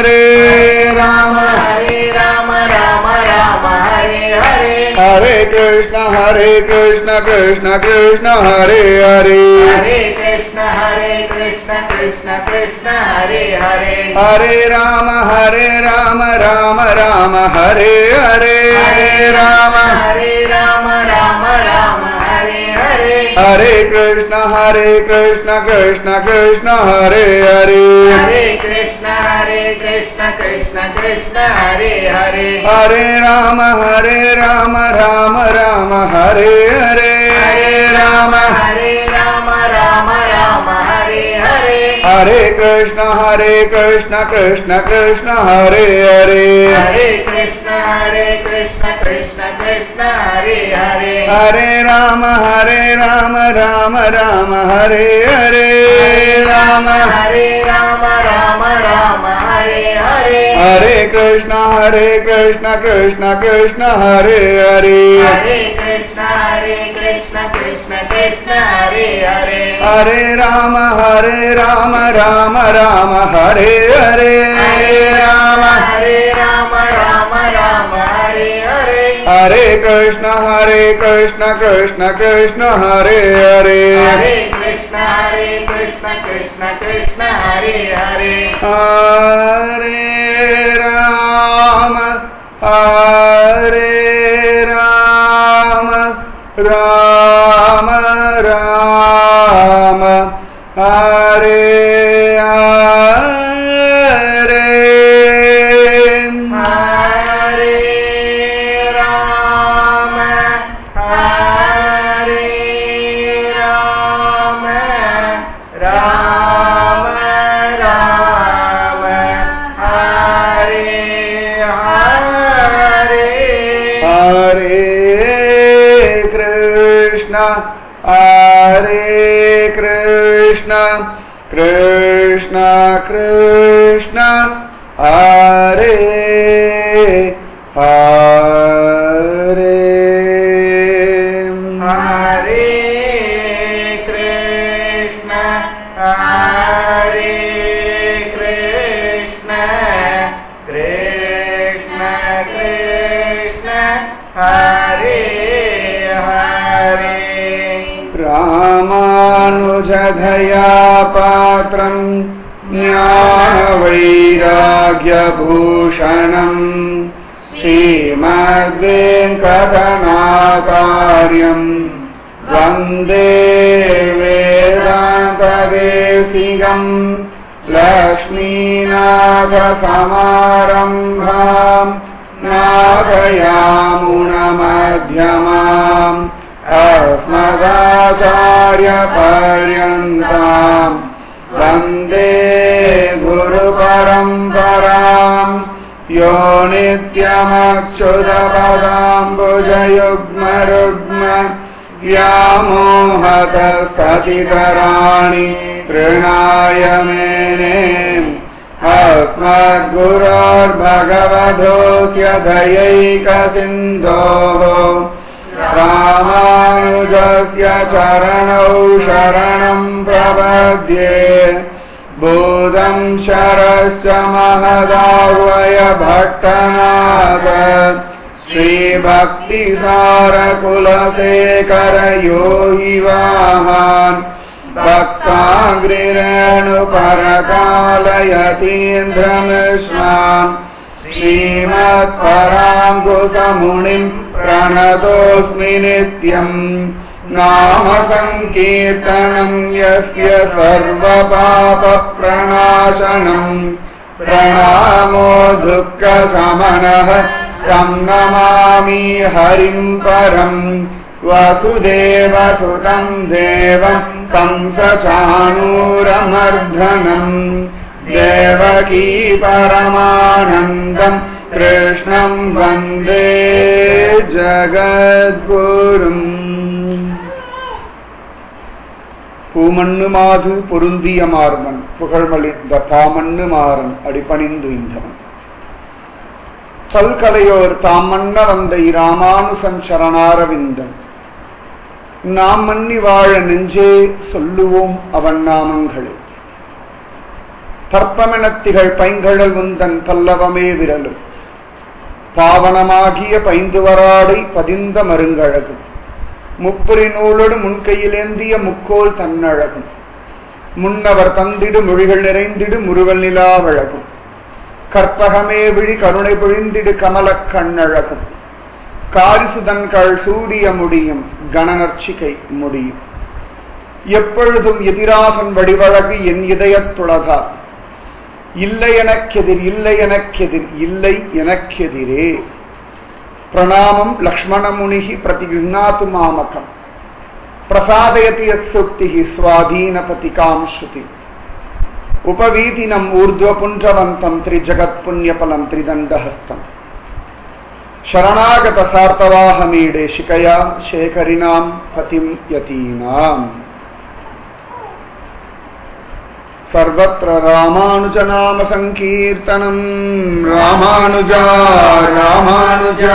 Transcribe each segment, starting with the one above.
हरे राम हरे राम राम राम हरे हरे हरे कृष्ण हरे कृष्ण कृष्ण कृष्ण हरे हरे हरे कृष्ण हरे कृष्ण कृष्ण कृष्ण हरे हरे हरे राम हरे राम राम राम हरे हरे हरे राम हरे राम राम राम हरे हरे हरे कृष्ण हरे कृष्ण कृष्ण कृष्ण हरे हरे हरे कृष्ण हरे कृष्ण कृष्ण कृष्ण हरे हरे हरे राम हरे राम राम राम हरे हरे हरे राम हरे राम राम राम हरे हरे हरे कृष्ण हरे कृष्ण कृष्ण कृष्ण हरे हरे हरे कृष्ण हरे कृष्ण कृष्ण कृष्ण हरे हरे हरे राम हरे राम राम राम हरे हरे राम हरे राम राम राम हरे हरे हरे कृष्ण हरे कृष्ण कृष्ण कृष्ण हरे हरे हरे कृष्ण हरे कृष्ण कृष्ण कृष्ण हरे हरे हरे राम हरे राम राम राम हरे हरे हरे राम हरे राम राम राम हरे हरे हरे कृष्ण हरे कृष्ण कृष्ण कृष्ण हरे हरे हरे कृष्ण हरे कृष्ण कृष्ण कृष्ण हरे हरे हरे राम हरे राम राम राम हरे हरे हरे राम हरे राम राम राम हरे हरे हरे कृष्ण हरे कृष्ण कृष्ण कृष्ण हरे हरे हरे कृष्ण हरे कृष्ण कृष्ण कृष्ण हरे हरे रामानुजधया पात्रम् ज्ञानवैराग्यभूषणम् श्रीमद्वेङ्कटनाकार्यम् वन्दे वेदान्तदेशिकम् लक्ष्मीनाथसमारम्भाम् नागयामुनमध्यमाम् अस्मदाचार्यपर्यन्ताम् वन्दे गुरुपरम्पराम् यो नित्यमक्षुतपदाम्बुजयुग्मरुग्म व्यामोहतस्ततितराणि तृणाय मेने अस्मद्गुरोर्भगवधोऽस्य दयैकसिन्धोः रामानुजस्य चरणौ शरणम् प्रपद्ये भूतम् शरस्य महदावय भट्टनाथ श्रीभक्तिसारकुलशेखर योगि वाहान् भक्ताग्रिरेणुपरकालयतीन्द्रमिश्रान् श्रीमत्पराङ्कुशमुनिम् प्रणतोऽस्मि नित्यम् नाम सङ्कीर्तनम् यस्य सर्वपापप्रणाशनम् प्रणामो दुःखशमनः तम् नमामि हरिम् परम् वसुदेवसुतम् देवम् तम् स चाणूरमर्धनम् देवकी परमानन्दम् कृष्णम् वन्दे ஜகத்குரும் பூமண்ணு மாது பொருந்திய மார்மன் புகழ்மளித்த பாமண்ணு மாறன் அடிபணிந்து இந்தவன் பல்கலையோர் தாமண்ண வந்த இராமானுசன் சரணாரவிந்தன் நாம் மன்னி வாழ நெஞ்சே சொல்லுவோம் அவன் நாமங்களே பற்பமெனத்திகள் பைங்கழல் உந்தன் பல்லவமே விரலும் பாவனமாகிய பைந்துவராடை பதிந்த மருங்கழகும் முப்புரி நூலோடு முன்கையிலேந்திய முக்கோல் தன்னழகும் முன்னவர் தந்திடு மொழிகள் நிறைந்திடு முருவல் நிலாவழகும் கற்பகமே விழி கருணை பொழிந்திடு கமலக் கண்ணழகும் காரிசுதன்கள் சூடிய முடியும் கணநர்ச்சிகை முடியும் எப்பொழுதும் எதிராசன் வடிவழகு என் இதயத்துலகா இல்லை எனக்கெதிர் இல்லை எனக்கெதிர் இல்லை எனக்கெதிரே பிரணாமம் லக்ஷ்மணமுனிகி பிரதிகிருணாத்து மாமகம் பிரசாதயதி யத் சுக்திஹி ஸ்வாதீனபதிகாம் ஸ்ருதி உபவீதினம் ஊர்ಧ್ವபுன்றவந்தம் த்ரிஜகத் புண்ணியபலம் த்ரிதண்டஹஸ்தம் शरणागत सार्तवाहमीडे शिकया शेखरिणाम् पतिम् यतीनाम् सर्वत्र रामानुजनाम सङ्कीर्तनम् रामानुजा रामानुजा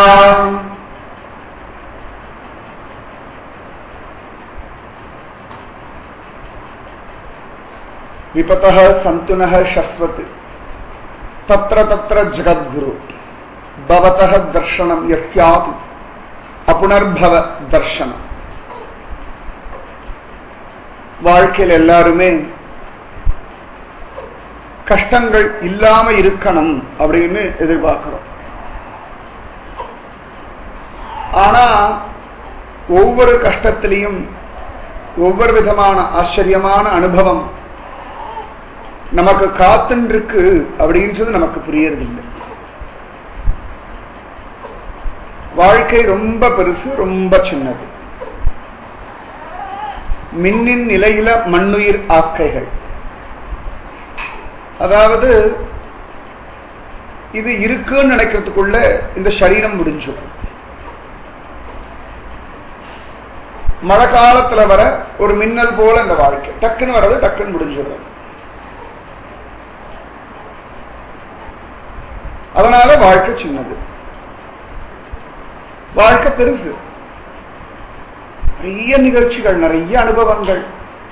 विपतः सन्तुनः शश्वत् तत्र तत्र जगद्गुरु பவதः தர்ஷனம் யஸ்யாத் அப்புனர்பவ தர்ஷனம் வாழ்க்கையில் எல்லாருமே கஷ்டங்கள் இல்லாம இருக்கணும் அப்படின்னு எதிர்பார்க்கிறோம் ஆனா ஒவ்வொரு கஷ்டத்திலையும் ஒவ்வொரு விதமான ஆச்சரியமான அனுபவம் நமக்கு காத்துருக்கு அப்படின்றது நமக்கு புரியறதில்லை வாழ்க்கை ரொம்ப பெருசு ரொம்ப சின்னது மின்னின் நிலையில மண்ணுயிர் ஆக்கைகள் அதாவது இது இருக்குன்னு நினைக்கிறதுக்குள்ள இந்த சரீரம் முடிஞ்சிடும் மழை காலத்துல வர ஒரு மின்னல் போல இந்த வாழ்க்கை டக்குன்னு வர்றது டக்குன்னு முடிஞ்சிடும் அதனால வாழ்க்கை சின்னது வாழ்க்கை பெருசு நிறைய நிகழ்ச்சிகள் நிறைய அனுபவங்கள்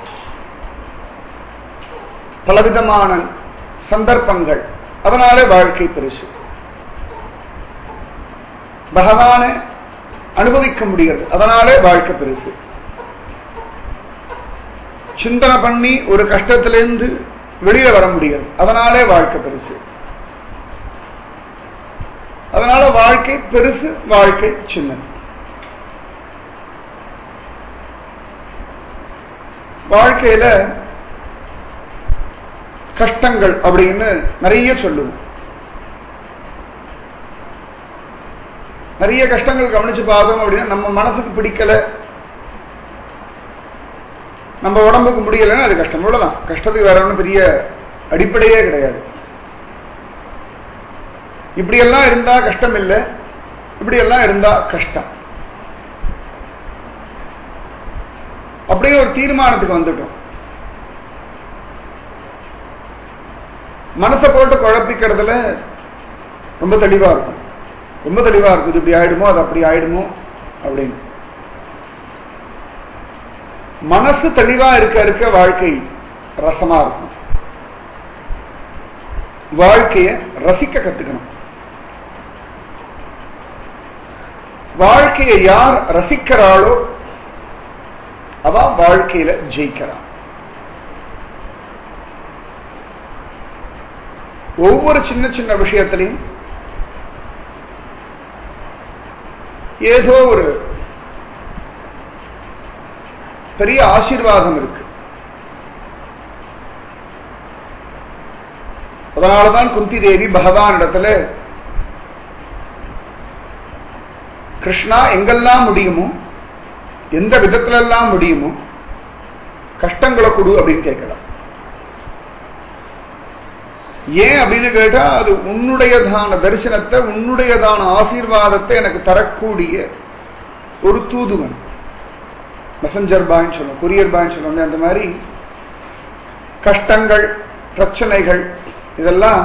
பலவிதமான சந்தர்ப்பங்கள் அதனாலே வாழ்க்கை பெருசு பகவான அனுபவிக்க முடியாது அதனாலே வாழ்க்கை பெருசு சிந்தனை பண்ணி ஒரு கஷ்டத்திலிருந்து வெளியில வர முடியாது அதனாலே வாழ்க்கை பெருசு அதனால வாழ்க்கை பெருசு வாழ்க்கை சின்னது வாழ்க்கையில கஷ்டங்கள் அப்படின்னு நிறைய சொல்லுவோம் நிறைய கஷ்டங்கள் கவனிச்சு பார்த்தோம் அப்படின்னா நம்ம மனசுக்கு பிடிக்கல நம்ம உடம்புக்கு முடியலைன்னா அது கஷ்டம் இவ்வளவுதான் கஷ்டத்துக்கு வேற ஒன்றும் பெரிய அடிப்படையே கிடையாது இப்படியெல்லாம் இருந்தா கஷ்டம் இல்லை இப்படியெல்லாம் இருந்தா கஷ்டம் அப்படியே ஒரு தீர்மானத்துக்கு வந்துட்டோம் மனசை போட்டு குழப்பிக்கிறதுல ரொம்ப தெளிவா இருக்கும் ரொம்ப தெளிவா இருக்கும் இது இப்படி ஆயிடுமோ அது அப்படி ஆயிடுமோ அப்படின்னு மனசு தெளிவா இருக்க இருக்க வாழ்க்கை ரசமா இருக்கும் வாழ்க்கைய ரசிக்க கத்துக்கணும் வாழ்க்கையை யார் ரசிக்கிறாளோ அவ வாழ்க்கையில ஜெயிக்கிறான் ஒவ்வொரு சின்ன சின்ன விஷயத்திலையும் ஏதோ ஒரு பெரிய ஆசீர்வாதம் இருக்கு அதனாலதான் குந்தி தேவி பகவான் இடத்துல கிருஷ்ணா எங்கெல்லாம் முடியுமோ எந்த விதத்துல எல்லாம் முடியுமோ கஷ்டங்களை கொடு அப்படின்னு கேட்கலாம் ஏன் அப்படின்னு கேட்டா அது உன்னுடையதான தரிசனத்தை உன்னுடையதான ஆசீர்வாதத்தை எனக்கு தரக்கூடிய ஒரு தூதுவன் மெசஞ்சர் பாய்ன்னு சொல்லுவோம் கொரியர் பாய்ன்னு சொல்லுவோம் அந்த மாதிரி கஷ்டங்கள் பிரச்சனைகள் இதெல்லாம்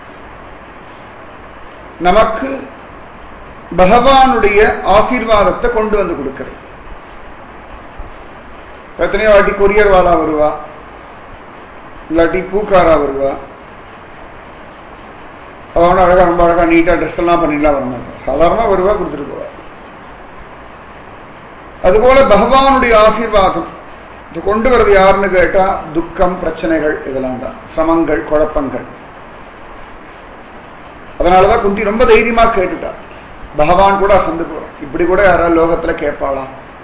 நமக்கு பகவானுடைய ஆசீர்வாதத்தை கொண்டு வந்து கொடுக்கிறது எத்தனையோ வாட்டி கொரியர் வாழா வருவா இல்லாட்டி பூக்காரா வருவா அவனும் அழகா ரொம்ப அழகா நீட்டா ட்ரெஸ் எல்லாம் பண்ணிலாம் வர மாட்டான் சாதாரணமா வருவா கொடுத்துட்டு போவா அதுபோல பகவானுடைய ஆசீர்வாதம் இது கொண்டு வர்றது யாருன்னு கேட்டா துக்கம் பிரச்சனைகள் இதெல்லாம் தான் சிரமங்கள் குழப்பங்கள் அதனாலதான் குந்தி ரொம்ப தைரியமா கேட்டுட்டா பகவான் கூட அசந்து போறான் இப்படி கூட யாராவது லோகத்துல கேட்பாளா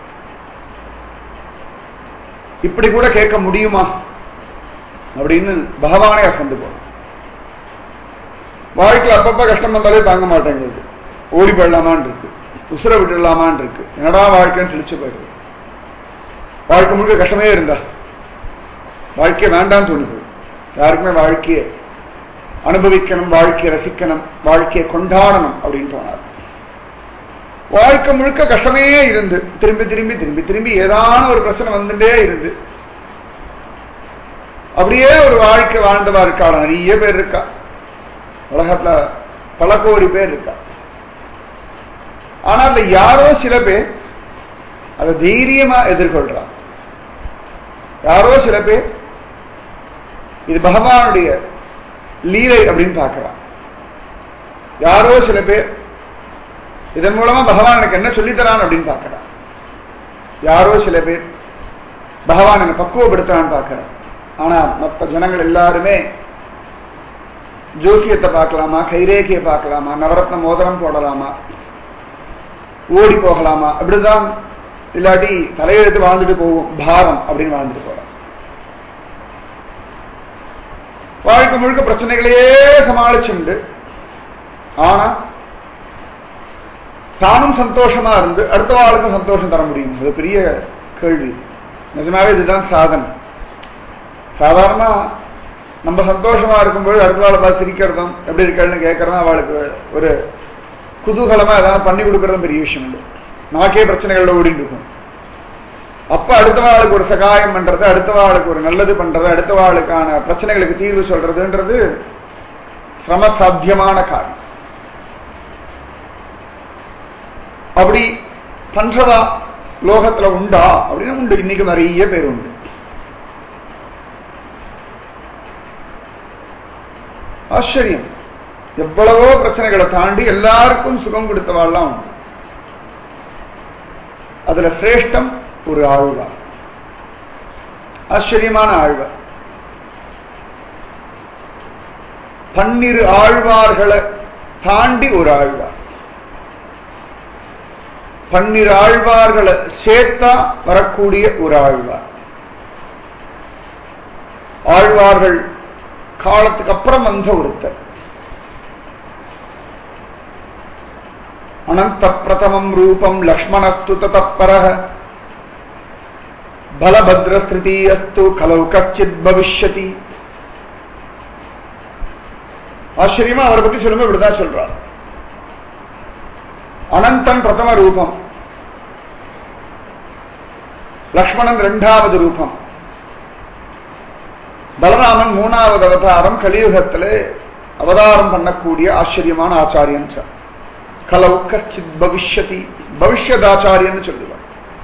இப்படி கூட கேட்க முடியுமா அப்படின்னு பகவானே அசந்து போறான் வாழ்க்கையில் அப்பப்ப கஷ்டம் வந்தாலே தாங்க மாட்டேங்குது ஓடி போயிடலாமான் இருக்கு உசுர விட்டுடலாமான் இருக்கு என்னடா வாழ்க்கைன்னு சிலிச்சு போயிடுது வாழ்க்கை முழுக்க கஷ்டமே இருந்தா வாழ்க்கையை வேண்டாம்னு தோணுது யாருக்குமே வாழ்க்கையை அனுபவிக்கணும் வாழ்க்கையை ரசிக்கணும் வாழ்க்கையை கொண்டாடணும் அப்படின்னு தோணாது வாழ்க்கை முழுக்க கஷ்டமே இருந்து திரும்பி திரும்பி திரும்பி திரும்பி ஏதான ஒரு பிரச்சனை வந்துட்டே இருந்து அப்படியே ஒரு வாழ்க்கை வாழ்ந்தவா இருக்கா நிறைய பேர் இருக்கா உலகத்துல பல கோடி பேர் இருக்கா ஆனா அதுல யாரோ சில பேர் அதை தைரியமா எதிர்கொள்றான் யாரோ சில பேர் இது பகவானுடைய லீலை அப்படின்னு பார்க்கிறான் யாரோ சில பேர் இதன் மூலமா பகவான் எனக்கு என்ன சொல்லித்தரான் அப்படின்னு பார்க்கிறான் யாரோ சில பேர் பகவான் என்னை பக்குவப்படுத்துறான்னு பார்க்கிறான் ஆனா மற்ற ஜனங்கள் எல்லாருமே ஜோசியத்தை பார்க்கலாமா கைரேகையை பார்க்கலாமா நவரத்ன மோதிரம் போடலாமா ஓடி போகலாமா அப்படிதான் இல்லாட்டி தலையெழுத்து வாழ்ந்துட்டு போவோம் பாரம் அப்படின்னு வாழ்ந்துட்டு போறோம் வாழ்க்கை முழுக்க பிரச்சனைகளையே சமாளிச்சுண்டு ஆனா தானும் சந்தோஷமா இருந்து அடுத்த வாழ்க்கும் சந்தோஷம் தர முடியும் அது பெரிய கேள்வி நிஜமாவே இதுதான் சாதனை சாதாரணமா நம்ம சந்தோஷமா இருக்கும்போது அடுத்த வாழை பார்த்து சிரிக்கிறதும் எப்படி இருக்கன்னு கேட்கறதும் அவளுக்கு ஒரு குதூகலமா ஏதாவது பண்ணி கொடுக்கறதும் பெரிய விஷயம் இல்லை நமக்கே பிரச்சனைகளோட ஓடிட்டு இருக்கும் அப்ப அடுத்த வாளுக்கு ஒரு சகாயம் பண்றது அடுத்த வாளுக்கு ஒரு நல்லது பண்றது அடுத்த வாளுக்கான பிரச்சனைகளுக்கு தீர்வு சொல்றதுன்றது சிரம சாத்தியமான காரியம் அப்படி பண்றதா லோகத்துல உண்டா அப்படின்னு உண்டு இன்னைக்கு நிறைய பேர் உண்டு ஆச்சரியம் எவ்வளவோ பிரச்சனைகளை தாண்டி எல்லாருக்கும் சுகம் கொடுத்தவாள்லாம் உண்டு அதுல சிரேஷ்டம் ஒரு ஆழ்வார் ஆச்சரியமான ஆழ்வார் பன்னிரு ஆழ்வார்களை தாண்டி ஒரு ஆழ்வார் பன்னிரு ஆழ்வார்களை சேர்த்தா வரக்கூடிய ஒரு ஆழ்வார் ஆழ்வார்கள் காலத்துக்கு அப்புறம் வந்த ஒருத்தர் அனந்த பிரதமம் ரூபம் லக்ஷ்மணஸ்து தத்தப்பர பலபத்ரஸ்திருதீயஸ்து கலவு கச்சித் பவிஷ்யதி ஆச்சரியமா அவரை பத்தி சொல்லுங்க இப்படிதான் சொல்றார் அனந்தன் பிரதம ரூபம் லக்ஷ்மணன் இரண்டாவது ரூபம் பலராமன் மூணாவது அவதாரம் கலியுகத்திலே அவதாரம் பண்ணக்கூடிய ஆச்சரியமான ஆச்சாரியன் சார் கலவு கச்சித் பவிஷ்யதி பவிஷ்யதாச்சாரியன்னு சொல்லுவார்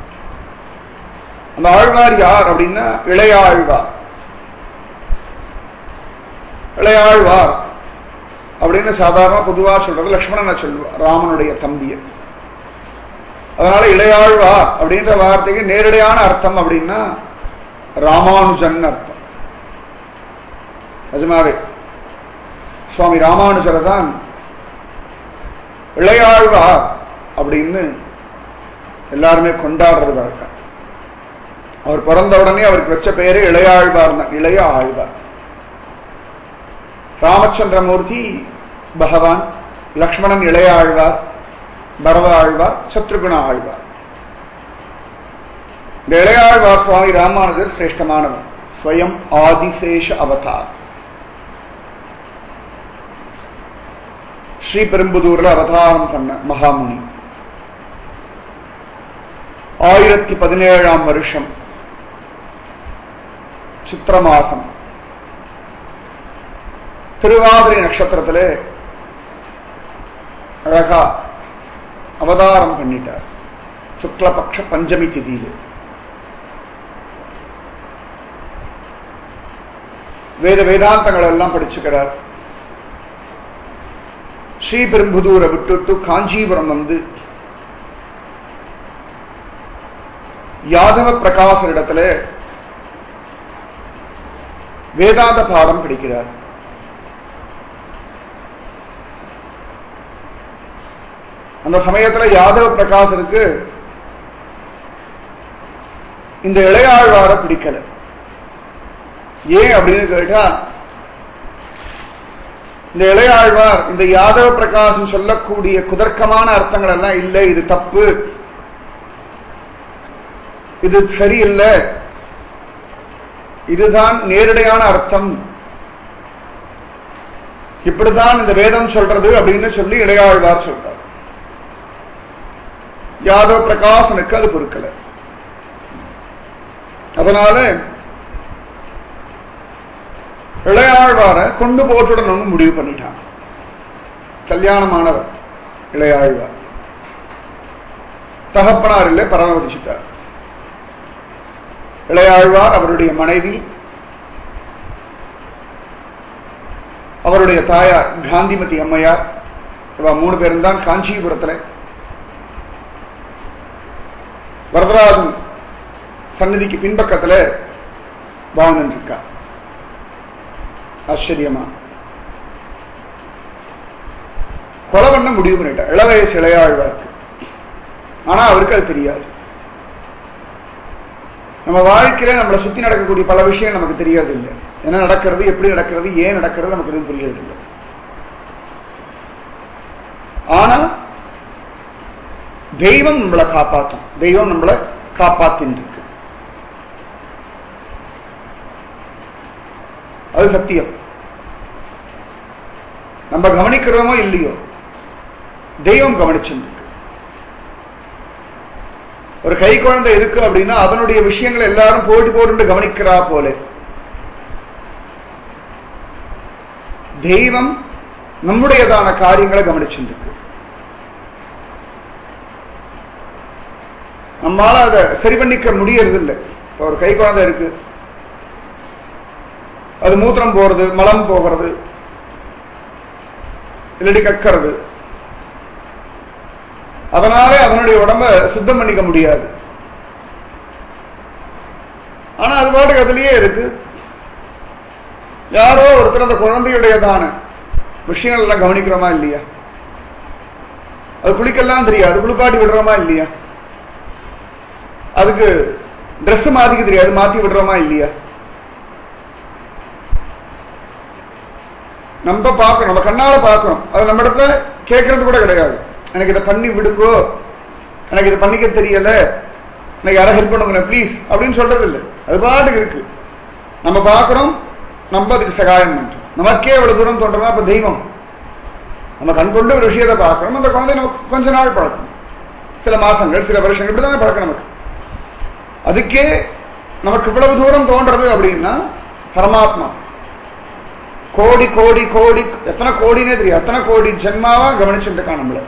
அந்த ஆழ்வார் யார் அப்படின்னா இளையாழ்வார் இளையாழ்வார் அப்படின்னு சாதாரண பொதுவா சொல்றது லக்ஷ்மணனை சொல்லுவார் ராமனுடைய தம்பிய அதனால இளையாழ்வார் அப்படின்ற வார்த்தைக்கு நேரடியான அர்த்தம் அப்படின்னா ராமானுஜன் அர்த்தம் நிஜமாவே சுவாமி ராமானுஜரை தான் இளையாழ்வார் அப்படின்னு எல்லாருமே கொண்டாடுறது வழக்கம் அவர் பிறந்த உடனே அவருக்கு வச்ச பெயரு இளையாழ்வார் தான் இளைய ஆழ்வார் ராமச்சந்திரமூர்த்தி பகவான் லக்ஷ்மணன் இளைய ஆழ்வார் பரத ஆழ்வார் சத்ருகுண ஆழ்வார் இந்த இளையாழ்வார் சுவாமி ராமானுஜர் சிரேஷ்டமானவர் ஸ்வயம் ஆதிசேஷ அவதார் ஸ்ரீபெரும்புதூர்ல அவதாரம் பண்ண மகாமுனி ஆயிரத்தி பதினேழாம் வருஷம் சித்திர மாசம் திருவாதிரை நட்சத்திரத்திலே அழகா அவதாரம் பண்ணிட்டார் சுக்லபக்ஷ பஞ்சமி திதியில வேத வேதாந்தங்கள் எல்லாம் படிச்சுக்கிறார் ஸ்ரீபெரும்புதூரை விட்டுட்டு காஞ்சிபுரம் வந்து யாதவ பிரகாசரிடத்துல வேதாந்த பாடம் படிக்கிறார் அந்த சமயத்துல யாதவ பிரகாசருக்கு இந்த இளையாழ்வார பிடிக்கல ஏன் அப்படின்னு கேட்டா இந்த இளையாழ்வார் இந்த யாதவ பிரகாசம் சொல்லக்கூடிய குதர்க்கமான அர்த்தங்கள் எல்லாம் இல்லை இது தப்பு இது சரியில்லை இதுதான் நேரடியான அர்த்தம் இப்படிதான் இந்த வேதம் சொல்றது அப்படின்னு சொல்லி இளையாழ்வார் சொல்றார் யாதவ பிரகாசனுக்கு அது பொறுக்கல அதனால இளையாழ்வார கொண்டு போட்டுடணும்னு முடிவு பண்ணிட்டான் கல்யாணமானவர் இளையாழ்வார் தகப்பனார் இல்லை பரமவதிச்சிட்டார் இளையாழ்வார் அவருடைய மனைவி அவருடைய தாயார் காந்திமதி அம்மையார் இவ மூணு பேரும் தான் காஞ்சிபுரத்தில் வரதராஜன் சன்னதிக்கு பின்பக்கத்தில் வாழ்ந்துட்டு இருக்கா ஆச்சரியமா கொலை பண்ண முடிவு பண்ணிட்டார் இளவயசு இளையாழ்வாருக்கு ஆனா அவருக்கு அது தெரியாது நம்ம வாழ்க்கையில நம்மளை சுத்தி நடக்கக்கூடிய பல விஷயம் நமக்கு தெரியாது இல்லை என்ன நடக்கிறது எப்படி நடக்கிறது ஏன் நடக்கிறது நமக்கு எதுவும் புரியறது இல்லை ஆனா தெய்வம் நம்மளை காப்பாற்றும் தெய்வம் நம்மளை காப்பாத்தின் இருக்கு அது சத்தியம் நம்ம கவனிக்கிறோமோ இல்லையோ தெய்வம் கவனிச்சுருக்கு ஒரு கை குழந்தை இருக்கு அப்படின்னா அதனுடைய விஷயங்களை எல்லாரும் போட்டு போட்டு கவனிக்கிறா போல தெய்வம் நம்முடையதான காரியங்களை கவனிச்சுருக்கு நம்மளால அதை சரி பண்ணிக்க முடியறது இல்லை இப்போ ஒரு கை குழந்தை இருக்கு அது மூத்திரம் போறது மலம் போகிறது இல்லாட்டி கக்கிறது அதனாலே அவனுடைய உடம்ப சுத்தம் பண்ணிக்க முடியாது ஆனா அது பாட்டுக்கு அதுலயே இருக்கு யாரோ ஒருத்தர் அந்த குழந்தையுடையதான விஷயங்கள் எல்லாம் கவனிக்கிறோமா இல்லையா அது குளிக்கலாம் தெரியாது குளிப்பாட்டி விடுறோமா இல்லையா அதுக்கு ட்ரெஸ் மாத்திக்க தெரியாது மாத்தி விடுறோமா இல்லையா நம்ம பார்க்கணும் நம்ம கண்ணால பார்க்கணும் அது நம்ம இடத்துல கேட்கறது கூட கிடையாது எனக்கு இதை பண்ணி விடுங்கோ எனக்கு இதை பண்ணிக்க தெரியல எனக்கு யாரும் ஹெல்ப் பண்ணுங்க ப்ளீஸ் அப்படின்னு சொல்றது இல்லை அது பாட்டுக்கு இருக்கு நம்ம பார்க்கிறோம் நம்ம அதுக்கு சகாயம் பண்றோம் நமக்கே எவ்வளவு தூரம் தோன்றோம்னா அப்ப தெய்வம் நம்ம கண் கொண்டு ஒரு விஷயத்தை பார்க்கணும் அந்த குழந்தை நமக்கு கொஞ்ச நாள் பழக்கம் சில மாசங்கள் சில வருஷங்கள் இப்படிதானே பழக்கம் நமக்கு அதுக்கே நமக்கு இவ்வளவு தூரம் தோன்றது அப்படின்னா பரமாத்மா கோடி கோடி கோடி எத்தனை கோடினே தெரியும் எத்தனை கோடி ஜென்மாவா கவனிச்சுட்டு இருக்கான் நம்மள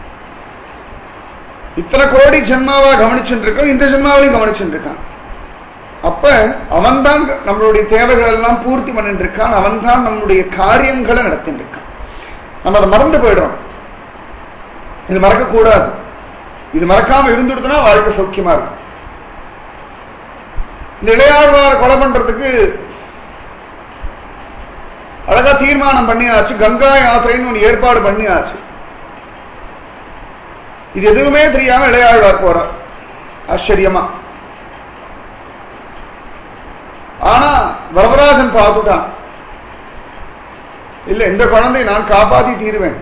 இத்தனை கோடி ஜென்மாவா கவனிச்சுட்டு இருக்கோம் இந்த ஜென்மாவிலையும் கவனிச்சுட்டு இருக்கான் அப்ப அவன்தான் நம்மளுடைய தேவைகள் எல்லாம் பூர்த்தி பண்ணிட்டு இருக்கான் அவன்தான் நம்மளுடைய காரியங்களை நடத்திட்டு இருக்கான் நம்ம அதை மறந்து போயிடுறோம் இது மறக்கக்கூடாது இது மறக்காம இருந்துடுதுன்னா வாழ்க்கை சௌக்கியமா இருக்கும் இந்த இளையாழ்வார் கொலை பண்றதுக்கு அழகா தீர்மானம் பண்ணியாச்சு கங்கா யாத்திரைன்னு ஒன்று ஏற்பாடு பண்ணியாச்சு இது எதுவுமே தெரியாம இளையாழ்வார் போறார் ஆச்சரியமா ஆனா வரதராஜன் பார்த்துட்டான் இல்ல இந்த குழந்தை நான் காப்பாத்தி தீருவேன்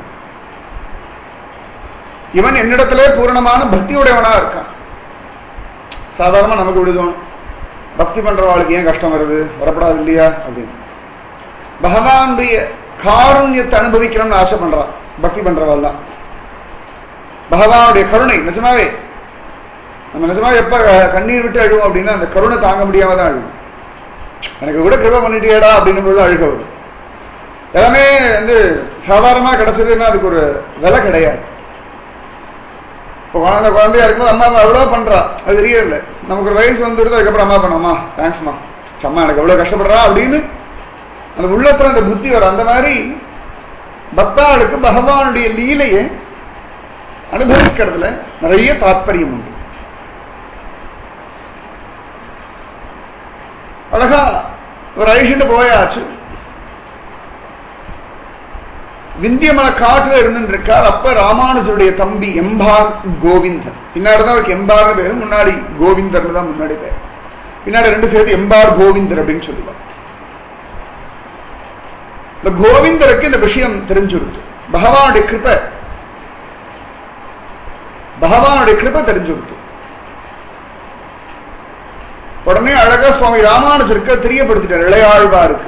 இவன் என்னிடத்திலே பூரணமான பக்தியுடையவனா இருக்கான் சாதாரணமா நமக்கு விடுதோம் பக்தி பண்றவாளுக்கு ஏன் கஷ்டம் வருது வரப்படாது இல்லையா அப்படின்னு பகவானுடைய காருண்யத்தை அனுபவிக்கணும்னு ஆசை பண்றான் பக்தி பண்றவாள் தான் பகவானுடைய கருணை நிஜமாவே நம்ம நிஜமாவே எப்ப கண்ணீர் விட்டு அழுவோம் அப்படின்னா அந்த கருணை தாங்க முடியாம தான் அழுவோம் எனக்கு கூட கிருப பண்ணிட்டியடா அப்படின்னு போது அழுக வரும் எல்லாமே வந்து சாதாரணமா கிடைச்சதுன்னா அதுக்கு ஒரு விலை கிடையாது இப்போ குழந்தை குழந்தையா இருக்கும்போது அம்மா அவ்வளோ பண்றா அது தெரியல நமக்கு ஒரு வயசு வந்துடுது அதுக்கப்புறம் அம்மா பண்ணாமா தேங்க்ஸ்மா அம்மா எனக்கு எவ்வளவு கஷ்டப்படுறா அப்படின்னு அந்த உள்ளத்துல அந்த புத்தி வரும் அந்த மாதிரி பக்தாளுக்கு பகவானுடைய லீலையை அனுபவிக்கிறதுல நிறைய தாற்பயம் உண்டு அழகா ஒரு ஐஷன்னு போயாச்சு விந்தியமலை காட்டுல இருந்துட்டு இருக்கார் அப்ப ராமானுஜருடைய தம்பி எம்பார் கோவிந்தன் பின்னாடி தான் அவருக்கு எம்பார் பேரு முன்னாடி கோவிந்தர்னு தான் முன்னாடி பேர் பின்னாடி ரெண்டு சேர்த்து எம்பார் கோவிந்தர் அப்படின்னு சொல்லுவார் இந்த கோவிந்தருக்கு இந்த விஷயம் தெரிஞ்சுடுது பகவானுடைய கிருப பகவானுடைய கிருப தெரிஞ்சுடுது உடனே அழகா சுவாமி ராமானுஜருக்கு தெரியப்படுத்திட்டார் இளையாழ்வாருக்கு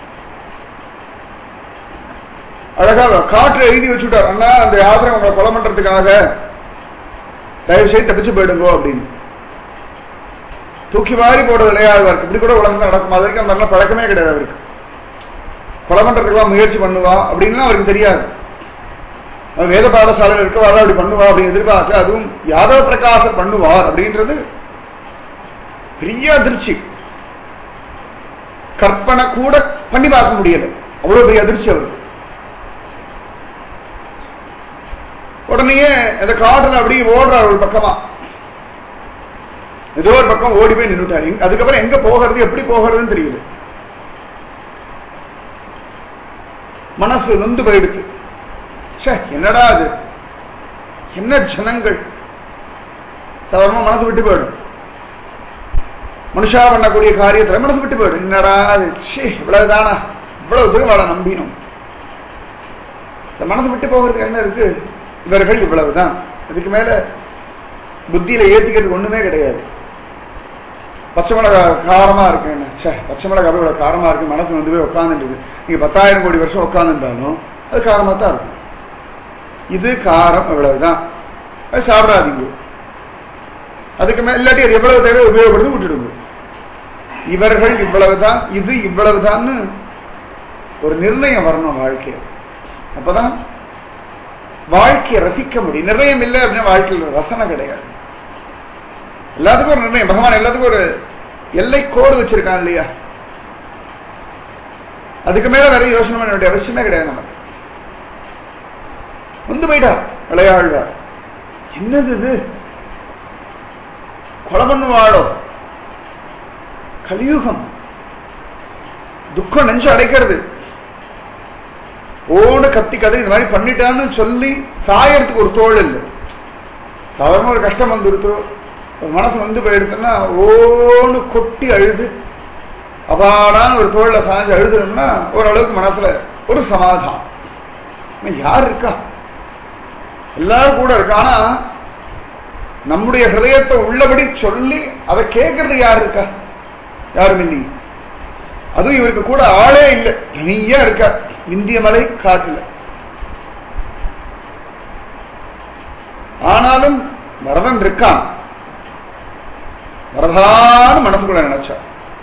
அழகா காற்றுல எழுதி வச்சுட்டார் அண்ணா அந்த யாத்திரை உங்களை கொலை பண்றதுக்காக தயவு செய்து தப்பிச்சு போயிடுங்கோ அப்படின்னு தூக்கி வாரி போடுறது இளையாழ்வாருக்கு இப்படி கூட உலகம் நடக்கும் அது வரைக்கும் அந்த மாதிரிலாம் பழக்கமே கிடையாது அவருக்கு கொலை பண்றதுக்கெல்லாம் முயற்சி பண்ணுவா அப்படின்லாம் அவருக்கு தெரியாது அது வேத பாடசாலையில் இருக்க வாழ அப்படி பண்ணுவா அப்படின்னு எதிர்பார்க்க அதுவும் யாதவ பிரகாசர் பண்ணுவார் அப்படின்றது பெரிய அதிர்ச்சி கற்பனை கூட பண்ணி பார்க்க முடியல அவ்வளவு பெரிய அதிர்ச்சி அவருக்கு உடனேயே அந்த காட்டுல அப்படியே ஓடுறார் ஒரு பக்கமா ஏதோ ஒரு பக்கம் ஓடி போய் நின்றுட்டாரு அதுக்கப்புறம் எங்க போகிறது எப்படி போகிறதுன்னு தெரியல மனசு நொந்து போயிடுது சே என்னடா அது என்ன ஜனங்கள் சாதாரணமா மனசு விட்டு போயிடும் மனுஷா பண்ணக்கூடிய காரியத்துல மனசு விட்டு போயிடும் என்னடா அது சே இவ்வளவுதானா இவ்வளவு தூரம் வாழ நம்பினோம் இந்த மனசு விட்டு போகிறதுக்கு என்ன இருக்கு இவர்கள் இவ்வளவுதான் அதுக்கு மேல புத்தியில ஏத்திக்கிறதுக்கு ஒண்ணுமே கிடையாது பச்சை மிளகா காரமா இருக்கு என்ன சே பச்சை மிளகா இவ்வளவு காரமா இருக்கு மனசு வந்து போய் உட்காந்துட்டு நீங்க பத்தாயிரம் கோடி வருஷம் உட்காந்துருந்தாலும் அது காரமா தான் இருக்கும் இது காரம் இவ்வளவுதான் அது சாப்பிடாதீங்க அதுக்கு மேல இல்லாட்டி அது எவ்வளவு தேவை உபயோகப்படுத்தி விட்டுடுங்க இவர்கள் இவ்வளவுதான் இது இவ்வளவுதான்னு ஒரு நிர்ணயம் வரணும் வாழ்க்கையில் அப்பதான் வாழ்க்கையை ரசிக்க முடியும் நிர்ணயம் இல்லை அப்படின்னா வாழ்க்கையில் ரசனை கிடையாது எல்லாத்துக்கும் ஒரு நிர்ணயம் பகவான் எல்லாத்துக்கும் ஒரு எல்லை கோடு வச்சிருக்கான் இல்லையா அதுக்கு மேல வேற யோசனை பண்ண வேண்டிய அவசியமே கிடையாது நமக்கு வந்து போயிட்டார் விளையாழ்வார் என்னது இது கொலை பண்ணுவாளோ கலியுகம் துக்கம் நெஞ்சு அடைக்கிறது ஓடு கத்தி கதை இந்த மாதிரி பண்ணிட்டான்னு சொல்லி சாயறதுக்கு ஒரு தோல் இல்லை சாதாரண ஒரு கஷ்டம் வந்துடுத்தோ ஒரு மனசு வந்து போயிடுதுன்னா ஓன்னு கொட்டி அழுது அபாடான ஒரு தோல்ல சாஞ்சு அழுதுனோம்னா ஓரளவுக்கு மனசுல ஒரு சமாதானம் யார் இருக்கா எல்லாரும் கூட இருக்கா ஆனா நம்முடைய ஹிருதயத்தை உள்ளபடி சொல்லி அதை கேட்கறது யார் இருக்கா யாரும் இல்லை அதுவும் இவருக்கு கூட ஆளே இல்லை தனியா இருக்கா இந்திய மலை காட்டுல ஆனாலும் வரதன் இருக்கான் வரதான்னு மனசுக்குள்ள நினைச்சா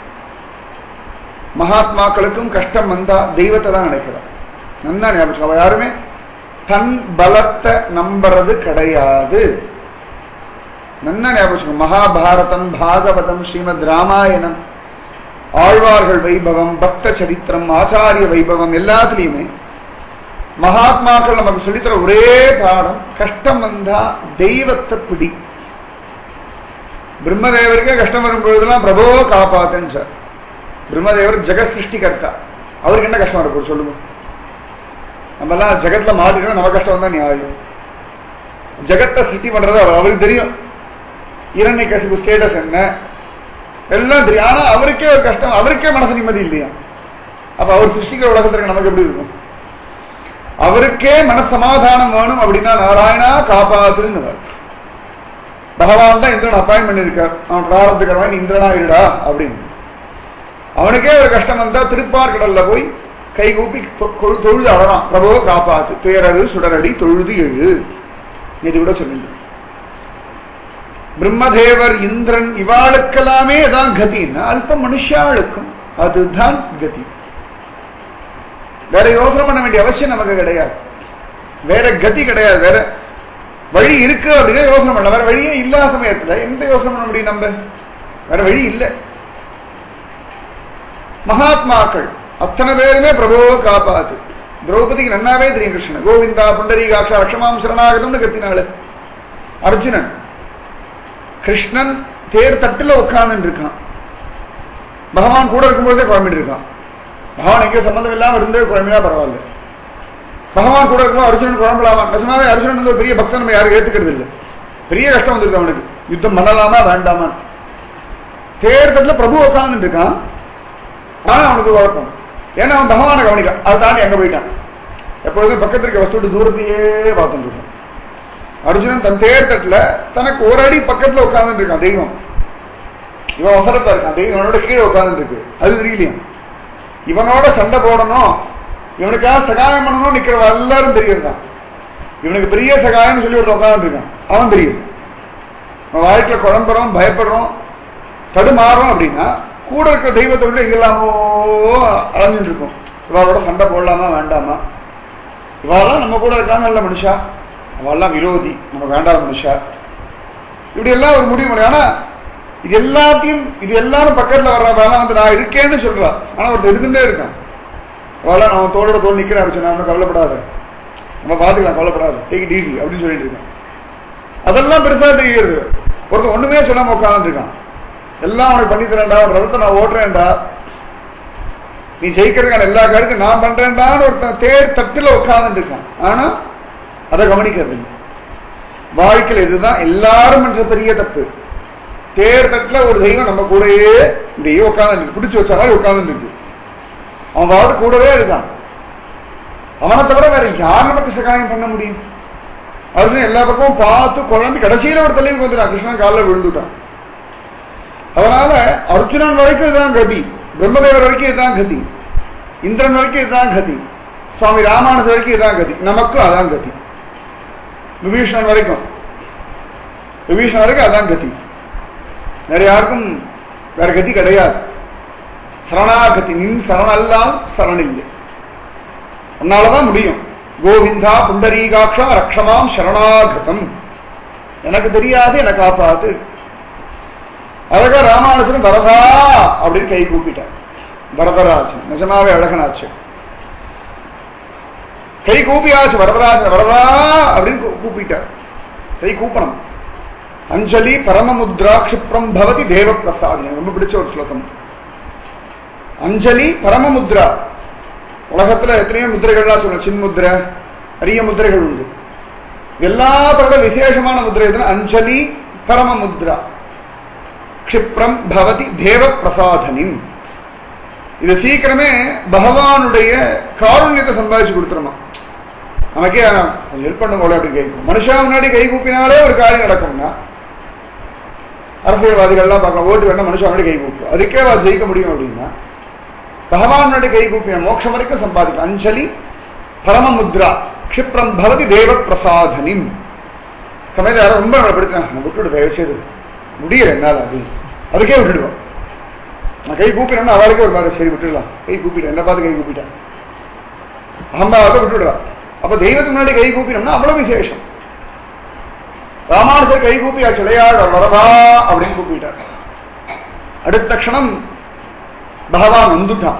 மகாத்மாக்களுக்கும் கஷ்டம் வந்தா தெய்வத்தை தான் நினைக்கிறான் நன்னா ஞாபகம் அவ யாருமே தன் பலத்தை நம்புறது கிடையாது நன்னா ஞாபகம் மகாபாரதம் பாகவதம் ஸ்ரீமத் ராமாயணம் ஆழ்வார்கள் வைபவம் பக்த சரித்திரம் ஆச்சாரிய வைபவம் எல்லாத்துலயுமே மகாத்மாக்கள் நமக்கு சொல்லித்தர ஒரே பாடம் கஷ்டம் வந்தா தெய்வத்தை பிடி பிரம்மதேவருக்கே கஷ்டம் வரும்பொழுதுலாம் பிரபோ காப்பாத்துன்னு சார் பிரம்மதேவர் ஜெகத் சிருஷ்டிகர்த்தா அவருக்கு என்ன கஷ்டம் இருக்கும் சொல்லுங்க நம்ம எல்லாம் ஜெகத்துல மாட்டிக்கணும் நம்ம கஷ்டம் வந்தா நியாயம் ஜெகத்தை சிருஷ்டி பண்றது அவர் அவருக்கு தெரியும் இரண்டை கசிப்பு ஸ்டேட்டஸ் என்ன எல்லாம் தெரியும் ஆனா அவருக்கே ஒரு கஷ்டம் அவருக்கே மனசு நிம்மதி இல்லையா அப்ப அவர் சிருஷ்டிக்கிற உலகத்திற்கு நமக்கு எப்படி இருக்கும் அவருக்கே மனசமாதானம் வேணும் அப்படின்னா நாராயணா காப்பாத்துன்னு பகவான் தான் இந்திரன் அப்பாயின் பண்ணியிருக்கார் அவன் பிராரத்துக்கிறவன் இந்திரனா இருடா அப்படின்னு அவனுக்கே ஒரு கஷ்டம் வந்தா திருப்பார் கடல்ல போய் கை கூப்பி தொழுது அழறான் பிரபோ காப்பாத்து துயரரு சுடரடி தொழுது எழு இது கூட சொல்லிட்டு பிரம்மதேவர் இந்திரன் இவாளுக்கெல்லாமே தான் கதின்னா அல்ப மனுஷாளுக்கும் அதுதான் கதி வேற யோசனை பண்ண வேண்டிய அவசியம் நமக்கு கிடையாது வேற கதி கிடையாது வேற வழி இருக்கு அப்படின்னா யோசனை பண்ணல வேற வழியே இல்லாத சமயத்துல எந்த யோசனை பண்ண முடியும் நம்ம வேற வழி இல்லை மகாத்மாக்கள் அத்தனை பேருமே பிரபுவை காப்பாத்து திரௌபதிக்கு நன்னாவே தெரியும் கிருஷ்ணன் கோவிந்தா புண்டரீகாட்சா லட்சமாம் சரணாகதம்னு கத்தினாள் அர்ஜுனன் கிருஷ்ணன் தேர் தட்டுல உட்கார்ந்து இருக்கான் பகவான் கூட இருக்கும்போதே குழம்பிட்டு இருக்கான் பகவான் எங்கே சம்பந்தம் இல்லாம இருந்தே குழம்பினா பரவாயில்ல பகவான் கூட இருக்கும்போது அர்ஜுனன் குழம்பலாமா நிஜமாவே அர்ஜுனன் வந்து ஒரு பெரிய பக்தன் நம்ம யாரும் ஏத்துக்கிறது இல்லை பெரிய கஷ்டம் வந்திருக்கு அவனுக்கு யுத்தம் பண்ணலாமா வேண்டாமா தேர் தட்டுல பிரபு உட்கார்ந்து இருக்கான் ஆனா அவனுக்கு குழப்பம் ஏன்னா அவன் பகவானை கவனிக்கான் அதை தாண்டி அங்க போயிட்டான் எப்பொழுதும் பக்கத்துல இருக்க வஸ்து விட்டு தூரத்தையே பார்த்துட்டு இருக்கான் அர்ஜுனன் தன் தேர் தட்டுல தனக்கு ஒரு அடி பக்கத்துல உட்கார்ந்து இருக்கான் தெய்வம் இவன் அவசரத்தா இருக்கான் தெய்வம் இவனோட கீழே உட்கார்ந்து இருக்கு அது தெரியலையும் இவனோட சண்டை போடணும் இவனுக்காக சகாயம் பண்ணணும் நிக்கிற எல்லாரும் தெரியறதான் இவனுக்கு பெரிய சகாயம் சொல்லி ஒருத்தன் உட்கார்ந்து இருக்கான் அவன் தெரியும் நம்ம வாழ்க்கையில குழம்புறோம் பயப்படுறோம் தடுமாறும் அப்படின்னா கூட இருக்கிற தெய்வத்தை விட்டு எங்கெல்லாமோ அலைஞ்சிட்டு இருக்கும் இவாளோட சண்டை போடலாமா வேண்டாமா இவாளெல்லாம் நம்ம கூட இருக்காங்க நல்ல மனுஷா அவெல்லாம் விரோதி நமக்கு வேண்டாத மனுஷா இப்படி எல்லாம் ஒரு முடிவு பண்ணி ஆனா இது எல்லாத்தையும் இது எல்லாரும் பக்கத்துல வர்ற வேலை வந்து நான் இருக்கேன்னு சொல்றா ஆனா ஒருத்தர் இருந்துட்டே இருக்கான் அவளா நான் தோளோட தோல் நிக்கிறேன் சொன்னா அவனை கவலைப்படாத நம்ம பாத்துக்கலாம் கவலைப்படாது டேக் இட் ஈஸி அப்படின்னு சொல்லிட்டு இருக்கான் அதெல்லாம் பெருசா தெரிகிறது ஒருத்தன் ஒண்ணுமே சொல்லாம உட்கார்ந்து இருக்கான் எல்லாம் அவனுக்கு பண்ணி தரேன்டா ஒரு ரதத்தை நான் ஓட்டுறேன்டா நீ ஜெயிக்கிறதுக்கான எல்லா காரியத்தையும் நான் பண்றேன்டான்னு ஒருத்தன் தேர் தட்டுல உட்கார்ந்து இருக்கான் ஆனா அதை கவனிக்கிறது இல்லை வாழ்க்கையில் இதுதான் எல்லாரும் பண்ற பெரிய தப்பு தேர் தட்டுல ஒரு தெய்வம் நம்ம கூடயே இப்படியே உட்கார்ந்து பிடிச்சு வச்ச மாதிரி உட்கார்ந்து இருக்கு அவன் வாடு கூடவே இருக்கான் அவனை தவிர வேற யார் நமக்கு சகாயம் பண்ண முடியும் அர்ஜுன் எல்லா பக்கமும் பார்த்து குழம்பி கடைசியில ஒரு தலைவுக்கு வந்துட்டான் கிருஷ்ணன் காலில் விழுந்துட்டான் அதனால அர்ஜுனன் வரைக்கும் இதுதான் கதி பிரம்மதேவர் வரைக்கும் இதுதான் கதி இந்திரன் வரைக்கும் இதுதான் கதி சுவாமி ராமானுஜர் வரைக்கும் இதுதான் கதி நமக்கும் அதான் கதி விபீஷணன் வரைக்கும் விபீஷணன் வரைக்கும் அதான் கதி வேற யாருக்கும் வேற கதி கிடையாது சரணாகதி நின் சரணெல்லாம் சரணில்லை உன்னாலதான் முடியும் கோவிந்தா புண்டரீகாட்சா ரக்ஷமாம் சரணாகதம் எனக்கு தெரியாது என்னை காப்பாத்து அழகா ராமானுஜன் வரதா அப்படின்னு கை கூப்பிட்டார் வரதராஜன் நிஜமாவே அழகனாச்சு கை கூப்பியாச்சு வரதராஜன் வரதா அப்படின்னு கூ- கூப்பிட்டார் கை கூப்பணும் அஞ்சலி பரமமுத்ரா கஷிப்ரம் பவதி தேவ பிரசாத் எனக்கு ரொம்ப பிடிச்ச ஒரு ஸ்லோகம் அஞ்சலி பரமமுத்ரா உலகத்துல எத்தனையோ முத்திரைகள்லாம் சொல்லணும் சின்முத்திரை நிறைய முத்திரைகள் உண்டு எல்லாத்தோட விசேஷமான முத்திரை எதுனா அஞ்சலி பரமமுத்ரா க்ஷிப்ரம் பவதி தேவ பிரசாதனின் இது சீக்கிரமே பகவானுடைய காருண்யத்தை சம்பாதிச்சு கொடுத்துருமா நமக்கே கொஞ்சம் ஹெல்ப் பண்ண போல அப்படின்னு கேட்கும் மனுஷா முன்னாடி கை கூப்பினாலே ஒரு காரியம் நடக்கும்னா அரசியல்வாதிகள்லாம் பார்க்கலாம் ஓட்டு வேணா மனுஷா முன்னாடி கை கூப்பு அதுக்கே அவள் ஜெயிக்க முடியும் அப்படின்னா பகவான் முன்னாடி கை கூப்பின மோட்சம் வரைக்கும் சம்பாதிக்கும் அஞ்சலி பரமமுத்ரா க்ஷிப்ரம் பவதி தேவ பிரசாதனிம் சமயத்தில் யாரும் ரொம்ப நம்மளை படுத்தினா நான் விட்டுவிடு தயவு செய்து முடியல என்னால் அப்படின்னு அதுக்கே விட்டுடுவோம் நான் கை கூப்பினேன்னா அவளுக்கே ஒரு மாதிரி சரி விட்டுடலாம் கை கூப்பிட்டேன் என்ன பார்த்து கை கூப்பிட்டேன் அம்மாவை விட்டுடுறா அப்ப தெய்வத்துக்கு முன்னாடி கை கூப்பினோம்னா அவ்வளவு விசேஷம் ராமானுஜர் கை கூப்பியாச்சு விளையாட வரதா அப்படின்னு கூப்பிட்டார் அடுத்த க்ஷணம் பகவான் வந்துட்டான்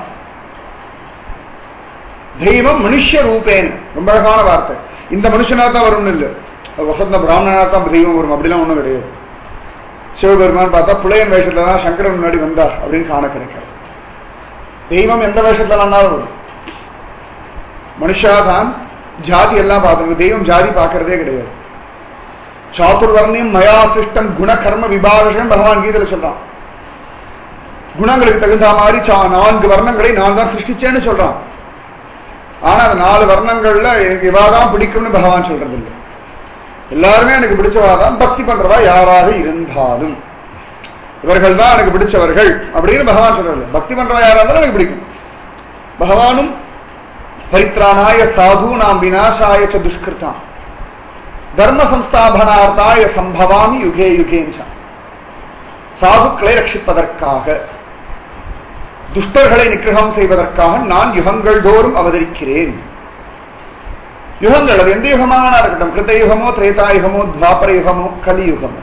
தெய்வம் மனுஷ ரூபேன் ரொம்ப அழகான வார்த்தை இந்த மனுஷனா தான் வரும்னு இல்லை அது வசந்த பிராமணனா தான் தெய்வம் வரும் அப்படிலாம் ஒண்ணும் கிடையாது சிவபெருமான் பார்த்தா புலையன் வேஷத்துல தான் சங்கரன் முன்னாடி வந்தார் அப்படின்னு காண கிடைக்காது தெய்வம் எந்த வேஷத்துல வேணாலும் வரும் மனுஷாதான் ஜாதி எல்லாம் பார்த்துருக்கு தெய்வம் ஜாதி பார்க்கறதே கிடையாது சாத்துர்வர்ணியம் மயா சிருஷ்டம் குண கர்ம விபாகம் பகவான் கீதையில சொல்றான் குணங்களுக்கு தகுந்த மாதிரி சா- நான்கு வர்ணங்களை நான் தான் சிருஷ்டிச்சேன்னு சொல்றான் ஆனா அந்த நாலு வர்ணங்கள்ல எனக்கு இவாதான் பிடிக்கும்னு பகவான் சொல்றது இல்லை எல்லாருமே எனக்கு பிடிச்சவாதான் பக்தி பண்றவா யாராக இருந்தாலும் இவர்கள் தான் எனக்கு பிடிச்சவர்கள் அப்படின்னு பகவான் சொல்றது பக்தி பண்றவா யாரா இருந்தாலும் எனக்கு பிடிக்கும் பகவானும் பரித்ராணாய சாது நாம் விநாசாய ச துஷ்கிருதாம் தர்ம சம்ஸ்தாபனார்த்தாய சம்பவாமி யுகே யுகேஞ்ச சாதுக்களை ரட்சிப்பதற்காக துஷ்டர்களை நிகிரகம் செய்வதற்காக நான் யுகங்கள் தோறும் அவதரிக்கிறேன் யுகங்கள் அது எந்த யுகமான இருக்கட்டும் கிருத்தயுகமோ திரேதாயுகமோ துவாபர யுகமோ கலியுகமோ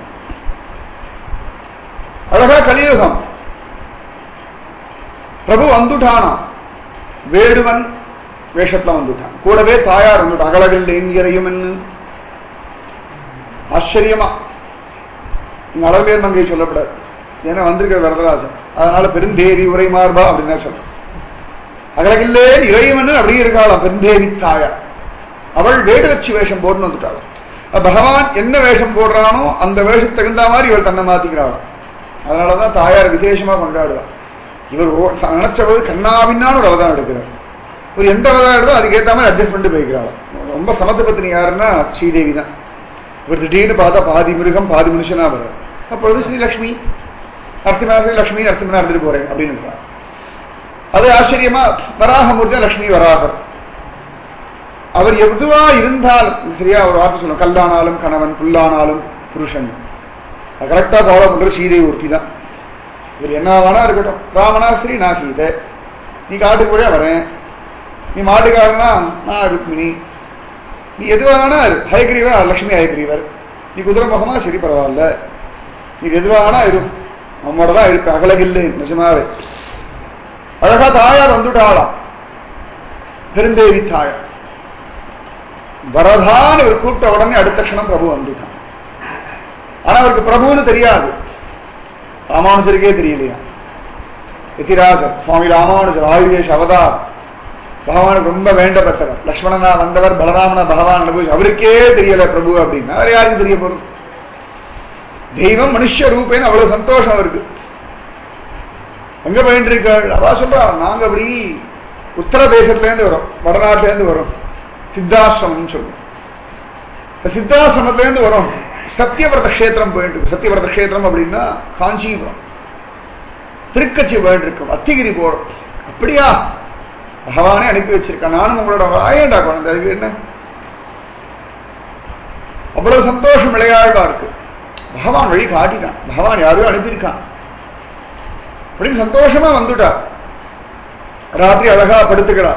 அழகா கலியுகம் பிரபு வந்துட்டானா வேடுவன் வேஷத்துல வந்துட்டான் கூடவே தாயார் வந்துட்டான் அகலகில் என்கிறையும் ஆச்சரியமா இங்க அளவேர் மங்கை சொல்லப்படாது ஏன்னா வந்திருக்கிற வரதராஜன் அதனால பெருந்தேரி உரை மார்பா அப்படின்னு தான் சொல்றேன் அகலகில்லே இறைவன் அப்படியே இருக்காளாம் பெருந்தேவி தாயார் அவள் வேடு வச்சு வேஷம் போட்டுன்னு வந்துட்டாள் பகவான் என்ன வேஷம் போடுறானோ அந்த வேஷத்துக்கு தகுந்த மாதிரி இவள் தன்னை மாத்திக்கிறாள் அதனாலதான் தாயார் விசேஷமா கொண்டாடுவாள் இவர் ஓ- நினைச்சபோது கண்ணாவின்னான ஒரு அவதாரம் எடுக்கிறார் ஒரு எந்த அவதாரம் எடுத்தோ அதுக்கேற்ற மாதிரி அட்ஜஸ்ட் பண்ணிட்டு போய்க்கிறாள் ரொம்ப சமத்து பத்தினி யாருன்னா ஸ்ரீதேவி தான் இவர் திடீர்னு பார்த்தா பாதி மிருகம் பாதி மனுஷனா வர்றார் அப்பொழுது ஸ்ரீலக்ஷ்மி நரசிம்ம லட்சுமி நரசிம்மனா இருந்துட்டு போறேன் அப்படின்னு அது ஆச்சரியமா வராகமூர்த்தி லட்சுமி வராகர் அவர் எதுவா இருந்தாலும் சரியா ஒரு வார்த்தை சொல்லுவோம் கல்லானாலும் கணவன் புல்லானாலும் புருஷன் அது கரெக்டா ஃபாலோ பண்றது ஸ்ரீதேவி ஒருத்தி தான் இவர் என்ன வேணா இருக்கட்டும் ராமனா சரி நான் சீதை நீ காட்டுக்கு போய் வரேன் நீ மாட்டுக்காரனா நான் ருக்மிணி நீ எது வேணா இரு ஹயக்ரீவர் லட்சுமி ஹயக்ரீவர் நீ குதிரை முகமா சரி பரவாயில்ல நீ எது வேணா இரு நம்மோட தான் இருப்பேன் அகலகில்லை நிஜமாவே அழகா தாயார் வந்துட்டாளாம் பெருந்தேவி தாயார் வரதான் இவர் கூப்பிட்ட உடனே அடுத்த க்ஷணம் பிரபு வந்துட்டான் ஆனா அவருக்கு பிரபுன்னு தெரியாது ராமானுஜருக்கே தெரியலையா எதிராஜர் சுவாமி ராமானுஜர் ஆயுதேஷ் அவதார் பகவானுக்கு ரொம்ப வேண்டப்பட்டவர் லக்ஷ்மணனா வந்தவர் பலராமனா பகவான் அனுபவிச்சு அவருக்கே தெரியல பிரபு அப்படின்னா வேற யாருக்கு தெரிய போறது தெய்வம் மனுஷ ரூபேன்னு அவ்வளவு சந்தோஷம் அவருக்கு எங்க போயிட்டு இருக்காள் அவா சொல்றா நாங்க அப்படி உத்தரதேசத்துல இருந்து வரோம் வடநாட்டுல இருந்து வரோம் சித்தாசிரமம் சொல்லுவோம் இந்த சித்தாசிரமத்துல இருந்து வரோம் சத்தியவிரத கஷேத்திரம் போயிட்டு இருக்கு. சத்தியவிரத கஷேத்திரம் அப்படின்னா காஞ்சிபுரம் திருக்கட்சி போயிட்டு இருக்கோம் அத்திகிரி போறோம் அப்படியா பகவானே அனுப்பி வச்சிருக்கேன் நானும் உங்களோட வாயேண்டா குழந்தை அதுக்கு என்ன அவ்வளவு சந்தோஷம் விளையாடா இருக்கு பகவான் வழி காட்டிட்டான் பகவான் யாரையோ அனுப்பியிருக்கான் அப்படின்னு சந்தோஷமா வந்துட்டா ராத்திரி அழகா படுத்துக்கிறா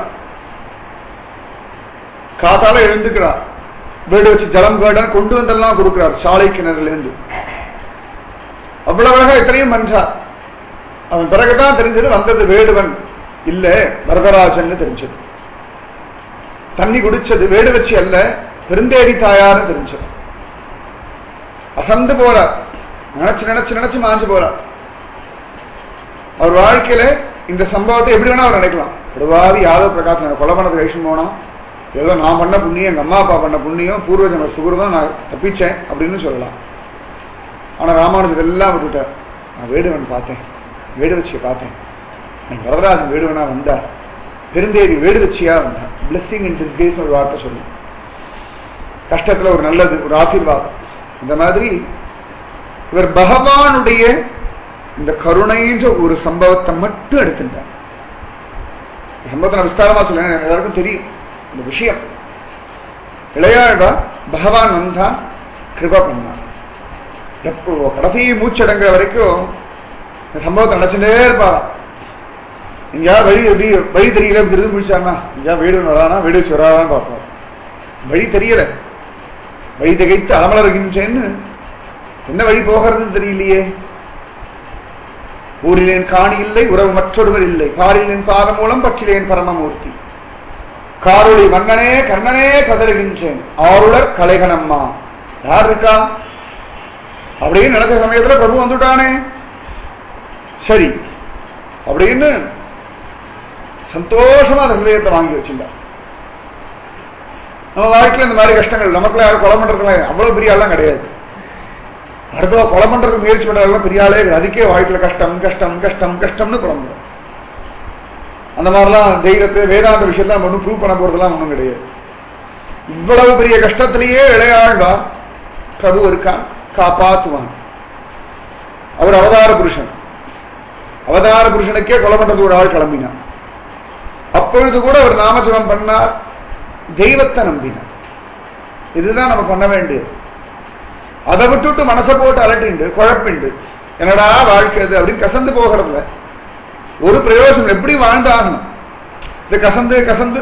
காத்தால எழுந்துக்கிறா வீடு வச்சு ஜலம் கேட்டான் கொண்டு வந்தெல்லாம் கொடுக்கிறார் சாலை கிணறுல இருந்து அவ்வளவு அழகா இத்தனையும் பண்றா அவன் பிறகுதான் தெரிஞ்சது வந்தது வேடுவன் இல்ல வரதராஜன் தெரிஞ்சது தண்ணி குடிச்சது வேடு வச்சு அல்ல பெருந்தேரி தாயார்னு தெரிஞ்சது அசந்து போறார் நினைச்சு நினைச்சு நினைச்சு மாஞ்சு போறார் அவர் வாழ்க்கையில இந்த சம்பவத்தை எப்படி வேணா அவர் நினைக்கலாம் விடுவாதி யாதவ் பிரகாஷ் நான் கொலை பண்ணது கைஷன் போனா ஏதோ நான் பண்ண புண்ணியம் எங்க அம்மா அப்பா பண்ண புண்ணியம் பூர்வ ஜென்ம சுகிருதம் நான் தப்பிச்சேன் அப்படின்னு சொல்லலாம் ஆனா ராமானுஜர் எல்லாம் விட்டுட்டார் நான் வேடுவன் பார்த்தேன் வேடு வச்சிய பார்த்தேன் எனக்கு வரதராஜன் வேடுவனா வந்தார் பெருந்தேவி வேடு வச்சியா வந்தார் பிளெஸிங் இன் டிஸ்கேஸ் ஒரு வார்த்தை சொல்லி கஷ்டத்துல ஒரு நல்லது ஒரு ஆசீர்வாதம் இந்த மாதிரி இவர் பகவானுடைய இந்த கருணைன்ற ஒரு சம்பவத்தை மட்டும் எடுத்துட்டார் இந்த சம்பவத்தை நான் விஸ்தாரமா சொல்ல எல்லாருக்கும் தெரியும் இந்த விஷயம் இளையாழ்வா பகவான் வந்தான் கிருபா பண்ணான் எப்போ கடைசி மூச்சடங்குற வரைக்கும் இந்த சம்பவத்தை நினைச்சுட்டே இருப்பாராம் எங்கேயா வழி எப்படி வழி தெரியல அப்படி திரும்பி முடிச்சாருன்னா எங்கேயா வீடு வரானா வீடு வச்சு வராதான்னு பார்ப்போம் வழி தெரியல வழி திகைத்து அலமலர்கின்றேன்னு என்ன வழி போகிறதுன்னு தெரியலையே ஊரிலேன் காணி இல்லை உறவு மற்றொருவர் இல்லை காரிலேன் பாதம் மூலம் பற்றிலேன் பரமமூர்த்தி காரொளி மன்னனே கண்ணனே கதறுகின்றேன் ஆருளர் கலைகனம்மா யார் இருக்கா அப்படின்னு நினைச்ச சமயத்துல பிரபு வந்துட்டானே சரி அப்படின்னு சந்தோஷமா அந்த ஹிருதயத்தை வாங்கி வச்சுட்டார் நம்ம வாழ்க்கையில் இந்த மாதிரி கஷ்டங்கள் நமக்குள்ள யாரும் கொலை பண்றதுலாம் அவ்வளவு பெரிய ஆள்லாம் கிடையாது அடுத்தவா கொலை பண்றதுக்கு முயற்சி பண்றதெல்லாம் பெரிய ஆளே கிடையாது. அதுக்கே வாழ்க்கையில கஷ்டம் கஷ்டம் கஷ்டம் கஷ்டம்னு புலம்புறோம் அந்த மாதிரிலாம் தெய்வத்தை வேதாந்த விஷயத்தை நம்ம ஒன்றும் ப்ரூவ் பண்ண போறதெல்லாம் ஒன்றும் கிடையாது இவ்வளவு பெரிய கஷ்டத்திலேயே இளையாழ்வா பிரபு இருக்கான் காப்பாத்துவான் அவர் அவதார புருஷன் அவதார புருஷனுக்கே கொலை பண்றது ஒரு ஆள் கிளம்பினான் அப்பொழுது கூட அவர் நாமஜபம் பண்ணார் தெய்வத்தை நம்பினார் இதுதான் நம்ம பண்ண வேண்டியது அதை விட்டுட்டு மனசை போட்டு அலட்டிண்டு குழப்பிண்டு என்னடா வாழ்க்கை அது அப்படின்னு கசந்து போகிறதுல ஒரு பிரயோஜனம் எப்படி வாழ்ந்தாகணும் இது கசந்து கசந்து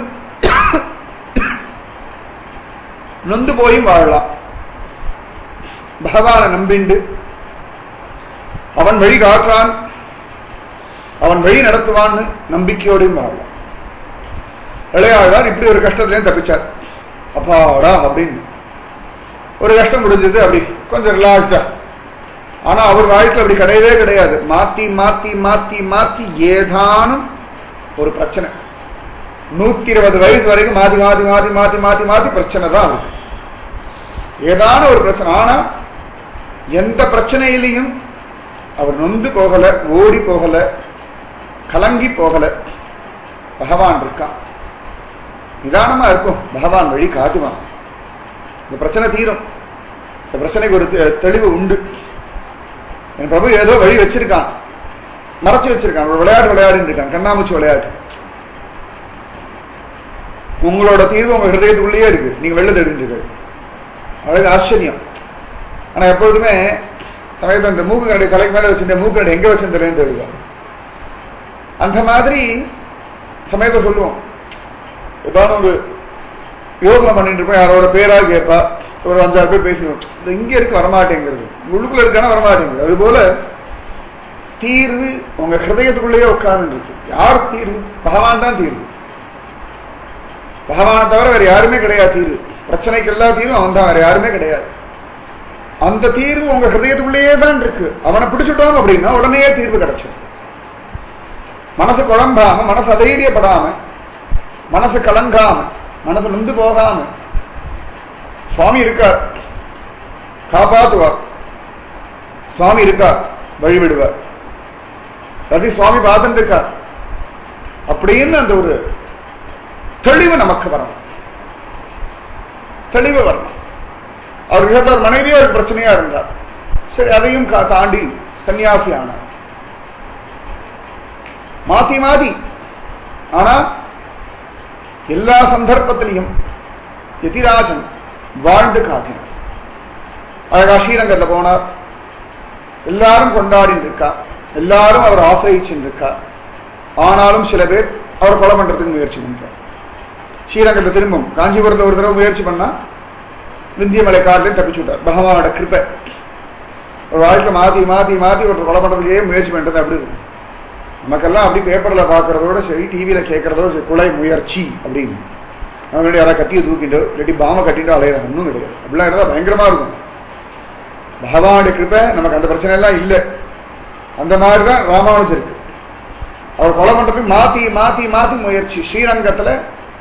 நொந்து போயும் வாழலாம் பகவானை நம்பிண்டு அவன் வழி காற்றான் அவன் வழி நடத்துவான்னு நம்பிக்கையோடையும் வாழலாம் இளையாழ்வார் இப்படி ஒரு கஷ்டத்துலேயும் தப்பிச்சார் அப்பாடா அப்படின்னு ஒரு கஷ்டம் முடிஞ்சது அப்படி கொஞ்சம் ரிலாக்ஸா ஆனா அவர் வாழ்க்கையில் அப்படி கிடையவே கிடையாது மாத்தி மாத்தி மாத்தி மாத்தி ஏதானும் ஒரு பிரச்சனை நூத்தி இருபது வயசு வரைக்கும் மாத்தி மாத்தி மாத்தி மாத்தி மாத்தி மாத்தி பிரச்சனை தான் இருக்கு ஏதான ஒரு பிரச்சனை ஆனா எந்த பிரச்சனையிலையும் அவர் நொந்து போகல ஓடி போகல கலங்கி போகல பகவான் இருக்கான் நிதானமா இருக்கும் பகவான் வழி காட்டுவான் இந்த பிரச்சனை தீரும் இந்த பிரச்சனைக்கு ஒரு தெ- தெளிவு உண்டு என் பிரபு ஏதோ வழி வச்சிருக்கான் மறைச்சு வச்சிருக்கான் ஒரு விளையாட்டு விளையாடிட்டு இருக்கான் கண்ணாமூச்சி விளையாட்டு உங்களோட தீர்வு உங்க ஹிருதயத்துக்குள்ளேயே இருக்கு நீங்க வெளில தேடிட்டு இருக்கு அழகு ஆச்சரியம் ஆனா எப்பொழுதுமே சமயத்தில் இந்த மூக்கு கரடி தலைக்கு மேல வச்சிருந்த மூக்கு கரடி எங்க வச்சிருந்தேன்னு தெரியுது அந்த மாதிரி சமயத்தை சொல்லுவோம் ஏதாவது ஒரு யோசனை பண்ணிட்டு இருப்போம் யாரோட பேரா கேட்பா ஒரு அஞ்சாறு பேர் பேசிடுவோம் இது இங்க இருக்கு வரமாட்டேங்கிறது உள்ளுக்குள்ள இருக்கானா வரமாட்டேங்குது அது போல தீர்வு உங்க ஹிருதயத்துக்குள்ளேயே உட்கார்ந்து இருக்கு யார் தீர்வு பகவான் தான் தீர்வு பகவானை தவிர வேற யாருமே கிடையாது தீர்வு பிரச்சனைக்கு எல்லா தீர்வும் அவன் தான் வேற யாருமே கிடையாது அந்த தீர்வு உங்க ஹிருதயத்துக்குள்ளேயே தான் இருக்கு அவனை பிடிச்சிட்டோம் அப்படின்னா உடனே தீர்வு கிடைச்சிடும் மனசு குழம்பாம மனசு அதைரியப்படாம மனசு கலங்காம மனசு நொந்து போகாம சுவாமி இருக்கார் காப்பாத்துவார் சுவாமி இருக்கார் வழிவிடுவார் அது சுவாமி பார்த்துட்டு இருக்கார் அப்படின்னு அந்த ஒரு தெளிவு நமக்கு வரணும் தெளிவு வரணும் அவர் இருபத்தாறு மனைவியே ஒரு பிரச்சனையா இருந்தார் சரி அதையும் கா- தாண்டி சன்னியாசி ஆனார் மாத்தி மாத்தி ஆனா எல்லா சந்தர்ப்பத்திலையும் எதிராஜன் வாழ்ந்து காட்டினார் அழகா ஸ்ரீரங்கத்துல போனார் எல்லாரும் கொண்டாடிட்டு இருக்கா எல்லாரும் அவர் ஆசிரியிச்சுட்டு இருக்கா ஆனாலும் சில பேர் அவர் கொலை பண்றதுக்கு முயற்சி பண்றார் ஸ்ரீரங்கத்தை திரும்பும் காஞ்சிபுரத்துல ஒரு தடவை முயற்சி பண்ணா விந்தியமலை காட்டிலையும் தப்பிச்சு விட்டார் பகவானோட கிருப்பை ஒரு வாழ்க்கை மாத்தி மாத்தி மாத்தி ஒரு கொலை பண்றதுக்கே முயற்சி பண்றது அப்படி இருக்கும் நமக்கெல்லாம் அப்படி பேப்பர்ல பாக்குறதோட சரி டிவியில கேட்கறதோட சரி கொலை முயற்சி அப்படின்னு அவனுடைய யாராவது கத்தியை தூக்கிட்டு இல்லாட்டி பாம கட்டிட்டு அலையிறாங்க ஒன்றும் கிடையாது அப்படிலாம் இருந்தா பயங்கரமா இருக்கும் பகவானுடைய கிருப்பை நமக்கு அந்த பிரச்சனை எல்லாம் இல்லை அந்த மாதிரி தான் ராமானுஜர் இருக்கு அவர் கொலை பண்றதுக்கு மாத்தி மாத்தி மாத்தி முயற்சி ஸ்ரீரங்கத்துல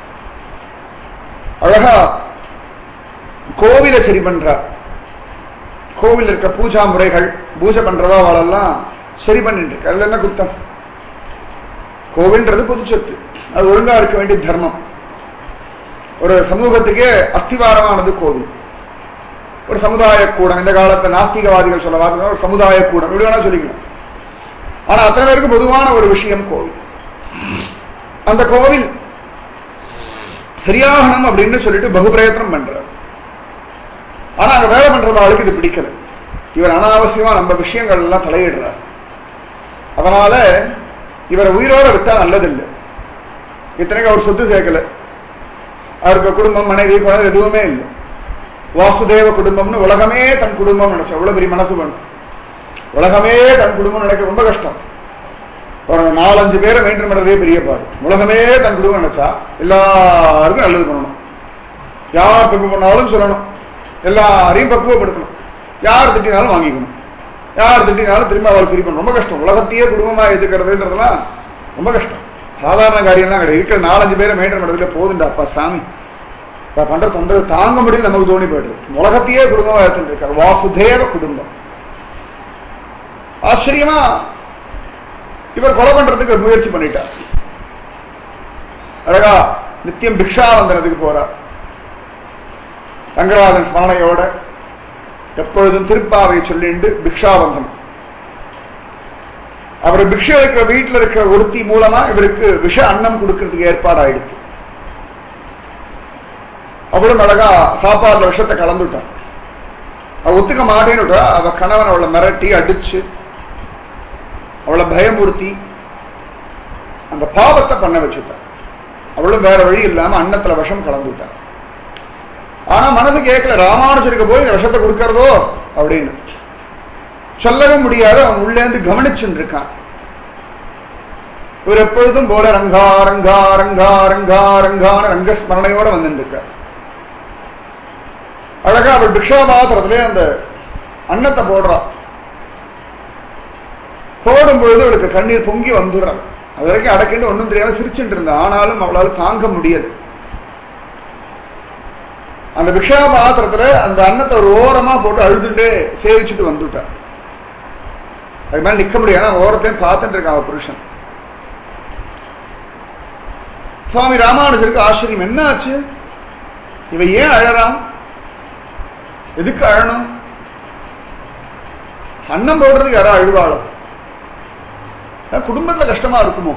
அழகா கோவிலை சரி பண்றார் கோவில் இருக்க பூஜா முறைகள் பூஜை பண்றவா அவளெல்லாம் சரி பண்ணிட்டு இருக்கு அதுல என்ன குத்தம் கோவில்ன்றது பொது சொத்து அது ஒழுங்கா இருக்க வேண்டிய தர்மம் ஒரு சமூகத்துக்கே அஸ்திவாரமானது கோவில் ஒரு சமுதாய கூடம் இந்த காலத்துல நாஸ்திகவாதிகள் சொல்ல வார்த்தை ஒரு சமுதாய கூடம் இப்படி வேணா சொல்லிக்கலாம் ஆனா அத்தனை பேருக்கு பொதுவான ஒரு விஷயம் கோவில் அந்த கோவில் சரியாகணும் அப்படின்னு சொல்லிட்டு பகு பிரயத்தனம் பண்றார் ஆனா அங்க வேலை பண்ற ஆளுக்கு இது பிடிக்கல இவர் அனாவசியமா நம்ம விஷயங்கள் எல்லாம் தலையிடுறார் அதனால இவரை உயிரோட விட்டா நல்லதில்லை இத்தனைக்கு அவர் சொத்து சேர்க்கல அவருக்கு குடும்பம் மனைவி குழந்தை எதுவுமே இல்லை வாசுதேவ குடும்பம்னு உலகமே தன் குடும்பம் நினைச்சா எவ்வளவு பெரிய மனசு பண்ணும் உலகமே தன் குடும்பம் நினைக்க ரொம்ப கஷ்டம் ஒரு நாலஞ்சு பேரை மெயின்டைன் பண்றதே பெரிய பாடு உலகமே தன் குடும்பம் நினைச்சா எல்லாருக்கும் நல்லது பண்ணணும் யார் தப்பு பண்ணாலும் சொல்லணும் எல்லாரையும் பக்குவப்படுத்தணும் யார் திட்டினாலும் வாங்கிக்கணும் யார் திட்டினாலும் திரும்ப அவள் சரி பண்ணணும் ரொம்ப கஷ்டம் உலகத்தையே குடும்பமா எதுக்கிறதுன்றதுலாம் ரொம்ப கஷ்டம் சாதாரண காரியம்லாம் கிடையாது இருக்கிற நாலஞ்சு பேரை மெயின்டைன் பண்றதுல போதுண்டா அப்பா சாமி இப்ப பண்ற தொந்தரவு தாங்க முடியல நமக்கு தோணி போயிடுது உலகத்தையே குடும்பமா எடுத்துட்டு இருக்காரு வாசுதேவ குடும்பம் ஆச்சரியமா இவர் கொலை பண்றதுக்கு ஒரு முயற்சி பண்ணிட்டார் அழகா நித்தியம் பிக்ஷாவந்தனத்துக்கு போறார் ரங்கராஜன் ஸ்மரணையோட எப்பொழுதும் திருப்பாவை சொல்லிண்டு பிக்ஷாவந்தனம் அவர் பிக்ஷை இருக்கிற வீட்டில் இருக்கிற ஒருத்தி மூலமா இவருக்கு விஷ அன்னம் கொடுக்கறதுக்கு ஏற்பாடாயிடுச்சு அவளும் அழகா சாப்பாடுல விஷத்தை கலந்துட்டான் அவ ஒத்துக்க மாட்டேன்னு விட்டா, அவ கணவன் அவளை மிரட்டி அடிச்சு அவளை பயமுறுத்தி அந்த பாவத்தை பண்ண வச்சுட்டான் அவளும் வேற வழி இல்லாம அன்னத்துல விஷம் கலந்துட்டான் ஆனா மனசு கேட்கல ராமானுஜருக்கு போய் இந்த விஷத்தை கொடுக்கறதோ அப்படின்னு சொல்லவும் முடியாது அவன் உள்ளேந்து கவனிச்சுட்டு இருக்கான் இவர் எப்பொழுதும் போல ரங்கா ரங்கா ரங்கா ரங்கா ரங்கான ரங்கஸ்மரணையோட வந்துருக்கார் அழகா அவர் பிக்ஷாபாத்திரத்திலே அந்த அன்னத்தை போடுறா போடும்பொழுது அவளுக்கு கண்ணீர் பொங்கி வந்துடுறான் அது வரைக்கும் அடக்கிட்டு ஒன்றும் தெரியாம சிரிச்சுட்டு இருந்தா ஆனாலும் அவளால் தாங்க முடியல அந்த பிக்ஷா பாத்திரத்துல அந்த அன்னத்தை ஒரு ஓரமா போட்டு அழுதுட்டு சேவிச்சுட்டு வந்துட்டான் அது மேல நிக்க முடியாது ஏன்னா ஓரத்தையும் பார்த்துட்டு இருக்கான் அவ புருஷன் சுவாமி ராமானுஜருக்கு ஆச்சரியம் என்ன ஆச்சு இவ ஏன் அழறான் எதுக்கு அழணும் அன்னம் போடுறதுக்கு யாரா அழுவாளோ அஹ் குடும்பத்துல கஷ்டமா இருக்குமோ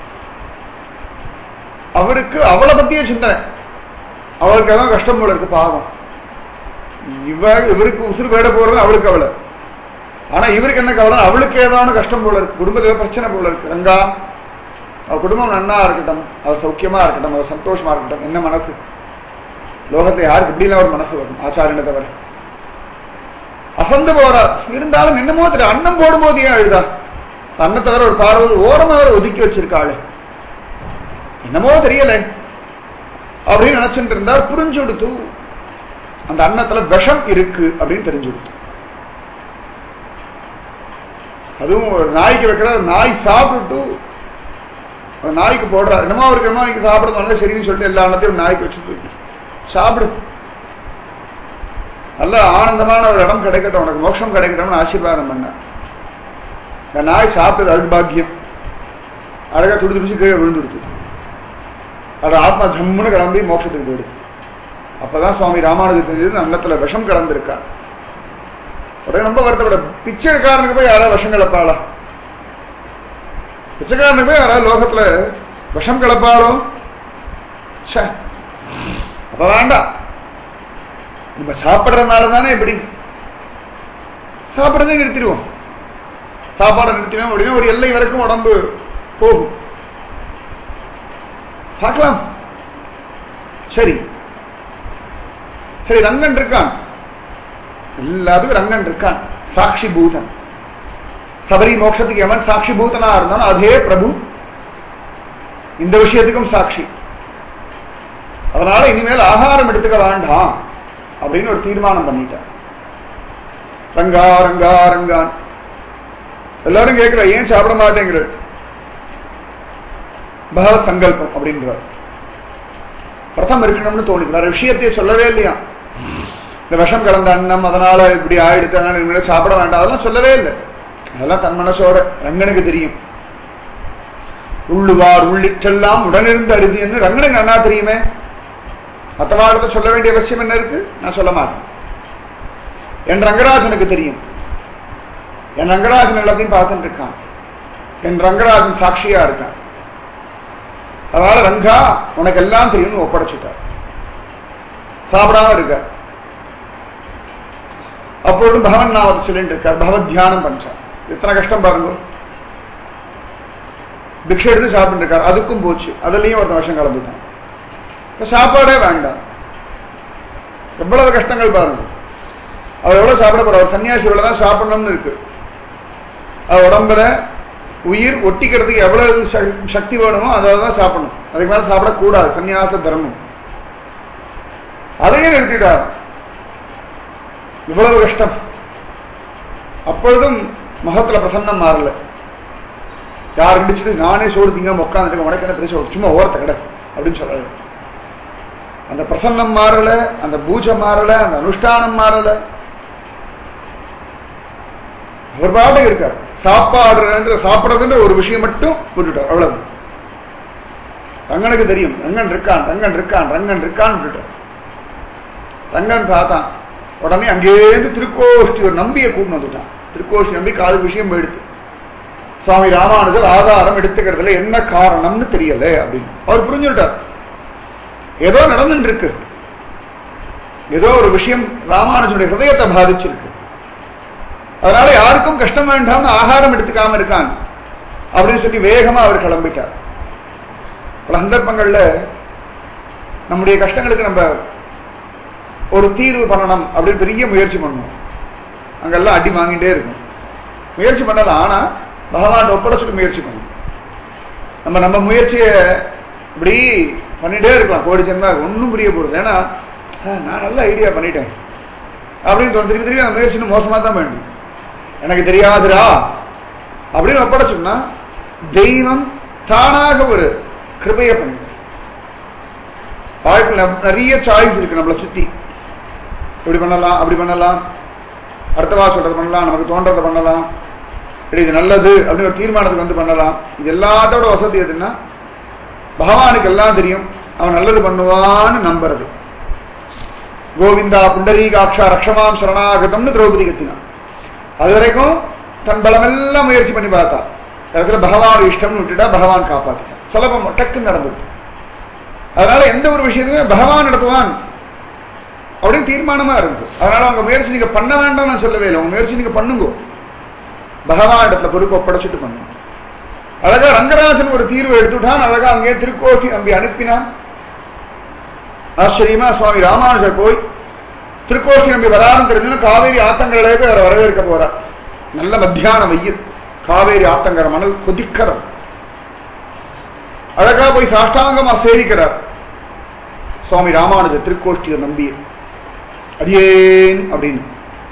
அவருக்கு அவளை பத்தியே சிந்தனை அவளுக்கு அதான் கஷ்டம் போல இருக்கு பாவம் இவ இவருக்கு உசுறு வேட போறது அவளுக்கு அவளை ஆனா இவருக்கு என்ன கவலை அவளுக்கு ஏதாவது கஷ்டம் போல இருக்கு குடும்பத்துல பிரச்சனை போல இருக்கு ரங்கா அவ குடும்பம் நன்னா இருக்கட்டும் அவ சௌக்கியமா இருக்கட்டும் அவ சந்தோஷமா இருக்கட்டும் என்ன மனசு லோகத்தை யாருக்கு இப்படிலாம் ஒரு மனசு வரும் ஆச்சாரியனை தவிர அசந்து போறா இருந்தாலும் என்னமோ தெரியல அன்னம் போடும்போது ஏன் அழுதா அன்ன தவிர ஒரு பார்வை ஓரமா வேற ஒதுக்கி வச்சிருக்காளு என்னமோ தெரியல அப்படின்னு நினைச்சுட்டு இருந்தார் புரிஞ்சு கொடுத்து அந்த அன்னத்துல விஷம் இருக்கு அப்படின்னு தெரிஞ்சு கொடுத்து அதுவும் ஒரு நாய்க்கு வைக்கிற நாய் சாப்பிட்டுட்டு அந்த நாய்க்கு போடுறாரு என்னமோ அவருக்கு என்னமோ இன்னைக்கு சாப்பிடுறது சரின்னு சொல்லிட்டு எல்லா அன்னத்தையும் நாய்க்கு வச்சுட்டு சாப்பிடு நல்ல ஆனந்தமான ஒரு இடம் கிடைக்கட்டும் உனக்கு மோட்சம் கிடைக்கட்டும்னு ஆசீர்வாதம் பண்ண இந்த நாய் சாப்பிட்டது அது பாக்கியம் அழகா துடி துடிச்சு கீழே விழுந்துடுது அது ஆத்மா ஜம்முன்னு கிளம்பி மோட்சத்துக்கு போயிடுது அப்பதான் சுவாமி ராமானுஜர் தெரிஞ்சது அன்னத்துல விஷம் கலந்திருக்கா உடனே ரொம்ப வருத்தப்பட பிச்சைக்காரனுக்கு போய் யாராவது விஷம் கலப்பாளா பிச்சைக்காரனுக்கு போய் யாராவது லோகத்துல விஷம் கலப்பாளோ ச்சே அப்ப வேண்டாம் நம்ம சாப்பிடுறதுனால தானே இப்படி சாப்பிடுறதே நிறுத்திடுவோம் சாப்பாடை நிறுத்தினோம் அப்படின்னா ஒரு எல்லை வரைக்கும் உடம்பு போகும் பார்க்கலாம் சரி சரி ரங்கன் இருக்கான் எல்லாத்துக்கும் ரங்கன் இருக்கான் சாட்சி பூதன் சபரி மோட்சத்துக்கு எவன் சாட்சி பூதனா இருந்தாலும் அதே பிரபு இந்த விஷயத்துக்கும் சாட்சி அதனால இனிமேல் ஆகாரம் எடுத்துக்க வேண்டாம் அப்படின்னு ஒரு தீர்மானம் பண்ணிட்டார் ரங்கா ரங்கா ரங்கான் எல்லாரும் கேட்கிற ஏன் சாப்பிட மாட்டேங்கிற பகவத் சங்கல்பம் அப்படின்றார் பிரதம் இருக்கணும்னு தோணுது வேற விஷயத்தையே சொல்லவே இல்லையா இந்த விஷம் கலந்த அன்னம் அதனால இப்படி ஆயிடுத்து அதனால இனிமேல் சாப்பிட வேண்டாம் அதெல்லாம் சொல்லவே இல்லை அதெல்லாம் தன் மனசோட ரங்கனுக்கு தெரியும் உள்ளுவார் உள்ளிட்டெல்லாம் உடனிருந்து அருதி என்று ரங்கனுக்கு நன்னா தெரியுமே மற்றவாடத்தை சொல்ல வேண்டிய அவசியம் என்ன இருக்கு நான் சொல்ல மாட்டேன் என் ரங்கராஜனுக்கு தெரியும் என் ரங்கராஜன் எல்லாத்தையும் பார்த்துட்டு இருக்கான் என் ரங்கராஜன் சாட்சியா இருக்கான் அதனால ரங்கா உனக்கு எல்லாம் தெரியும்னு ஒப்படைச்சிட்டார் சாப்பிடாம இருக்க அப்பொழுதும் பகவன் நாமத்தை சொல்லிட்டு இருக்கார் பகவத் தியானம் பண்ணார் எத்தனை கஷ்டம் பாருங்க பிக்ஷை எடுத்து சாப்பிட்டு இருக்கார் அதுக்கும் போச்சு அதுலயும் ஒருத்தன் வருஷம் கலந்துட்டான் இப்ப சாப்பாடே வேண்டாம் எவ்வளவு கஷ்டங்கள் பாருங்க அவர் எவ்வளவு சாப்பிட போற அவர் சன்னியாசி இவ்வளவுதான் சாப்பிடணும்னு இருக்கு அவர் உடம்புல உயிர் ஒட்டிக்கிறதுக்கு எவ்வளவு சக்- சக்தி வேணுமோ அதை தான் சாப்பிடணும் அதுக்கு மேல சாப்பிடக்கூடாது சன்னியாச தர்மம் அதையே நிறுத்திட்டார் இவ்வளவு கஷ்டம் அப்பொழுதும் முகத்துல பிரசன்னம் மாறல யார் இடிச்சுட்டு நானே சோறு திங்காம உட்காந்துட்டு உனக்கு என்ன பெரிய சோறு சும்மா ஓரத்தை கிட அப்படின்னு சொல்லல அந்த பிரசன்னம் மாறல அந்த பூஜை மாறல அந்த அனுஷ்டானம் மாறல அவர் பாட்டுக்கு இருக்கார் சாப்பாடுன்ற சாப்பிடுறதுன்ற ஒரு விஷயம் மட்டும் விட்டுட்டார் அவ்வளவு ரங்கனுக்கு தெரியும் ரங்கன் இருக்கான் ரங்கன் இருக்கான் ரங்கன் இருக்கான் விட்டுட்டார் ரங்கன் பார்த்தான் உடனே அங்கேருந்து திருக்கோஷ்டி ஒரு நம்பியை கூட்டு வந்துட்டான் திருக்கோஷ்டி நம்பி காது விஷயம் போயிடுத்து சுவாமி ராமானுஜர் ஆதாரம் எடுத்துக்கிறதுல என்ன காரணம்னு தெரியல அப்படின்னு அவர் புரிஞ்சுட்டார் ஏதோ நடந்துட்டு இருக்கு ஏதோ ஒரு விஷயம் ராமானுஜனுடைய ஹிருதயத்தை பாதிச்சிருக்கு அதனால யாருக்கும் கஷ்டம் வேண்டாம்னு ஆகாரம் எடுத்துக்காம இருக்கான் அப்படின்னு சொல்லி வேகமா அவர் கிளம்பிட்டார் பல சந்தர்ப்பங்கள்ல நம்முடைய கஷ்டங்களுக்கு நம்ம ஒரு தீர்வு பண்ணணும் அப்படின்னு பெரிய முயற்சி பண்ணுவோம் அங்கெல்லாம் அடி வாங்கிட்டே இருக்கும் முயற்சி பண்ணலாம் ஆனா பகவான் ஒப்படைச்சிட்டு முயற்சி பண்ணணும் நம்ம நம்ம முயற்சியை இப்படி பண்ணிட்டே இருக்கலாம் கோடி ஜென்மா ஒன்றும் புரிய போடுது ஏன்னா ஆ, நான் நல்ல ஐடியா பண்ணிட்டேன் அப்படின்னு தோணும். திருப்பி திருப்பி அந்த முயற்சி இன்னும் மோசமா தான் பண்ணணும் எனக்கு தெரியாதுடா அப்படின்னு ஒப்படைச்சோம்னா தெய்வம் தானாக ஒரு கிருபையை பண்ணு வாழ்க்கையில் ந- நிறைய சாய்ஸ் இருக்கு நம்மளை சுத்தி இப்படி பண்ணலாம் அப்படி பண்ணலாம் அடுத்தவா சொல்றது பண்ணலாம் நமக்கு தோன்றதை பண்ணலாம் இப்படி இது நல்லது அப்படின்னு ஒரு தீர்மானத்துக்கு வந்து பண்ணலாம் இது எல்லாத்தோட வசதி எதுன்னா பகவானுக்கு எல்லாம் தெரியும் அவன் நல்லது பண்ணுவான்னு நம்புறது கோவிந்தா புண்டரீகாட்சா ரக்ஷமாம் சரணாகதம்னு திரௌபதி கத்தினான் அது வரைக்கும் தன் பலமெல்லாம் முயற்சி பண்ணி பார்த்தா இடத்துல பகவான் இஷ்டம்னு விட்டுட்டா பகவான் காப்பாத்திட்டான் சுலபம் டக்குன்னு நடந்துட்டு அதனால எந்த ஒரு விஷயத்தையுமே பகவான் நடத்துவான் அப்படின்னு தீர்மானமா இருக்கு அதனால உங்க முயற்சி நீங்க பண்ண வேண்டாம் நான் சொல்லவே இல்லை உங்க முயற்சி நீங்க பண்ணுங்க பகவான் இடத்துல பொறுப்பு ஒப்படைச்சிட்டு பண்ணுங்க அழகா ரங்கராஜன் ஒரு தீர்வு எடுத்துட்டான் அழகா அங்கே திருக்கோட்டி அங்கே அனுப்பினான் ஆச்சரியமா சுவாமி ராமானுஜர் போய் திருக்கோஷி நம்பி வராதுன்னு தெரிஞ்சு காவேரி ஆத்தங்கரையிலே போய் அவரை வரவேற்க போறார் நல்ல மத்தியான வெயில் காவேரி ஆத்தங்கர மணல் கொதிக்கிறது அழகா போய் சாஷ்டாங்கமா சேவிக்கிறார் சுவாமி ராமானுஜர் திருக்கோஷ்டியை நம்பிய அடியேன் அப்படின்னு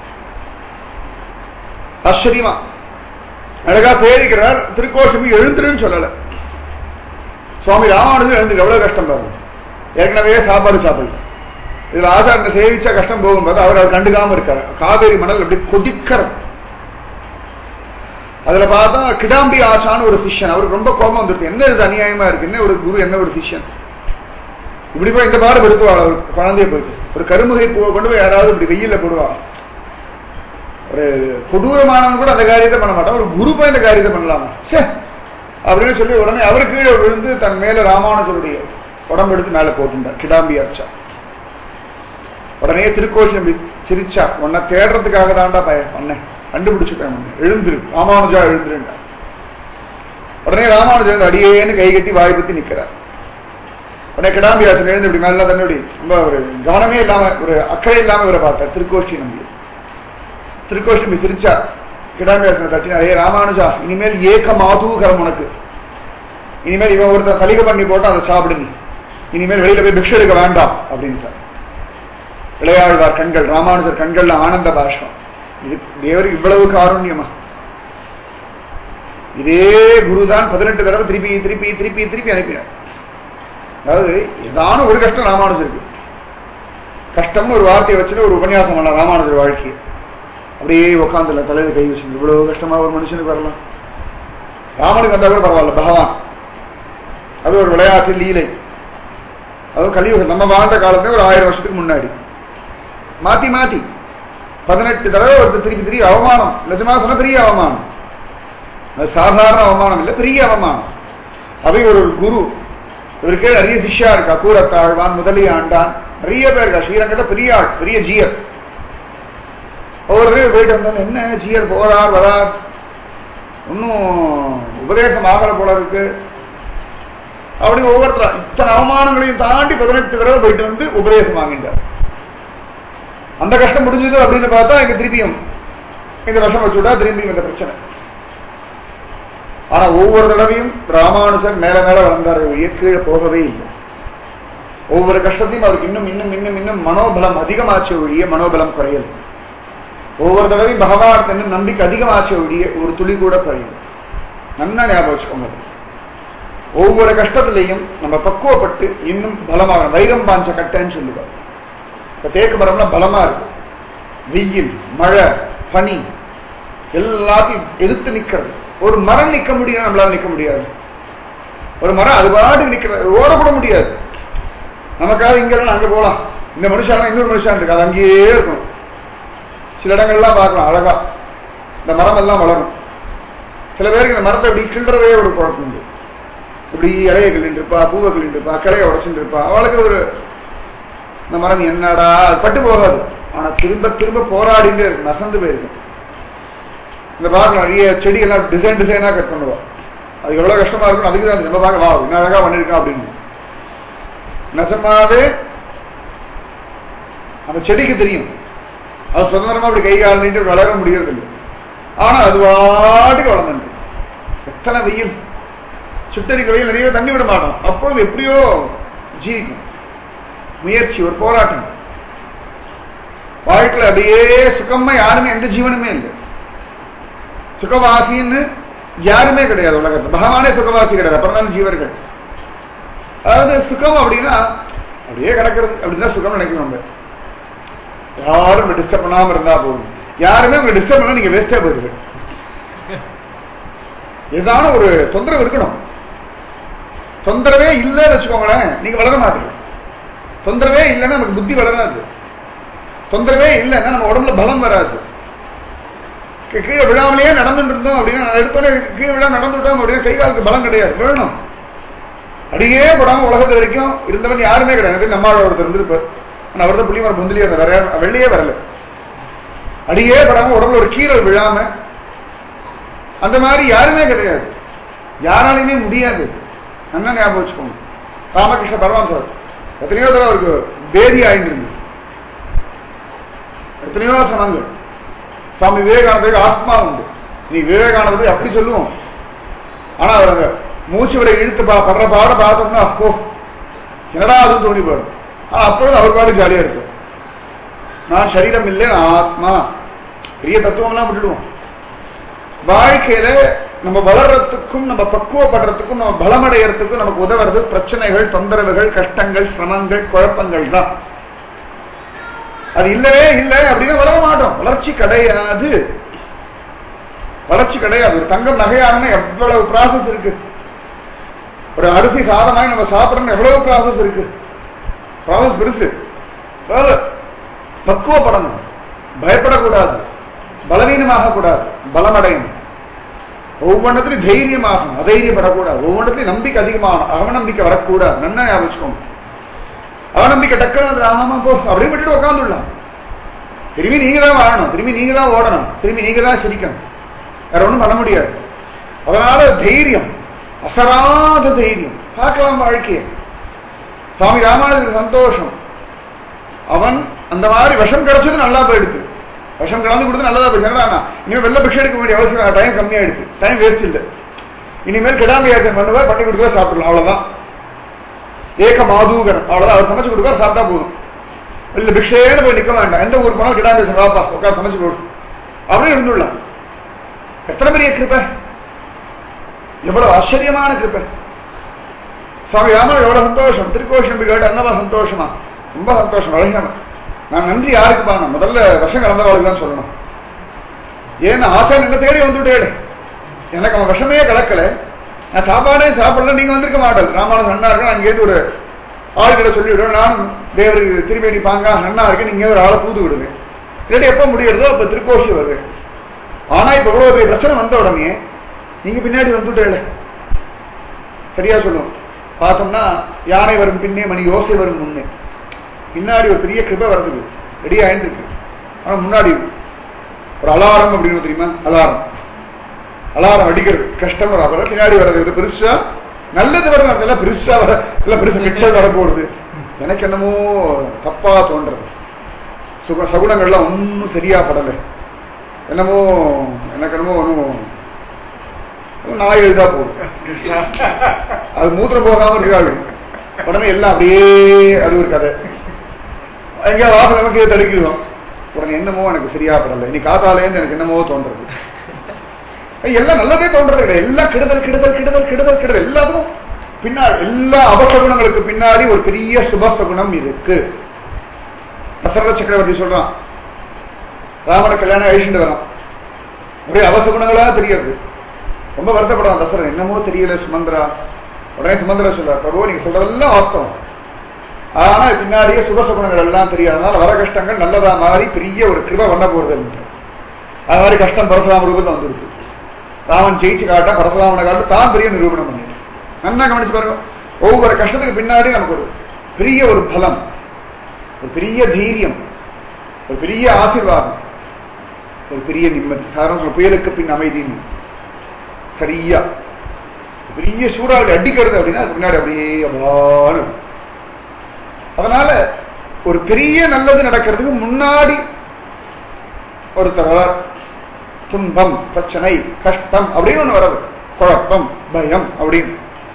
ஆச்சரியமா அழகா சேவிக்கிறார் திருக்கோஷ்டி எழுந்துருன்னு சொல்லல சுவாமி ராமானுஜர் எழுந்து எவ்வளவு கஷ்டம் பாருங்க ஏற்கனவே சாப்பாடு சாப்பிடல இதுல ஆசாரனை சேவிச்சா கஷ்டம் போகும்போது அவர் அவர் கண்டுக்காம இருக்காரு காவேரி மணல் அப்படி கொதிக்கிறது அதுல பார்த்தா கிடாம்பி ஆசான்னு ஒரு சிஷ்யன் அவருக்கு ரொம்ப கோபம் வந்துருது என்ன இது அநியாயமா இருக்கு என்ன ஒரு குரு என்ன ஒரு சிஷ்யன் இப்படி போய் இந்த பாடு படுத்துவாள் ஒரு குழந்தைய போயிட்டு ஒரு கருமுகை பூவை கொண்டு போய் யாராவது இப்படி வெயில்ல போடுவாள் ஒரு கொடூரமானவன் கூட அந்த காரியத்தை பண்ண மாட்டான் ஒரு குரு போய் இந்த காரியத்தை பண்ணலாமா சே அப்படின்னு சொல்லி உடனே அவர் கீழே விழுந்து தன் மேல ராமானுஜருடைய உடம்பு எடுத்து மேல போட்டுட்டார் கிடாம்பி ஆச்சா உடனே திருக்கோஷி நம்பி சிரிச்சா உன்னை தேடுறதுக்காக தான்டா பையன் பண்ணேன் கண்டுபிடிச்சுட்டேன் உன்னை. எழுந்திரு ராமானுஜா எழுந்திருண்டா உடனே ராமானுஜர் வந்து அடியேன்னு கை கட்டி வாய் பத்தி நிக்கிறார் உடனே கிடாம்பியாசன் எழுந்து இப்படி மேல தன்னுடைய ரொம்ப ஒரு கவனமே இல்லாம ஒரு அக்கறை இல்லாம இவரை பார்த்தார் திருக்கோஷ்டி நம்பி திருக்கோஷ்டி நம்பி சிரிச்சா கிடாம்பியாசனை தட்டினா ஏ ராமானுஜா இனிமேல் ஏக மாதூகரம் உனக்கு இனிமேல் இவன் ஒருத்தர் சலிகை பண்ணி போட்டு அதை சாப்பிடு நீ இனிமேல் வெளியில போய் பிக்ஷை எடுக்க வேண்டாம் அப்படின்ட்டார் இளையாழ்வார் கண்கள் ராமானுஜர் கண்கள்ல ஆனந்த பாஷ்பம் இது தேவருக்கு இவ்வளவு காருண்யமா இதே குருதான் பதினெட்டு தடவை திருப்பி திருப்பி திருப்பி திருப்பி அனுப்பினார் அதாவது ஏதான ஒரு கஷ்டம் ராமானுஜருக்கு கஷ்டம்னு ஒரு வார்த்தையை வச்சுட்டு ஒரு உபன்யாசம் பண்ண ராமானுஜர் வாழ்க்கையை அப்படியே உட்காந்துல தலையில கை வச்சு இவ்வளவு கஷ்டமா ஒரு மனுஷனுக்கு வரலாம் ராமனுக்கு வந்தா கூட பரவாயில்ல பகவான் அது ஒரு விளையாட்டு லீலை அதுவும் கலியுகம் நம்ம வாழ்ந்த காலத்துல ஒரு ஆயிரம் வருஷத்துக்கு முன்னாடி மாத்தி மாத்தி பதினெட்டு தடவை ஒருத்தர் திருப்பி திருப்பி அவமானம் நிஜமா சொன்ன பெரிய அவமானம் அது சாதாரண அவமானம் இல்லை பெரிய அவமானம் அதை ஒரு குரு இவருக்கே நிறைய சிஷ்யா இருக்கா கூரத்தாழ்வான் முதலி ஆண்டான் நிறைய பேர் இருக்கா ஸ்ரீரங்கத்தை பெரிய ஆள் பெரிய ஜியர் ஒவ்வொரு தடவை போயிட்டு வந்தோம் என்ன ஜியர் போறார் வரார் இன்னும் உபதேசம் ஆகல போல இருக்கு அப்படி ஒவ்வொருத்தர் இத்தனை அவமானங்களையும் தாண்டி பதினெட்டு தடவை போயிட்டு வந்து உபதேசம் வாங்கிட்டார் அந்த கஷ்டம் முடிஞ்சது அப்படின்னு பார்த்தா இங்க திருப்பியும் இந்த விஷம் வச்சுட்டா திரும்பியும் இந்த பிரச்சனை ஆனா ஒவ்வொரு தடவையும் ராமானுஜர் மேல மேல வளர்ந்தார் ஒழிய கீழே போகவே இல்லை ஒவ்வொரு கஷ்டத்தையும் அவருக்கு இன்னும் இன்னும் இன்னும் இன்னும் மனோபலம் அதிகமாச்சு ஒழிய மனோபலம் குறையல ஒவ்வொரு தடவையும் பகவான் இன்னும் நம்பிக்கை அதிகமாச்சு ஒழிய ஒரு துளி கூட குறையல நல்லா ஞாபகம் வச்சுக்கோங்க அது. ஒவ்வொரு கஷ்டத்திலையும் நம்ம பக்குவப்பட்டு இன்னும் பலமாக வைரம் பாஞ்ச கட்டைன்னு சொல்லுவார் இப்ப தேக்கு மரம்லாம் பலமா இருக்கு வெயில் மழை பனி எல்லாத்தையும் எதிர்த்து நிக்கிறது ஒரு மரம் நிக்க முடியும் நம்மளால நிக்க முடியாது ஒரு மரம் அது பாட்டுக்கு நிக்கிறது ஓடக்கூட முடியாது நமக்காக இங்க இருந்து அங்க போகலாம் இந்த மனுஷன் இன்னொரு மனுஷன் இருக்கு அது அங்கேயே இருக்கணும் சில இடங்கள்லாம் பார்க்கலாம் அழகா இந்த மரம் எல்லாம் வளரும் சில பேருக்கு இந்த மரத்தை இப்படி கிண்டுறதே ஒரு குழப்பம் உண்டு இப்படி இலையை கிள்ளிட்டு இருப்பா பூவை கிள்ளிட்டு இருப்பா கிளைய உடச்சுட்டு இருப்பா அவளுக்கு ஒரு இந்த மரம் என்னடா அது பட்டு போகாது ஆனா திரும்ப திரும்ப போராடிட்டு இருக்கு நசந்து போயிருக்கு இந்த பார்க்க நிறைய செடி எல்லாம் டிசைன் டிசைனா கட் பண்ணுவோம் அது எவ்வளவு கஷ்டமா இருக்கும் அதுக்கு தான் நம்ம பார்க்க வா என்ன அழகா பண்ணிருக்கோம் அப்படின்னு நெசமாவே அந்த செடிக்கு தெரியும் அது சுதந்திரமா அப்படி கை கால் நீட்டு வளர முடியறது இல்லை ஆனா அது வாட்டுக்கு வளர்ந்துட்டு எத்தனை வெயில் சுட்டரிக்க வெயில் நிறைய தண்ணி விட மாட்டோம் அப்பொழுது எப்படியோ ஜீவிக்கும் முயற்சி ஒரு போராட்டம் வாழ்க்கையில் அப்படியே சுகமா யாருமே எந்த ஜீவனுமே இல்லை சுகவாசின்னு யாருமே கிடையாது உலகத்தில் பகவானே சுகவாசி கிடையாது அப்புறம் தான் ஜீவர்கள் அதாவது சுகம் அப்படின்னா அப்படியே கிடக்கிறது அப்படின்னு தான் சுகம் நினைக்கணும் நம்ம யாரும் டிஸ்டர்ப் பண்ணாம இருந்தா போதும் யாருமே உங்களை டிஸ்டர்ப் பண்ணா நீங்க வேஸ்டா போயிடுது ஏதான ஒரு தொந்தரவு இருக்கணும் தொந்தரவே இல்லைன்னு வச்சுக்கோங்களேன் நீங்க வளர மாட்டீங்க தொந்தரவே இல்லைன்னா நமக்கு புத்தி வளராது தொந்தரவே இல்லைன்னா நம்ம உடம்புல பலம் வராது கீ- கீழே விழாமலேயே நடந்துட்டு இருந்தோம் அப்படின்னா எடுத்தோடனே கீழே விழா நடந்துட்டோம் அப்படின்னா கை காலுக்கு பலம் கிடையாது வேணும் அடியே படாம உலகத்து வரைக்கும் இருந்தவன் யாருமே கிடையாது எனக்கு நம்மளோட ஒருத்தர் இருந்திருப்பார் ஆனா அவர் தான் புள்ளிமரம் பொந்திலே இருந்தார் வேற யாரும் வெள்ளையே வரல அடியே படாம உடம்புல ஒரு கீரல் விழாம அந்த மாதிரி யாருமே கிடையாது யாராலையுமே முடியாது நல்லா ஞாபகம் வச்சுக்கோங்க ராமகிருஷ்ண பரமஹம்சர் எத்தனையோ தடவை அவருக்கு பேதி ஆயிருந்து எத்தனையோ சனங்கள் சுவாமி விவேகானந்தருக்கு ஆத்மா உண்டு நீ விவேகானந்தருக்கு அப்படி சொல்லுவோம் ஆனா அவர் அந்த மூச்சு விட இழுத்து பா படுற பாட பார்த்தோம்னா ஓ என்னடா அதுவும் தோணி போயிடும் ஆனா அப்பொழுது அவர் பாடு ஜாலியா இருக்கு நான் சரீரம் இல்லை நான் ஆத்மா பெரிய தத்துவம்லாம் விட்டுடுவோம் வாழ்க்கையில நம்ம வளர்றதுக்கும் நம்ம பக்குவப்படுறதுக்கும் நம்ம பலமடையறதுக்கும் நமக்கு உதவுறது பிரச்சனைகள் தொந்தரவுகள் கஷ்டங்கள் சிரமங்கள் குழப்பங்கள் தான் அது இல்லவே இல்லை அப்படின்னா வளர மாட்டோம் வளர்ச்சி கிடையாது வளர்ச்சி கிடையாது ஒரு தங்கம் நகையாகணும் எவ்வளவு ப்ராசஸ் இருக்கு ஒரு அரிசி சாதமாய் நம்ம சாப்பிடணும் எவ்வளவு ப்ராசஸ் இருக்கு ப்ராசஸ் பெருசு அதாவது பக்குவப்படணும் பயப்படக்கூடாது பலவீனமாக கூடாது பலமடையணும் ஒவ்வொன்றத்திலையும் தைரியமாகணும் அதைரியப்படக்கூடாது ஒவ்வொன்றத்திலையும் நம்பிக்கை அதிகமாகணும் அவநம்பிக்கை வரக்கூடாது நன்னா ஞாபகம் வச்சுக்கோங்க அவநம்பிக்கை டக்குன்னு அது ஆமா போ அப்படின்னு விட்டுட்டு உட்காந்துடலாம் திரும்பி நீங்க தான் வாழணும் திரும்பி நீங்க தான் ஓடணும் திரும்பி நீங்க தான் சிரிக்கணும் வேற ஒண்ணும் பண்ண முடியாது அதனால தைரியம் அசராத தைரியம் பார்க்கலாம் வாழ்க்கையை சுவாமி ராமானுஜருக்கு சந்தோஷம் அவன் அந்த மாதிரி விஷம் கிடைச்சது நல்லா போயிடுது விஷம் கலந்து கொடுத்து நல்லதா போயிடுச்சு என்னடா இனிமேல் வெள்ள பிக்ஷை எடுக்க வேண்டிய அவசியம் டைம் கம்மியாயிடுச்சு டைம் வேஸ்ட் இல்லை இனிமேல் கிடாமையாக்கம் பண்ணுவார் பண்ணி கொடுக்குவார் சாப்பிடலாம் அவ்வளவுதான் ஏக மாதூகரம் அவ்வளவுதான் அவர் சமைச்சு கொடுக்கார் சாப்பிட்டா போதும் இல்ல பிக்ஷேன்னு போய் நிக்க வேண்டாம் எந்த ஊர் போனாலும் கிடாம வாப்பா உட்கார் சமைச்சு கொடு அப்படின்னு இருந்துடலாம் எத்தனை பெரிய கிருப்பை எவ்வளவு ஆச்சரியமான கிருப்பை சுவாமி ராமன் எவ்வளவு சந்தோஷம் திருக்கோஷம் கேட்டு அன்னவா சந்தோஷமா ரொம்ப சந்தோஷம் அழகான நான் நன்றி யாருக்கு பாருங்க முதல்ல விஷம் கலந்தவாளுக்கு தான் சொல்லணும் ஏன்னா ஆச்சாரியன் என்ன தேடி வந்துட்டேடு எனக்கு அவன் விஷமே கலக்கல நான் சாப்பாடே சாப்பிடல நீங்க வந்திருக்க மாட்டேன் ராமானுஜன் நன்னா இருக்கு நான் இங்கேருந்து ஒரு ஆள்கிட்ட சொல்லி விடுவேன் நானும் தேவருக்கு திருவேணி பாங்கா நன்னா இருக்கு நீங்க ஒரு ஆளை தூது விடுங்க இல்லாட்டி எப்ப முடியறதோ அப்ப திருக்கோஷி வருது ஆனா இப்ப இவ்வளவு பெரிய பிரச்சனை வந்த உடனே நீங்க பின்னாடி வந்துட்டே சரியா சொல்லும் பார்த்தோம்னா யானை வரும் பின்னே மணி யோசை வரும் முன்னே பின்னாடி ஒரு பெரிய கிருபை வருதுக்கு ரெடி ஆயிருக்கு ஆனா முன்னாடி ஒரு அலாரம் அப்படின்னு தெரியுமா அலாரம் அலாரம் அடிக்கிறது கஷ்டம் வர அப்புறம் பின்னாடி வர்றது இது பெருசா நல்லது வர எல்லாம் பெருசா வர இல்ல பெருசா கிட்ட வர போடுது எனக்கு என்னமோ தப்பா தோன்றது சுக சகுனங்கள்லாம் ஒன்றும் சரியா படலை என்னமோ எனக்கு என்னமோ ஒன்றும் நாய் எழுதா போகுது அது மூத்திரம் போகாம இருக்காது உடனே எல்லாம் அப்படியே அது ஒரு கதை எங்கேயா வாசல் நமக்கு தடுக்கிறோம் உடனே என்னமோ எனக்கு சரியா படல இன்னைக்கு காத்தாலேருந்து எனக்கு என்னமோ தோன்றது எல்லாம் நல்லதே தோன்றது கிடையாது எல்லாம் கெடுதல் கெடுதல் கெடுதல் கெடுதல் கெடுதல் எல்லாத்துக்கும் பின்னாடி எல்லா அபசகுணங்களுக்கு பின்னாடி ஒரு பெரிய சுபசகுணம் இருக்கு தசரத சக்கரவர்த்தி சொல்றான் ராமனை கல்யாணம் அழிச்சுட்டு வரான் ஒரே அவசகுணங்களா தெரியாது ரொம்ப வருத்தப்படுறான் தசரன் என்னமோ தெரியல சுமந்திரா உடனே சுமந்திரா சொல்றார் பிரபு நீங்க சொல்றதெல்லாம் வாஸ்தவம் ஆனா பின்னாடியே சுபசகுணங்கள் எல்லாம் தெரியாதனால வர கஷ்டங்கள் நல்லதா மாறி பெரிய ஒரு கிருப பண்ண போறது அது மாதிரி கஷ்டம் பரசுராம ரூபத்தில் வந்துருக்கு ராமன் ஜெயிச்சு காட்ட பரசுராமனை காட்ட தான் பெரிய நிரூபணம் பண்ணிட்டு நல்லா கவனிச்சு பாருங்க ஒவ்வொரு கஷ்டத்துக்கு பின்னாடி நமக்கு ஒரு பெரிய ஒரு பலம் ஒரு பெரிய தைரியம் ஒரு பெரிய ஆசீர்வாதம் ஒரு பெரிய நிம்மதி சாதாரண சொல்ல புயலுக்கு பின் அமைதின்னு சரியா பெரிய சூறாவளி அடிக்கிறது அப்படின்னா அதுக்கு முன்னாடி அப்படியே அபான்னு இருக்கும். அதனால ஒரு பெரிய நல்லது நடக்கிறதுக்கு முன்னாடி ஒருத்தர் வரார். துன்பம் பிரச்சனை கஷ்டம் அப்படின்னு ஒண்ணு வர்றது குழப்பம் பயம் அப்படின்னு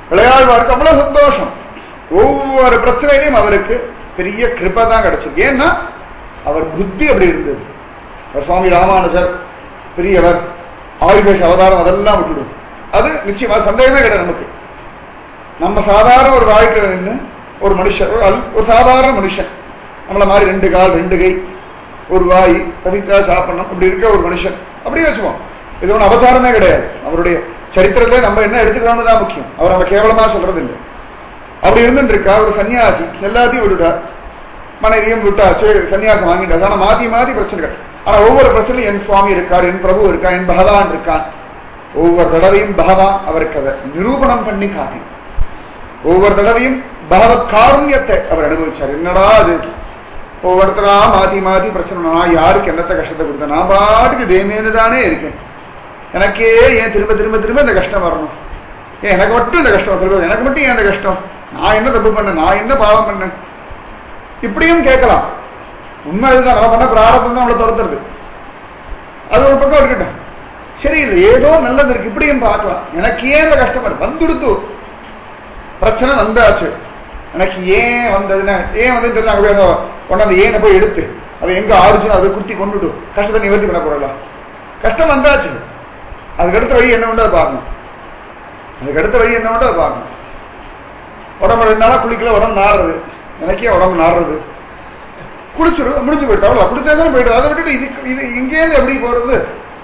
விளையாழ்வாருக்கு அவ்வளவு சந்தோஷம் ஒவ்வொரு பிரச்சனையிலையும் அவருக்கு பெரிய கிருபை தான் கிடைச்சது ஏன்னா அவர் புத்தி அப்படி இருந்தது அவர் சுவாமி ராமானுஜர் பெரியவர் ஆயுதேஷ அவதாரம் அதெல்லாம் விட்டுடும் அது நிச்சயமா சந்தேகமே கிடையாது நமக்கு நம்ம சாதாரண ஒரு வாழ்க்கையில நின்று ஒரு மனுஷன் ஒரு அல்- ஒரு சாதாரண மனுஷன் நம்மள மாதிரி ரெண்டு கால் ரெண்டு கை ஒரு வாய் பதித்தா சாப்பிடணும் அப்படி இருக்க ஒரு மனுஷன் அப்படியே வச்சுப்போம் இது ஒன்றும் அபசாரமே கிடையாது அவருடைய சரித்திரத்திலே நம்ம என்ன எடுத்துக்கிறோம்னு தான் முக்கியம் அவர் நம்ம கேவலமா சொல்றது இல்லை அப்படி இருந்துட்டு இருக்கா ஒரு சன்னியாசி எல்லாத்தையும் விட்டுட்டார் மனைவியும் விட்டாச்சு சன்னியாசம் வாங்கிட்டார் ஆனா மாத்தி மாத்தி பிரச்சனைகள் ஆனா ஒவ்வொரு பிரச்சனையும் என் சுவாமி இருக்கார் என் பிரபு இருக்கான் என் பகவான் இருக்கான் ஒவ்வொரு தடவையும் பகவான் அவருக்கு அதை நிரூபணம் பண்ணி காட்டி ஒவ்வொரு தடவையும் பகவத் காருண்யத்தை அவர் அனுபவிச்சார் என்னடா அது ஒவ்வொருத்தரா மாத்தி மாத்தி பிரச்சனை நான் யாருக்கு என்னத்த கஷ்டத்தை கொடுத்தேன் நான் பாட்டுக்கு தேமேனு தானே இருக்கேன் எனக்கே ஏன் திரும்ப திரும்ப திரும்ப இந்த கஷ்டம் வரணும் ஏன் எனக்கு மட்டும் இந்த கஷ்டம் சொல்லுவது எனக்கு மட்டும் ஏன் இந்த கஷ்டம் நான் என்ன தப்பு பண்ணேன் நான் என்ன பாவம் பண்ணேன் இப்படியும் கேட்கலாம் உண்மை இதுதான் நம்ம பண்ண பிராரத்தம் தான் நம்மளை துரத்துறது அது ஒரு பக்கம் இருக்கட்டும் சரி இல்லை ஏதோ நல்லது இருக்கு இப்படியும் பார்க்கலாம் எனக்கு ஏன் இந்த கஷ்டம் வருது? வந்துடுத்து பிரச்சனை வந்தாச்சு எனக்கு ஏன் வந்ததுன்னா ஏன் வந்து தெரியல அங்க போய் அந்த கொண்டாந்து ஏனை போய் எடுத்து அதை எங்க ஆரிஜினோ அதை குத்தி கொண்டுட்டு கஷ்டத்தை நிவர்த்தி பண்ண போறலாம் கஷ்டம் வந்தாச்சு அதுக்கு அடுத்த வழி என்ன உண்டோ அதை பார்க்கணும் அதுக்கு அடுத்த வழி என்ன உண்டோ அதை பார்க்கணும் உடம்பு ரெண்டு நாளா குளிக்கல உடம்பு நாடுறது எனக்கே உடம்பு நாடுறது குளிச்சுடு முடிஞ்சு போயிட்டு அவ்வளோ குளிச்சாதான் போயிட்டு அதை விட்டுட்டு இது இது இங்கேருந்து எப்படி போறது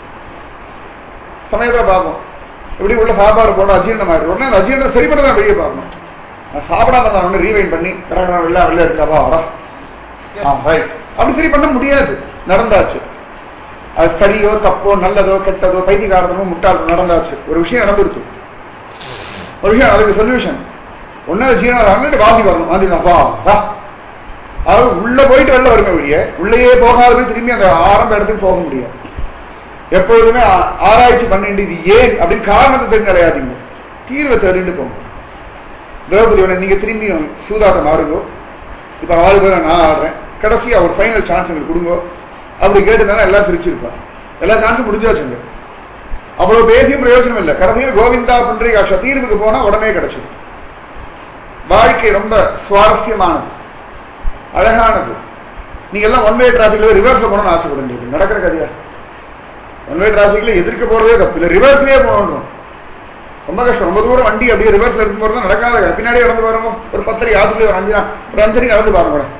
சமயத்தில் பார்ப்போம் எப்படி உள்ள சாப்பாடு போட அஜீரணம் ஆயிடுது உடனே அந்த அஜீரணம் சரி பண்ண வெளியே பார்க்கணும் நான் சாப்பிடாம நான் ஒன்று ரீவைன் பண்ணி கடற்கரை வெளில வெளில எடுத்தாவா அடா ஆ ரைட் அப்படி சரி பண்ண முடியாது நடந்தாச்சு அது சரியோ தப்போ நல்லதோ கெட்டதோ பைத்தியகாரத்தனமோ முட்டாள்தனமோ நடந்தாச்சு ஒரு விஷயம் நடந்துடுச்சு ஒரு விஷயம் அதுக்கு சொல்யூஷன் ஒன்னு ஜீரணம் ஆகணும் வாந்தி வரணும் வாந்தி வா வா அதாவது உள்ள போயிட்டு வெளில வருமே வழிய உள்ளேயே போகாதவே திரும்பி அந்த ஆரம்ப இடத்துக்கு போக முடியாது எப்பொழுதுமே ஆ- ஆராய்ச்சி பண்ணிட்டு இது ஏன் அப்படின்னு காரணத்தை தெரிஞ்சு அலையாதீங்க தீர்வை தேடிட்டு போங்க திரௌபதி உடனே நீங்க திரும்பி சூதாட்டம் ஆடுங்கோ இப்ப ஆறு பேர் நான் ஆடுறேன் கடைசியா ஒரு ஃபைனல் சான்ஸ் எங்களுக்கு கொடுங்க அப்படி கேட்டுதானே எல்லாம் சிரிச்சிருப்பான் எல்லா சான்ஸும் முடிஞ்சாச்சுங்க அவ்வளவு பேசியும் பிரயோஜனம் இல்லை கடைசியில் கோவிந்தா பண்றீங்க தீர்வுக்கு போனா உடனே கிடைச்சிடும் வாழ்க்கை ரொம்ப சுவாரஸ்யமானது அழகானது நீங்க எல்லாம் ஒன் வே டிராபிக்ல ரிவர்ஸ்ல போகணும்னு ஆசைப்படுறீங்க நடக்கிற கதையா ஒன் வே டிராபிக்ல எதிர்க்க போறதே தப்பு இல்ல ரிவர்ஸ்லயே போகணும் ரொம்ப கஷ்டம் ரொம்ப தூரம் வண்டி அப்படியே ரிவர்ஸ்ல எடுத்து போறது நடக்காத கதை. பின்னாடியே நடந்து பாருங்க ஒரு பத்தடி ஆத்துக்குள்ளே ஒரு அஞ்சு நா- ஒரு அஞ்சடி நடந்து பாருங்க கூட.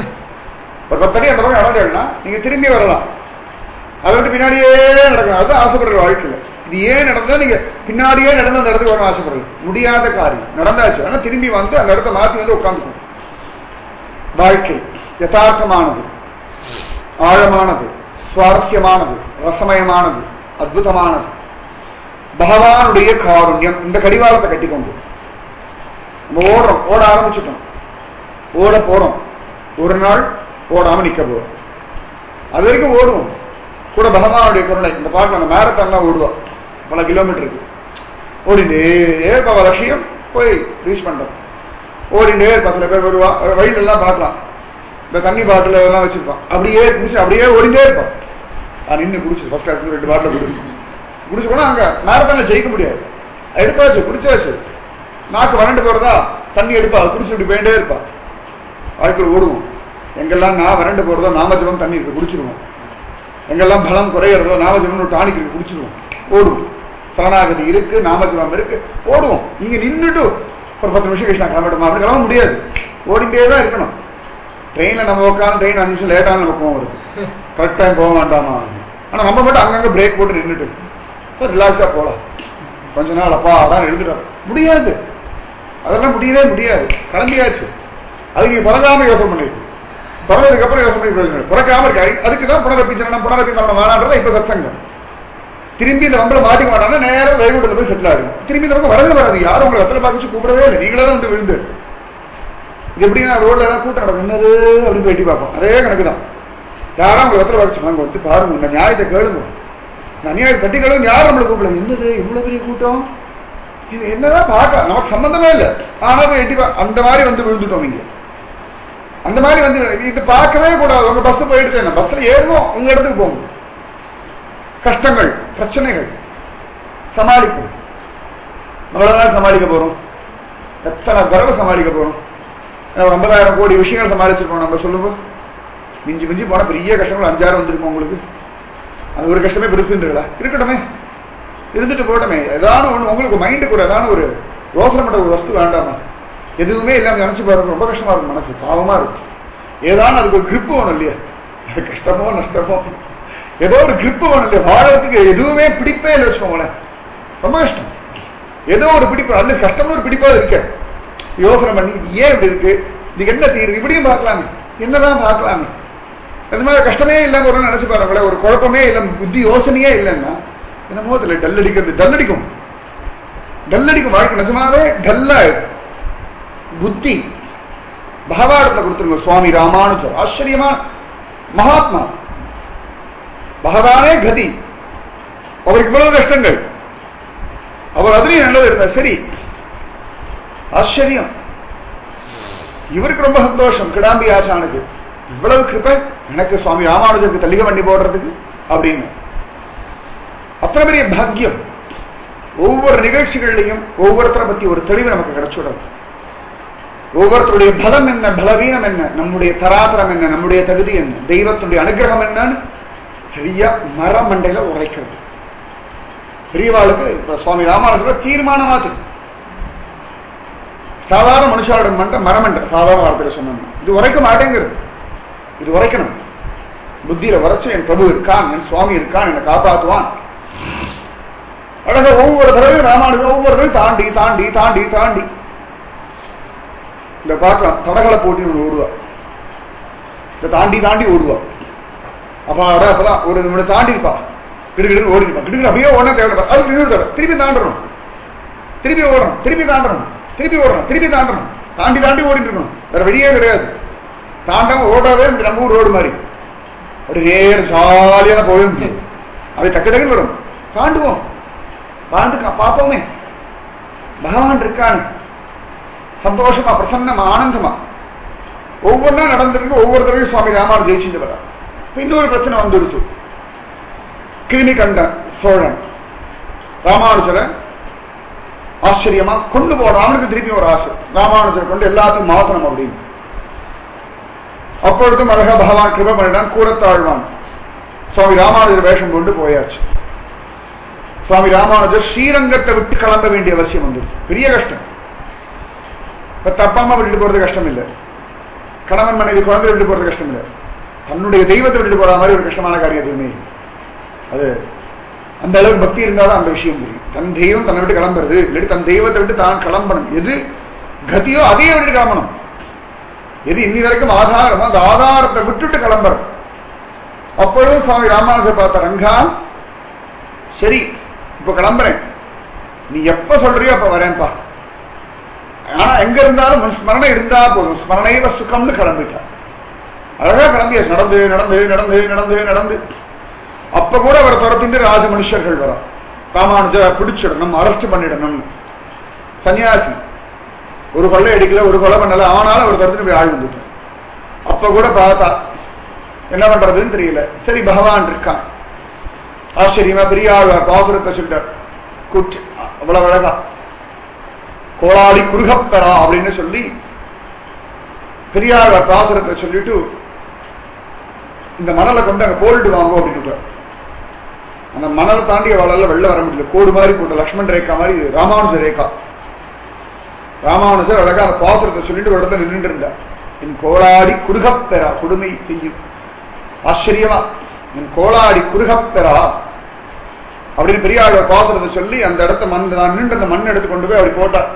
ஒரு பத்தடி அந்த பக்கம் நடந்தேன்னா நீங்க திரும்பி வரலாம் அதை விட்டு பின்னாடியே நடக்கணும் அதுதான் ஆசைப்படுற வாழ்க்கையில இது ஏன் நடந்தா நீங்க பின்னாடியே நடந்து அந்த இடத்துக்கு வரணும் ஆசைப்படுறது முடியாத காரியம் நடந்தாச்சு ஆனா திரும்பி வந்து அந்த இடத்த மாத்தி வந்து உட்காந்துக்கணும் வாழ்க்கை யதார்த்தமானது ஆழமானது சுவாரஸ்யமானது ரசமயமானது அற்புதமானது பகவானுடைய காருண்யம் இந்த கடிவாளத்தை கட்டிக்கொண்டு நம்ம ஓடுறோம் ஓட ஆரம்பிச்சிட்டோம் ஓட போறோம் ஒரு நாள் ஓடாம நிக்க போறோம் அது வரைக்கும் ஓடுவோம் கூட பகவானுடைய கருணை இந்த பாட்டில் அந்த மேரத்தான்லாம் ஓடுவோம் பல கிலோமீட்டருக்கு ஓடிண்டே இருப்பா அவ லட்சியம் போய் ரீச் பண்றோம் ஓடிண்டே இருப்பா சில பேர் வருவா வழியில எல்லாம் பார்க்கலாம் இந்த தண்ணி பாட்டில் எல்லாம் வச்சிருப்பான் அப்படியே குடிச்சு அப்படியே ஓடிண்டே இருப்பான் நான் நின்று குடிச்சு ஃபர்ஸ்ட் கிளாஸ் ரெண்டு பாட்டில் குடி குடிச்சு போனா அங்க மேரத்தான்ல ஜெயிக்க முடியாது எடுத்தாச்சு குடிச்சாச்சு நாக்கு வறண்டு போறதா தண்ணி எடுப்பா குடிச்சு இப்படி போயிட்டே இருப்பா வாழ்க்கையில் ஓடுவோம் எங்கெல்லாம் நான் வறண்டு போறதோ நாமஜபம் தண்ணி இருக்கு குடிச்சிருவோம் எங்கெல்லாம் பலம் குறையிறதோ நாமஜபம் ஒரு டானிக் இருக்கு குடிச்சிருவோம் ஓடுவோம் சரணாகதி இருக்கு நாமஜபம் இருக்கு ஓடுவோம் நீங்க நின்றுட்டு ஒரு பத்து நிமிஷம் கழிச்சு நான் கிளம்பிடுமா அப்படி கிளம்ப முடியாது ஓடிட்டே தான் இருக்கணும் ட்ரெயின்ல நம்ம உட்காந்து ட்ரெயின் அஞ்சு நிமிஷம் லேட்டான நம்ம போக வருது கரெக்ட் டைம் போக வேண்டாமா ஆனா நம்ம மட்டும் அங்கங்க பிரேக் போட்டு நின்றுட்டு ரிலாக்ஸா போலாம் கொஞ்ச நாள் அப்பா அதான் எழுதுட்டோம் முடியாது அதெல்லாம் முடியவே முடியாது கிளம்பியாச்சு அதுக்கு நீ பிறகாம யோசனை பண்ணிருக்கு பிறந்ததுக்கு அப்புறம் யோசனை பண்ணி பிரயோஜனம் இல்லை. பிறக்காம இருக்கு அதுக்கு தான் புனரப்பி ஜனனம் புனரப்பி மரணம் வேணான்றதா இப்ப சத்சங்கம் திரும்பி இந்த வம்பளை மாட்டிக்க மாட்டாங்கன்னா நேரம் வைகுண்டத்தில் போய் செட்டில் ஆகும் திரும்பி இந்த பக்கம் வரவே வராது யாரும் உங்களை வெத்தலை பார்க்க வச்சு கூப்பிடவே இல்லை நீங்களே தான் வந்து விழுந்து இது எப்படின்னா ரோட்ல எல்லாம் கூட்டம் நடக்கும் என்னது அப்படின்னு போய் எட்டி பார்ப்போம் அதே கணக்கு தான் யாரும் உங்களை வெத்தலை பார்க்க சொன்னாங்க வந்து பாருங்க இந்த நியாயத்தை கேளுங்க இந்த அநியாயம் தட்டி கேளுங்க யாரும் நம்மளை கூப்பிடல என்னது இவ்வளவு பெரிய கூட்டம் இது என்னதான் பார்க்க நமக்கு சம்பந்தமே இல்லை ஆனா போய் எட்டி பா- அந்த மாதிரி வந்து விழுந்துட்டோம் இங்க அந்த மாதிரி வந்து இது பார்க்கவே கூடாது உங்க பஸ் போயிடுது என்ன பஸ்ல ஏறணும் உங்க இடத்துக்கு போகும் கஷ்டங்கள் பிரச்சனைகள் சமாளிப்போம் எவ்வளவு நாள் சமாளிக்க போறோம் எத்தனை தடவை சமாளிக்க போறோம் ஏன்னா, ஒரு ஐம்பதாயிரம் கோடி விஷயங்கள் சமாளிச்சிருக்கோம் நம்ம சொல்லுங்க மிஞ்சி மிஞ்சி போனா பெரிய கஷ்டங்கள் அஞ்சாயிரம் வந்திருக்கும் உங்களுக்கு அது ஒரு கஷ்டமே பெருசுன்றீங்களா இருக்கட்டுமே இருந்துட்டு போட்டமே ஏதான ஒண்ணு உங்களுக்கு மைண்டுக்கு ஒரு ஏதான ஒரு யோசனைப்பட்ட ஒரு வஸ்து வேண்டாமா எதுவுமே இல்லாம நினைச்சு பாருங்க ரொம்ப கஷ்டமா இருக்கும் மனசு பாவமா இருக்கும் ஏதான அதுக்கு ஒரு grip வேணும் இல்லையா கஷ்டமோ நஷ்டமோ ஏதோ ஒரு grip வேணும் இல்லையா வாழறதுக்கு எதுவுமே பிடிப்பே இல்லை வச்சுக்கோங்களேன் ரொம்ப கஷ்டம் ஏதோ ஒரு பிடிப்பு அந்த கஷ்டமும் ஒரு பிடிப்பா இருக்கு யோசனை பண்ணி இது ஏன் இப்படி இருக்கு இதுக்கு என்ன தீர்வு இப்படியும் பார்க்கலாமே என்னதான் பார்க்கலாமே அது மாதிரி கஷ்டமே இல்லாம ஒரு நாள் நினைச்சு பாருங்களேன் ஒரு குழப்பமே இல்லை புத்தி யோசனையே இல்லைன்னா என்னமோ அதுல டல் அடிக்கிறது டல் அடிக்கும் டல் அடிக்கும் வாழ்க்கை நிஜமாவே டல்லா புத்தி பகவாடத்துல கொடுத்துருங்க சுவாமி ராமானுஜர் ஆச்சரியமான மகாத்மா பகவானே கதி அவருக்கு இவ்வளவு கஷ்டங்கள் அவர் அதுலயும் நல்லது இருந்தார் சரி ஆச்சரியம் இவருக்கு ரொம்ப சந்தோஷம் கிடாம்பி ஆச்சானுக்கு இவ்வளவு கிருப்பை எனக்கு சுவாமி ராமானுஜருக்கு தள்ளிக வண்டி போடுறதுக்கு அப்படின்னு அத்தனை பெரிய பாக்கியம் ஒவ்வொரு நிகழ்ச்சிகள்லையும் ஒவ்வொருத்தரை பத்தி ஒரு தெளிவு நமக்கு கிடைச்சுடும் ஒவ்வொருத்தருடைய பலம் என்ன பலவீனம் என்ன நம்முடைய தராதரம் என்ன நம்முடைய தகுதி என்ன தெய்வத்துடைய அனுகிரகம் என்னன்னு சரியா மரமண்டையில உரைக்கிறது பெரியவாளுக்கு இப்ப சுவாமி ராமானுஜர் தீர்மானமா தெரியும் சாதாரண மனுஷாவோட மண்டை மரமண்டை சாதாரண வார்த்தையில சொன்னோம்னா இது உரைக்க மாட்டேங்கிறது இது உரைக்கணும் புத்தியில உரைச்சு என் பிரபு இருக்கான் என் சுவாமி இருக்கான் என்னை காப்பாத்துவான் அழகா ஒவ்வொரு தடவையும் ராமானுஜர் ஒவ்வொரு தடவையும் தாண்டி தாண்டி தாண்டி தாண்டி இந்த பார்க்கலாம் தடகள போட்டி ஒன்று ஓடுவா இதை தாண்டி தாண்டி ஓடுவா அப்ப அட அப்பதான் ஒரு நிமிடம் தாண்டி இருப்பா கிடுகிடு ஓடி இருப்பா கிடுகிடு அப்படியே ஓடனே தேவை அதுக்கு இன்னொரு தடவை திருப்பி தாண்டணும் திருப்பி ஓடணும் திருப்பி தாண்டணும் திருப்பி ஓடணும் திருப்பி தாண்டணும் தாண்டி தாண்டி ஓடிட்டு இருக்கணும் வேற வழியே கிடையாது தாண்டாம ஓடாவே நம்ம ஊர் ரோடு மாதிரி அப்படி நேர ஜாலியான போகவே முடியாது அது டக்கு டக்குன்னு வரும் தாண்டுவோம் தாண்டு பார்ப்போமே பகவான் இருக்கான்னு சந்தோஷமா பிரசன்னமா ஆனந்தமா ஒவ்வொன்றா நடந்திருக்கு ஒவ்வொரு தடவையும் சுவாமி ராமானு ஜெயிச்சுட்டு வர இன்னொரு பிரச்சனை வந்துடுச்சு கிருமி கண்டன் சோழன் ராமானுஜரை ஆச்சரியமா கொண்டு போறான் அவனுக்கு திருப்பி ஒரு ஆசை ராமானுஜரை கொண்டு எல்லாத்தையும் மாத்தணும் அப்படின்னு அப்பொழுதும் அழகா பகவான் கிருப பண்ணிட்டான் கூறத்தாழ்வான் சுவாமி ராமானுஜர் வேஷம் கொண்டு போயாச்சு சுவாமி ராமானுஜர் ஸ்ரீரங்கத்தை விட்டு கிளம்ப வேண்டிய அவசியம் வந்தது பெரிய கஷ்டம் இப்ப தப்பாம விட்டுட்டு போறது கஷ்டம் இல்லை கணவன் மனைவி குழந்தை விட்டு போறது கஷ்டம் இல்லை தன்னுடைய தெய்வத்தை விட்டுட்டு போற மாதிரி ஒரு கஷ்டமான காரியம் எதுவுமே இல்லை. அது அந்த அளவுக்கு பக்தி இருந்தாலும் அந்த விஷயம் புரியும் தன் தெய்வம் தன்னை விட்டு கிளம்புறது இல்லாட்டி தன் தெய்வத்தை விட்டு தான் கிளம்பணும் எது கதியோ அதையே விட்டு கிளம்பணும் எது இன்னி வரைக்கும் ஆதாரமோ அந்த ஆதாரத்தை விட்டுட்டு கிளம்புறது அப்பொழுதும் சுவாமி ராமானுஜர் பார்த்த ரங்கா சரி இப்ப கிளம்புறேன் நீ எப்ப சொல்றியோ அப்ப வரேன்ப்பா ஆனா எங்க இருந்தாலும் உன் ஸ்மரணை இருந்தா போதும் ஸ்மரணையில சுகம்னு கிளம்பிட்டா அழகா கிளம்பியாச்சு நடந்து நடந்து நடந்து நடந்து நடந்து அப்ப கூட அவரை துரத்திட்டு ராஜ மனுஷர்கள் வரும் ராமானுஜ பிடிச்சிடணும் அரெஸ்ட் பண்ணிடணும் சன்னியாசி ஒரு கொள்ளை அடிக்கல ஒரு கொலை பண்ணல ஆனாலும் அவர் துரத்துட்டு போய் ஆள் வந்துட்டார் அப்ப கூட பார்த்தா என்ன பண்றதுன்னு தெரியல சரி பகவான் இருக்கான் ஆச்சரியமா பெரிய ஆழ்வார் பாசுரத்தை சொல்லிட்டார் கூட்டு அவ்வளவு அழகா கோளாடி குருகப்பரா அப்படின்னு சொல்லி பெரியாழ்வார் பாசுரத்தை சொல்லிட்டு இந்த மணலை கொண்டு அங்க போல்டு வாங்கும் அப்படின்னு அந்த மணலை தாண்டி அவளால வெளில வர முடியல கோடு மாதிரி போட்ட லக்ஷ்மண் ரேகா மாதிரி இது ராமானுஜ ரேகா ராமானுஜர் அழகா அந்த பாசுரத்தை சொல்லிட்டு ஒரு இடத்துல நின்றுட்டு இருந்தார் என் கோளாடி குருகப்பெறா கொடுமை செய்யும் ஆச்சரியமா என் கோளாடி குருகப்பெறா அப்படின்னு பெரியாழ்வார் பாசுரத்தை சொல்லி அந்த இடத்த மண் நான் நின்று அந்த மண் எடுத்து கொண்டு போய் அப்படி போட்டார்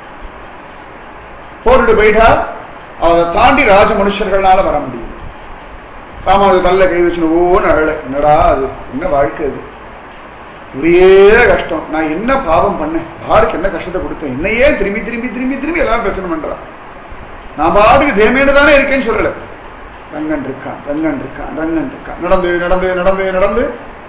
போட்டுட்டு போயிட்டா அதை தாண்டி ராஜ மனுஷர்களால வர முடியும் ராமாவது நல்ல கை வச்சு ஓன்னு அழல என்னடா அது என்ன வாழ்க்கை அது ஒரே கஷ்டம் நான் என்ன பாவம் பண்ணேன் பாருக்கு என்ன கஷ்டத்தை கொடுத்தேன் என்னையே திரும்பி திரும்பி திரும்பி திரும்பி எல்லாரும் பிரச்சனை பண்றான் நான் பாட்டுக்கு தேமேனு தானே இருக்கேன்னு சொல்லல ரங்கன் இருக்கான் ரங்கன் இருக்கான் ரங்கன் இருக்கான் நடந்து நடந்து நடந்து நடந்து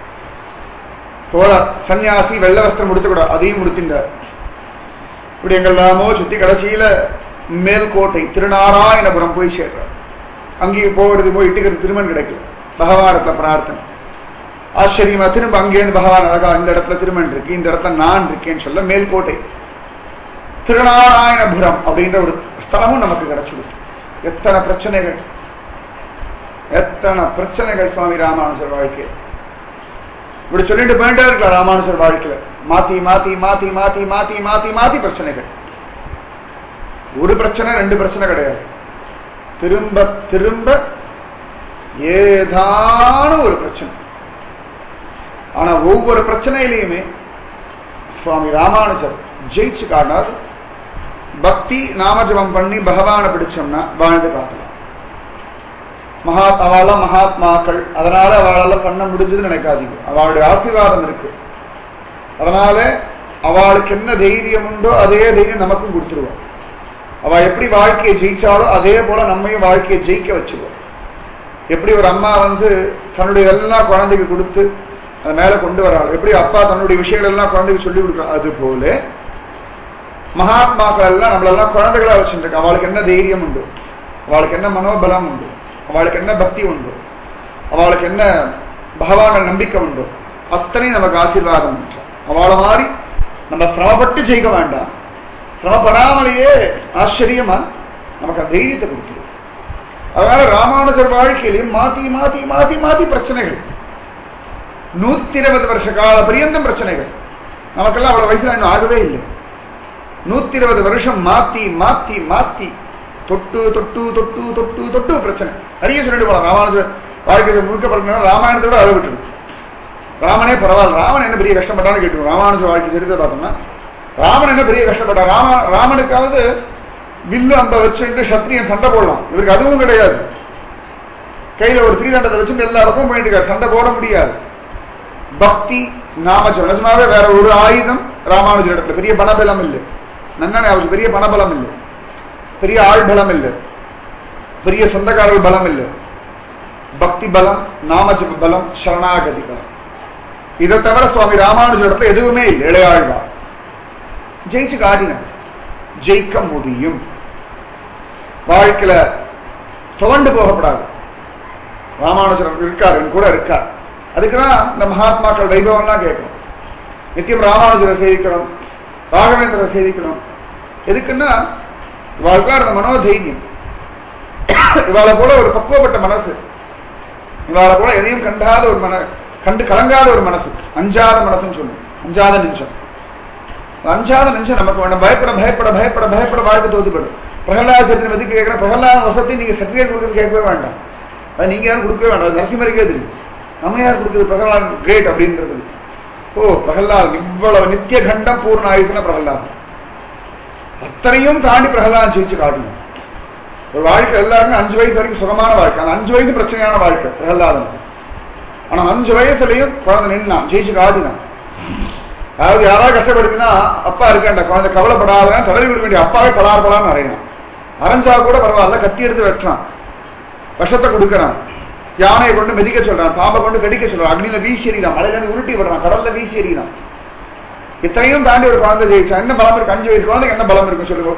போறார் சன்னியாசி வெள்ள வஸ்திரம் முடித்து கூட அதையும் முடித்தின்றார் இப்படி எங்கெல்லாமோ சுத்தி கடைசியில மேல்கோட்டை திருநாராயணபுரம் போய் சேர்றார் அங்கேயும் போகிறது போய் இட்டுக்கிறது திருமண் கிடைக்கல பகவானத்தை பிரார்த்தனை ஆச்சரியமா திரும்ப அங்கேருந்து பகவான் அழகா இந்த இடத்துல திருமண் இருக்கு இந்த இடத்துல நான் இருக்கேன்னு சொல்ல மேல்கோட்டை திருநாராயணபுரம் அப்படின்ற ஒரு ஸ்தலமும் நமக்கு கிடைச்சிடும் எத்தனை பிரச்சனைகள் எத்தனை பிரச்சனைகள் சுவாமி ராமானுஜர் வாழ்க்கை இப்படி சொல்லிட்டு போயிட்டே இருக்கலாம் ராமானுஜர் வாழ்க்கையில மாத்தி மாத்தி மாத்தி மாத்தி மாத்தி மாத்தி மாத்தி பிரச்சனைகள் ஒரு பிரச்சனை ரெண்டு பிரச்சனை கிடையாது திரும்ப திரும்ப ஏதான ஒரு பிரச்சனை ஆனா ஒவ்வொரு பிரச்சனையிலையுமே சுவாமி ராமானுஜர் ஜெயிச்சு காட்டினார் பக்தி நாமஜபம் பண்ணி பகவானை பிடிச்சோம்னா வாழ்ந்து காட்டலாம் மகா அவளாம் மகாத்மாக்கள் அதனால அவளால பண்ண முடிஞ்சதுன்னு நினைக்காதீங்க அவளுடைய ஆசீர்வாதம் இருக்கு அதனால அவளுக்கு என்ன தைரியம் உண்டோ அதே தைரியம் நமக்கும் கொடுத்துருவோம் அவ எப்படி வாழ்க்கையை ஜெயிச்சாலோ அதே போல நம்மையும் வாழ்க்கையை ஜெயிக்க வச்சுருவோம் எப்படி ஒரு அம்மா வந்து தன்னுடைய எல்லா குழந்தைக்கு கொடுத்து அது மேல கொண்டு வராள் எப்படி அப்பா தன்னுடைய விஷயங்கள் எல்லாம் குழந்தைக்கு சொல்லி கொடுக்குறான் அது போல மகாத்மாக்கள் எல்லாம் நம்மளெல்லாம் குழந்தைகளா வச்சுருக்கு அவளுக்கு என்ன தைரியம் உண்டு அவளுக்கு என்ன மனோபலம் உண்டு அவளுக்கு என்ன பக்தி உண்டு அவளுக்கு என்ன பகவான நம்பிக்கை உண்டு அத்தனை நமக்கு ஆசீர்வாதம் உண்டு அவளை மாதிரி நம்ம சிரமப்பட்டு ஜெயிக்க வேண்டாம் சிரமப்படாமலேயே ஆச்சரியமா நமக்கு அந்த தைரியத்தை கொடுத்துரும் அதனால ராமானுஜர் வாழ்க்கையிலையும் மாத்தி மாத்தி மாத்தி மாத்தி பிரச்சனைகள் நூத்தி இருபது வருஷ கால பரியந்தம் பிரச்சனைகள் நமக்கெல்லாம் அவ்வளவு வயசுல இன்னும் ஆகவே இல்லை நூத்தி இருபது வருஷம் மாத்தி மாத்தி மாத்தி தொட்டு தொட்டு தொட்டு தொட்டு தொட்டு பிரச்சனை நிறைய சொல்லிட்டு போலாம் ராமானுஜர் வாழ்க்கை முழுக்க பார்த்தீங்கன்னா ராமாயணத்தோட அழவிட்டு ராமனே பரவாயில்ல ராமன் என்ன பெரிய கஷ்டப்பட்டான்னு கேட்டு ராமானுஜர் வாழ்க்கை சரித்தை பார்த்தோம்னா ராமன் என்ன பெரிய கஷ்டப்பட்டார் ராம ராமனுக்காவது வில்லு அம்ப வச்சுட்டு சத்திரியன் சண்டை போடலாம் இவருக்கு அதுவும் கிடையாது கையில ஒரு திரிதண்டத்தை வச்சுட்டு எல்லா பக்கமும் போயிட்டு இருக்காரு சண்டை போட முடியாது பக்தி நாமஜம் நிஜமாவே வேற ஒரு ஆயுதம் ராமானுஜர் இடத்துல பெரிய பணபலம் இல்லை நன்னனே அவருக்கு பெரிய பணபலம் இல்லை பெரிய ஆள் பலம் இல்லை பெரிய சொந்தக்காரர்கள் பலம் இல்லை பக்தி பலம் நாமஜப பலம் சரணாகதி பலம் இதை தவிர சுவாமி ராமானுஜர் இடத்துல எதுவுமே இல்லை இளையாழ்வா ஜெயிச்சு காட்டினார் ஜெயிக்க முடியும் வாழ்க்கையில துவண்டு போகப்படாது ராமானுஜர் இருக்கார் என் கூட இருக்கார் அதுக்குதான் இந்த மகாத்மாக்கள் வைபவம்லாம் கேட்கணும் நித்தியம் ராமானுஜரை சேவிக்கணும் ராகவேந்திரரை சேவிக்கணும் எதுக்குன்னா இவாளுக்கா இருந்த மனோதைரியம் இவாளை போல ஒரு பக்குவப்பட்ட மனசு இவாளை போல எதையும் கண்டாத ஒரு மன கண்டு கலங்காத ஒரு மனசு அஞ்சாத மனசுன்னு சொல்லுவோம் அஞ்சாத நெஞ்சம் அஞ்சாத நெஞ்சம் நமக்கு வேணும் பயப்பட பயப்பட பயப்பட பயப்பட வாழ்க்கை தோத்துப்படும் பிரகலாத சத்திரம் எதுக்கு கேட்கிற பிரகலாத வசதி நீங்க சர்டிபிகேட் கொடுக்கறது கேட்கவே வேண்டாம் அது நீங்க யாரும் கொடுக்கவே வேண்டாம் அது நரசிம்மருக்கே தெரியும் நம்ம யார் கொடுக்குறது பிரகலாத் கிரேட் அப்படின்றது ஓ பிரகலாத் இவ்வளவு நித்திய கண்டம் பூர்ண ஆயுசுன பிரகலாத் அத்தனையும் தாண்டி பிரகலாத் ஜெயிச்சு காட்டணும் ஒரு வாழ்க்கை எல்லாருமே அஞ்சு வயசு வரைக்கும் சுகமான வாழ்க்கை அந்த அஞ்சு வயசு பிரச்சனையான வாழ்க்கை பிரகலாதன் ஆனா அஞ்சு வயசுலயும் குழந்தை நின்னான் ஜெயிச்சு காட்டினான் அதாவது யாராவது கஷ்டப்படுத்தினா அப்பா இருக்கேன்டா குழந்தை கவலைப்படாதான் தடவி விட வேண்டிய அப்பாவே பலார் பலான்னு அறையணும் அரைஞ்சா கூட பரவாயில்ல கத்தி எடுத்து வெட்டுறான் விஷத்தை கொடுக்கறான் யானையை கொண்டு மெதிக்க சொல்றான் பாம்பை கொண்டு கடிக்க சொல்றான் அக்னியில வீசி எறிகிறான் மலையில இருந்து உருட்டி விடுறான் கடல்ல வீசி எறிகிறான் இத்தனையும் தாண்டி ஒரு குழந்தை ஜெயிச்சா என்ன பலம் இருக்கு அஞ்சு வயசு குழந்தைக்கு என்ன பலம் இருக்கும் சொல்லுங்க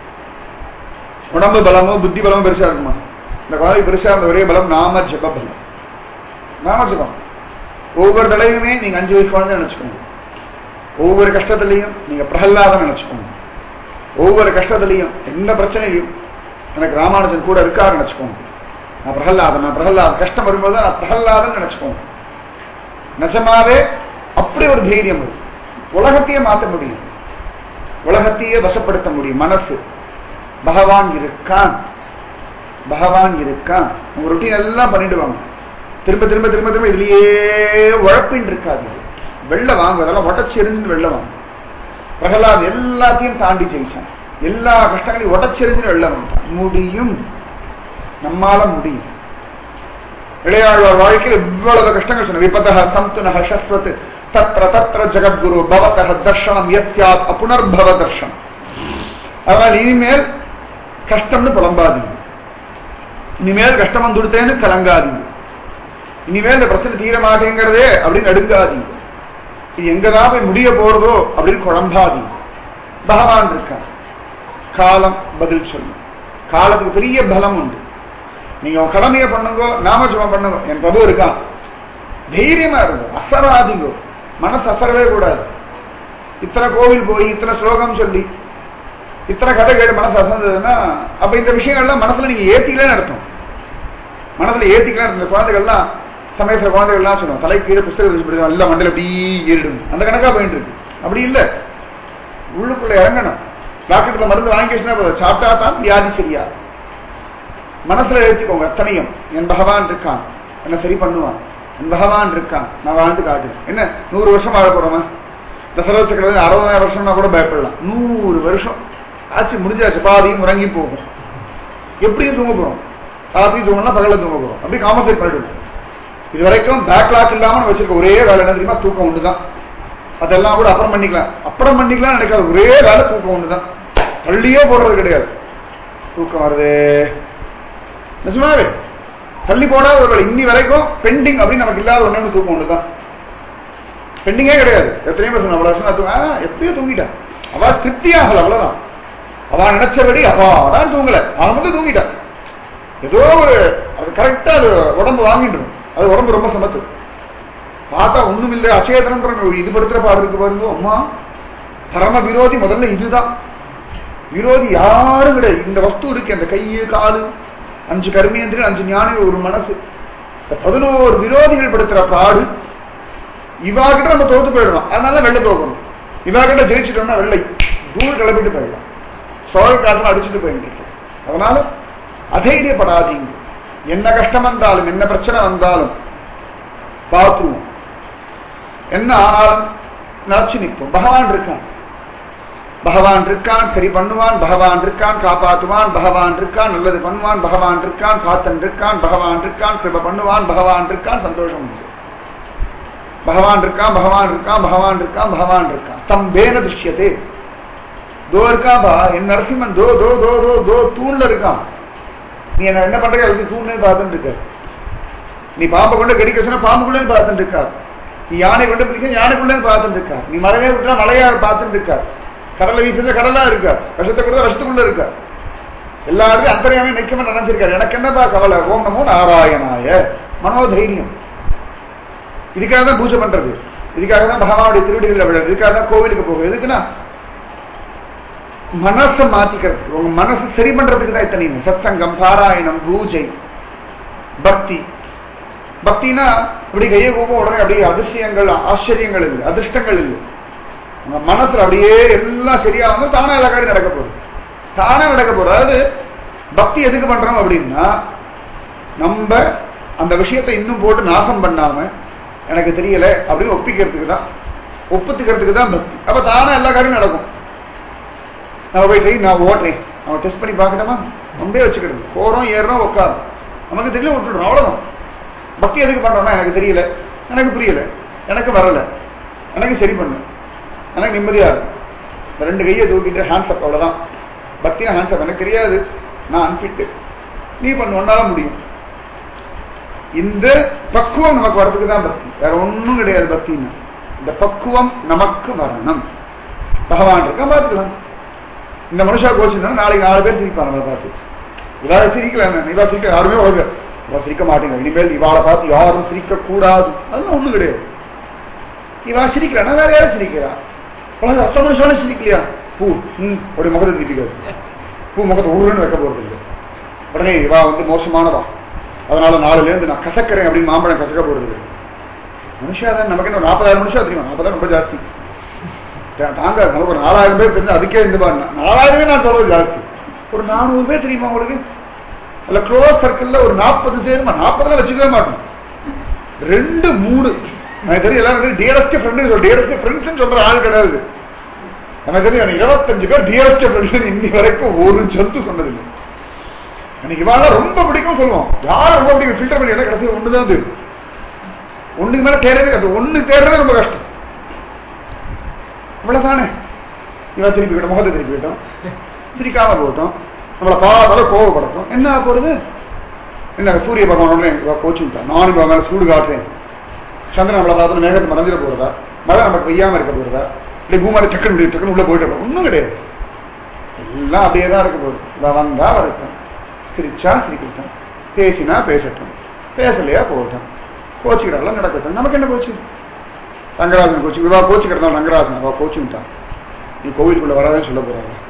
உடம்பு பலமோ புத்தி பலமும் பெருசா இருக்குமா இந்த குழந்தைக்கு பெருசா இருந்த ஒரே பலம் நாம ஜப பலம் நாம ஜபம் ஒவ்வொரு தடவையுமே நீங்க அஞ்சு வயசு குழந்தை நினைச்சுக்கோங்க ஒவ்வொரு கஷ்டத்திலையும் நீங்க பிரகல்லாதம் நினைச்சுக்கோங்க ஒவ்வொரு கஷ்டத்திலையும் எந்த பிரச்சனையும் எனக்கு ராமானுஜன் கூட இருக்காரு நினைச்சுக்கோங்க நான் பிரகல்லாதன் நான் பிரகல்லாதன் கஷ்டம் வரும்போது நான் பிரகல்லாதன் நினைச்சுக்கோங்க நிஜமாவே அப்படி ஒரு தைரியம் வரும் உலகத்தையே மாற்ற முடியும் உலகத்தையே வசப்படுத்த முடியும் மனசு பகவான் இருக்கான் பகவான் இருக்கான் உங்க ரொட்டீன் எல்லாம் பண்ணிடுவாங்க திரும்ப திரும்ப திரும்ப திரும்ப இதுலயே உழப்பின் இருக்காது வெள்ள வாங்க அதெல்லாம் உடச்சி எரிஞ்சுன்னு வெள்ள வாங்க பிரகலாத் எல்லாத்தையும் தாண்டி ஜெயிச்சான் எல்லா கஷ்டங்களையும் உடச்சி எரிஞ்சுன்னு வெள்ள வந்துட்டான் முடியும் நம்மால முடியும் இளையாழ்வார் வாழ்க்கையில் இவ்வளவு கஷ்டங்கள் சொன்ன விபத சந்துன சஸ்வத் தத்ர தத்ர ஜெகத்குரு பவத தர்ஷனம் எஸ்யாத் அப்புனர்பவ தர்ஷனம் அதனால் இனிமேல் கஷ்டம்னு புலம்பாதீங்க இனிமேல் கஷ்டம் வந்துடுத்தேன்னு கலங்காதீங்க இனிமேல் இந்த பிரச்சனை தீர மாட்டேங்கிறதே அப்படின்னு நடுங்காதீங்க இது எங்கதான் போய் முடிய போறதோ அப்படின்னு குழம்பாதீங்க பகவான் இருக்கான் காலம் பதில் சொல்லும் காலத்துக்கு பெரிய பலம் உண்டு நீங்க உன் கடமையை பண்ணுங்க நாமஜபம் பண்ணுங்க என் பிரபு இருக்கான் தைரியமா இருக்கும் அசராதிங்கோ மனசு அசரவே கூடாது இத்தனை கோவில் போய் இத்தனை ஸ்லோகம் சொல்லி இத்தனை கதை கேட்டு மனசு அசந்ததுன்னா அப்ப இந்த விஷயங்கள்லாம் மனசுல நீங்க ஏத்திக்கலன்னு அர்த்தம் மனசுல ஏத்திக்கலாம் இந்த குழந்தைகள்லாம் சமயத்துல குழந்தைகள்லாம் சொல்லுவோம் தலை கீழே புஸ்தகம் வச்சு படிக்கலாம் இல்ல மண்டல அப்படி ஏறிடும் அந்த கணக்கா போயிட்டு இருக்கு அப்படி இல்ல உள்ளுக்குள்ள இறங்கணும் டாக்டர்ல மருந்து வாங்கி வச்சுனா போதும் சாப்பிட்டா தான் வியாதி சரியா மனசுல எழுத்திக்கோங்க அத்தனையும் என் பகவான் இருக்கான் என்ன சரி பண்ணுவான் என் பகவான் இருக்கான் நான் வாழ்ந்து காட்டு என்ன நூறு வருஷம் வாழ போறோமா தசரத சக்கரவர்த்தி அறுபதாயிரம் வருஷம்னா கூட பயப்படலாம் நூறு வருஷம் ஆச்சு முடிஞ்சாச்சு பாதியும் உறங்கி போகும் எப்படியும் தூங்க போறோம் ராத்திரி தூங்கலாம் பகல தூங்க போறோம் அப்படி காம்பன்சேட் பண்ணிடுவோம் இது வரைக்கும் பேக்லாக் இல்லாம நம்ம வச்சிருக்க ஒரே வேலை என்ன தெரியுமா தூக்கம் ஒண்ணுதான் அதெல்லாம் கூட அப்புறம் பண்ணிக்கலாம் அப்புறம் பண்ணிக்கலாம் நினைக்காது ஒரே வேலை தூக்கம் ஒண்ணுதான் தள்ளியே போடுறது கிடையாது தூக்கம் வருது நிஜமாவே தள்ளி போனா ஒரு வேலை இன்னி வரைக்கும் பெண்டிங் அப்படின்னு நமக்கு இல்லாத ஒண்ணு தூக்கம் ஒண்ணுதான் பெண்டிங்கே கிடையாது எத்தனையோ பேர் சொன்ன அவ்வளவு வருஷம் நான் தூங்க ஆ, எப்பயோ தூங்கிட்டான் அவ திருப்தி ஆகல அவ்வளவுதான் அவ நினைச்சபடி அவ அதான் தூங்கல அவன் வந்து தூங்கிட்டான் ஏதோ ஒரு அது கரெக்டா அது உடம்பு வாங்கிடும் அது உடம்பு ரொம்ப சமத்து பார்த்தா ஒண்ணும் இல்லை அச்சேதனன்ற ஒரு இது படுத்துற பாடு இருக்கு பாருங்க அம்மா பரம விரோதி முதல்ல இதுதான் விரோதி யாரும் கிடையாது இந்த வஸ்து இருக்கு அந்த கையு காலு அஞ்சு கர்மேந்திரன் அஞ்சு ஞானி ஒரு மனசு இந்த பதினோரு விரோதிகள் படுத்துற பாடு இவா கிட்ட நம்ம தோத்து போயிடணும் அதனால வெள்ளை தோக்கணும் இவா கிட்ட ஜெயிச்சிட்டோம்னா வெள்ளை தூள் கிளப்பிட்டு போயிடலாம் சோழ காட்டில் அடிச்சுட்டு போயிட்டு இருக்கோம் அதனால அதைரியப்படாதீங்க என்ன கஷ்டம் வந்தாலும் என்ன பிரச்சனை வந்தாலும் பார்த்துருவோம் என்ன ஆனாலும் நினைச்சு நிற்போம் பகவான் இருக்கான் பகவான் இருக்கான் சரி பண்ணுவான் பகவான் இருக்கான் காப்பாற்றுவான் பகவான் இருக்கான் நல்லது பண்ணுவான் பகவான் இருக்கான் காத்தன் இருக்கான் பகவான் இருக்கான் கிருப பண்ணுவான் பகவான் இருக்கான் சந்தோஷம் உண்டு பகவான் இருக்கான் பகவான் இருக்கான் பகவான் இருக்கான் பகவான் இருக்கான் ஸ்தம்பேன திருஷ்யத்தே தோ இருக்காப்பா என் நரசிம்மன் தோ தோ தோ தோ தோ தூண்ல இருக்கான் நீ என்ன என்ன பண்ற அதுக்கு தூண்லே பார்த்துட்டு இருக்க நீ பாம்பை கொண்டு கடிக்க சொன்னா பாம்புக்குள்ளே பார்த்துட்டு இருக்கார் நீ யானை கொண்டு பிடிக்க யானைக்குள்ளே பார்த்துட்டு இருக்கார் நீ மலையை விட்டா மலையா பார்த்துட்டு இருக்கார் கடலை வீசுறது கடலா இருக்கார் விஷத்தை கொடுத்தா விஷத்துக்குள்ள இருக்கார் எல்லாருக்கும் அந்தரையாமே நிற்கமே நினைச்சிருக்காரு எனக்கு என்னப்பா கவலை ஓம் நமோ நாராயணாய மனோதைரியம் இதுக்காக தான் பூஜை பண்றது இதுக்காக தான் பகவானுடைய திருவடிகளில் விழுறது இதுக்காக தான் கோவிலுக்கு போகுது எதுக்குன்னா மனசை மாத்திக்கிறதுக்கு உங்க மனசு சரி பண்றதுக்கு தான் இத்தனை சத்சங்கம் பாராயணம் பூஜை பக்தி பக்தினா இப்படி கையை கூப்பம் உடனே அப்படியே அதிசயங்கள் ஆச்சரியங்கள் இல்லை அதிர்ஷ்டங்கள் இல்லை உங்க மனசுல அப்படியே எல்லாம் சரியா வந்து தானா எல்லா காரியம் நடக்க போகுது தானா நடக்க போகுது அதாவது பக்தி எதுக்கு பண்றோம் அப்படின்னா நம்ம அந்த விஷயத்தை இன்னும் போட்டு நாசம் பண்ணாம எனக்கு தெரியல அப்படின்னு ஒப்பிக்கிறதுக்கு தான் ஒப்புத்துக்கிறதுக்கு தான் பக்தி அப்ப தானா எல்லா காரியம் நடக்கும் நம்ம போய் ட்ரெயின் நான் ஓட்டுறேன் அவன் டெஸ்ட் பண்ணி பார்க்கணுமா ரொம்பவே வச்சுக்கிடுது போறோம் ஏறுறோம் உட்காரும் நமக்கு தெரியல விட்டுடுறோம் அவ்வளவுதான் பக்தி எதுக்கு பண்றோம்னா எனக்கு தெரியல எனக்கு புரியல எனக்கு வரல எனக்கு சரி பண்ணு எனக்கு நிம்மதியா இருக்கும் இந்த ரெண்டு கையை தூக்கிட்டு ஹேண்ட்ஸ் அப் அவ்வளவுதான் பக்தினா ஹேண்ட்ஸ் அப் எனக்கு தெரியாது நான் அன்ஃபிட்டு நீ பண்ணு ஒன்னால முடியும் இந்த பக்குவம் நமக்கு வரதுக்கு தான் பக்தி வேற ஒண்ணும் கிடையாது பக்தின்னா இந்த பக்குவம் நமக்கு வரணும் பகவான் இருக்கா பார்த்துக்கலாம் இந்த மனுஷா கோச்சுன்னா நாளைக்கு நாலு பேர் சிரிப்பான் நம்மளை பார்த்து இவாளை சிரிக்கல இவா சிரிக்க யாருமே உலக இவா சிரிக்க மாட்டேங்க இனிமேல் இவாளை பார்த்து யாரும் சிரிக்க கூடாது அதெல்லாம் ஒண்ணும் கிடையாது இவா சிரிக்கிறானா வேற யாரும் சிரிக்கிறா உலக அத்த மனுஷாலும் சிரிக்கலையா பூ ம் உடைய முகத்தை திருப்பிக்காது பூ முகத்தை உருன்னு வைக்க போறது இல்லை உடனே இவா வந்து மோசமானவா அதனால நாலுல இருந்து நான் கசக்கிறேன் அப்படின்னு மாம்பழம் கசக்க போறது இல்லை மனுஷா தான் நமக்கு என்ன நாற்பதாயிரம் மனுஷா தெரியுமா நாற்பதாயிரம் ரொம்ப ஜாஸ்தி தா- தாங்க நமக்கு ஒரு நாலாயிரம் பேர் தெரிஞ்சு அதுக்கே இந்த பாருங்க நாலாயிரமே நான் சொல்றது ஜாஸ்தி ஒரு நானூறு பேர் தெரியுமா உங்களுக்கு அல்ல க்ளோஸ் சர்க்கிள்ல ஒரு நாற்பது சேருமா நாற்பதுல வச்சுக்கவே மாட்டோம் ரெண்டு மூணு எனக்கு தெரியும் எல்லாரும் டியரஸ்ட் ஃப்ரெண்டு சொல் டியரஸ்ட் ஃப்ரெண்ட்ஸ் சொல்ற ஆள் கிடையாது எனக்கு தெரியும் எனக்கு இருபத்தஞ்சு பேர் டியரஸ்ட் ஃப்ரெண்ட்ஸ் இன்னி வரைக்கும் ஒரு ஜந்து சொன்னதில்லை எனக்கு இவாள ரொம்ப பிடிக்கும் சொல்லுவோம் யார் ரொம்ப பிடிக்கும் ஃபில்டர் பண்ணி எல்லாம் கடைசி ஒண்ணுதான் தெரியும் ஒண்ணுக்கு மேல தேர்றது அது ஒண்ணு தேர்றதே ரொம்ப கஷ்டம் இவ்வளவுதானே இவன் திருப்பி விட்டோம் முகத்தை திருப்பி விட்டோம் சிரிக்காம போட்டோம் நம்மளை பார்த்தாலும் கோவப்படட்டும் என்ன ஆக போறது என்ன சூரிய பகவான் உடனே இவ கோச்சு விட்டான் நானும் இவன் மேல சூடு காட்டுறேன் சந்திரன் நம்மளை பார்த்து மேகத்தை மறந்துட போறதா மழை நமக்கு பெய்யாம இருக்க போறதா இல்லை பூமாரி டக்குன்னு இப்படி டக்குன்னு உள்ள போயிட்டு இருக்கோம். ஒண்ணும் கிடையாது எல்லாம் அப்படியே தான் இருக்க போகுது இவன் வந்தா வரட்டும் சிரிச்சா சிரிக்கட்டும் பேசினா பேசட்டும் பேசலையா போகட்டும் கோச்சுக்கிறதெல்லாம் நடக்கட்டும் நமக்கு என்ன கோச்சு ரங்கராஜன் கோச்சு இவா கோச்சுக்கிறதா ரங்கராஜன் அவ கோச்சுட்டான் நீ கோவிலுக்குள்ள வராதேன்னு சொல்ல போறாங்க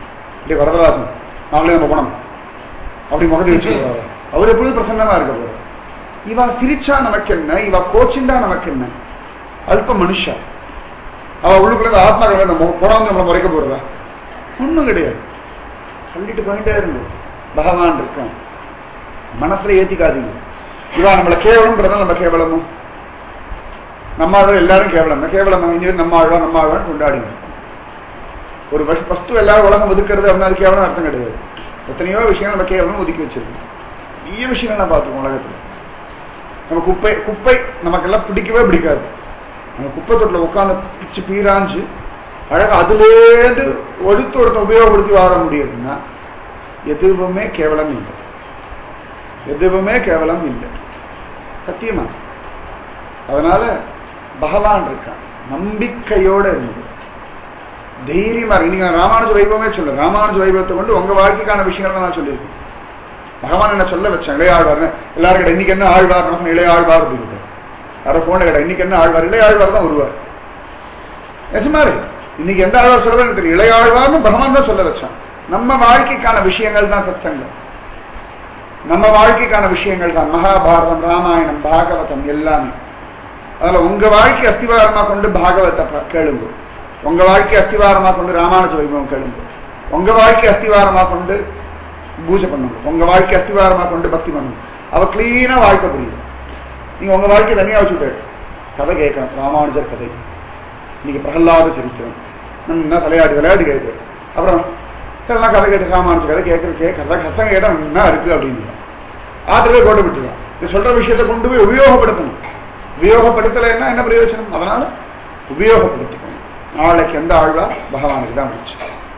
இப்படி வரதராஜன் நாங்களே நம்ம போனோம் அப்படி முகத்தை வச்சுக்கூடாது அவர் எப்பொழுதும் பிரசன்னமா இருக்க போறார் இவா சிரிச்சா நமக்கு என்ன இவா கோச்சிண்டா நமக்கு என்ன அல்ப மனுஷா அவ உள்ளுக்குள்ள ஆத்மா கிடையாது போனாங்க நம்மளை முறைக்க போறதா ஒண்ணும் கிடையாது சொல்லிட்டு போயிட்டே இருந்தோம் பகவான் இருக்கான் மனசுல ஏத்திக்காதீங்க இவா நம்மளை கேவலம்ன்றதா நம்ம கேவலமும் நம்ம ஆழ்வார் எல்லாரும் கேவலம் கேவலம் இங்க நம்ம ஆழ்வா நம்ம ஆழ்வான்னு கொண்டாடிங்க ஒரு வஸ்து எல்லாரும் உலகம் ஒதுக்கிறது அப்படின்னா அது கேவலம் அர்த்தம் கிடையாது எத்தனையோ விஷயம் நம்ம கேவலம் ஒதுக்கி வச்சிருக்கோம் நிறைய விஷயங்கள் நான் பார்த்துக்கோம் உலகத்துல நம்ம குப்பை குப்பை நமக்கெல்லாம் பிடிக்கவே பிடிக்காது அந்த குப்பை தொட்டில் உட்காந்து பிச்சு பீராஞ்சு அழகா அதுலேருந்து ஒடுத்து ஒருத்தன் உபயோகப்படுத்தி வாழ முடியுதுன்னா எதுவுமே கேவலம் இல்லை எதுவுமே கேவலம் இல்லை சத்தியமா அதனால பகவான் இருக்கான் நம்பிக்கையோட இருந்து தைரியமா இருக்கு நீங்க ராமானுஜ வைபவமே சொல்ல ராமானுஜ வைபவத்தை கொண்டு உங்க வாழ்க்கைக்கான விஷயங்கள் நான் சொல்லியிருக்கேன் பகவான் என்ன சொல்ல வச்சேன் இளையாழ்வார் எல்லாரும் கிட்ட இன்னைக்கு என்ன ஆழ்வார் நம்ம இளையாழ்வார் அப்படின்னு யாரோ போன கிட்ட இன்னைக்கு என்ன ஆழ்வார் இளையாழ்வார் தான் வருவார் நிஜமாரு இன்னைக்கு எந்த ஆழ்வார் சொல்றேன்னு தெரியும் இளையாழ்வார்னு பகவான் தான் சொல்ல வச்சான் நம்ம வாழ்க்கைக்கான விஷயங்கள் தான் சத்சங்கம் நம்ம வாழ்க்கைக்கான விஷயங்கள் தான் மகாபாரதம் ராமாயணம் பாகவதம் எல்லாமே அதுல உங்க வாழ்க்கை அஸ்திவாரமா கொண்டு பாகவத்தை கேளுங்க உங்க வாழ்க்கை அஸ்திவாரமா கொண்டு ராமானுஜ வைபவம் கேளுங்க உங்க வாழ்க்கை அஸ்திவாரமா கொண்டு பூஜை பண்ணுங்க உங்க வாழ்க்கை அஸ்திவாரமா கொண்டு பக்தி பண்ணுங்க அவ கிளீனா வாழ்க்கை புரியுது நீங்க உங்க வாழ்க்கை தனியா வச்சுட்டு கதை கேட்கணும் ராமானுஜர் கதை இன்னைக்கு பிரகலாத சரித்திரம் என்ன தலையாடி விளையாடி கேட்கணும் அப்புறம் எல்லாம் கதை கேட்டு ராமானுஜர் கதை கேட்கற கேட்கறதா கசங்க கேட்டா என்ன இருக்கு அப்படின்னு ஆத்திரவே கோட்டை விட்டுருக்கான் இது சொல்ற விஷயத்தை கொண்டு போய் உபயோகப்படுத்தணும் உபயோகப்படுத்தலைன்னா என்ன பிரயோஜனம் அதனால உபயோகப்படுத்திக்கணும் நாளைக்கு எந்த ஆழ்வா பகவானுக்கு தான் வச்சு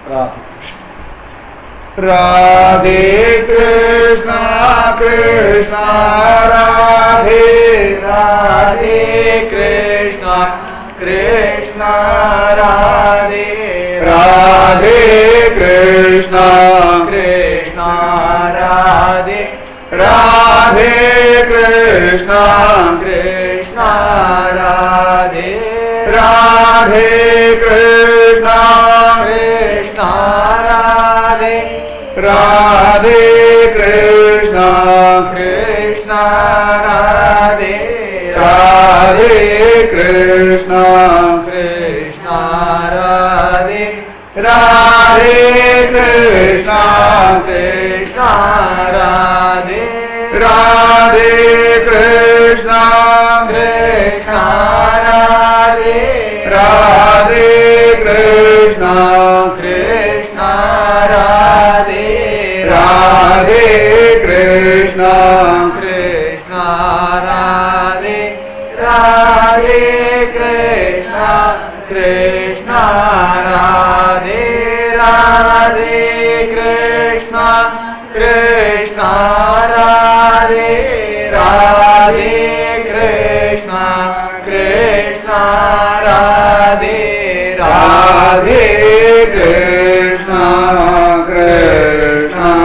ராதே கிருஷ்ணா ராதே கிருஷ்ணா ராதே राधे कृष्ण कृष्ण राधे ராதே கிருஷ்ணா कृष्ण राधे ராதே கிருஷ்ணா कृष्ण राधे ராதே கிருஷ்ணா कृष्ण राधे ராதே கிருஷ்ணா कृष्ण राधे ராதே கிருஷ்ணா कृष्ण राधे ராதே கிருஷ்ணா कृष्ण राधे ராதே கிருஷ்ணா कृष्ण राधे ராதே கிருஷ்ணா कृष्ण राधे ராதே கிருஷ்ணா कृष्ण राधे राधे कृष्ण कृष्ण राधे राधे कृष्ण कृष्ण राधे राधे कृष्ण कृष्ण राधे ராதே கிருஷ்ணா கிருஷ்ணா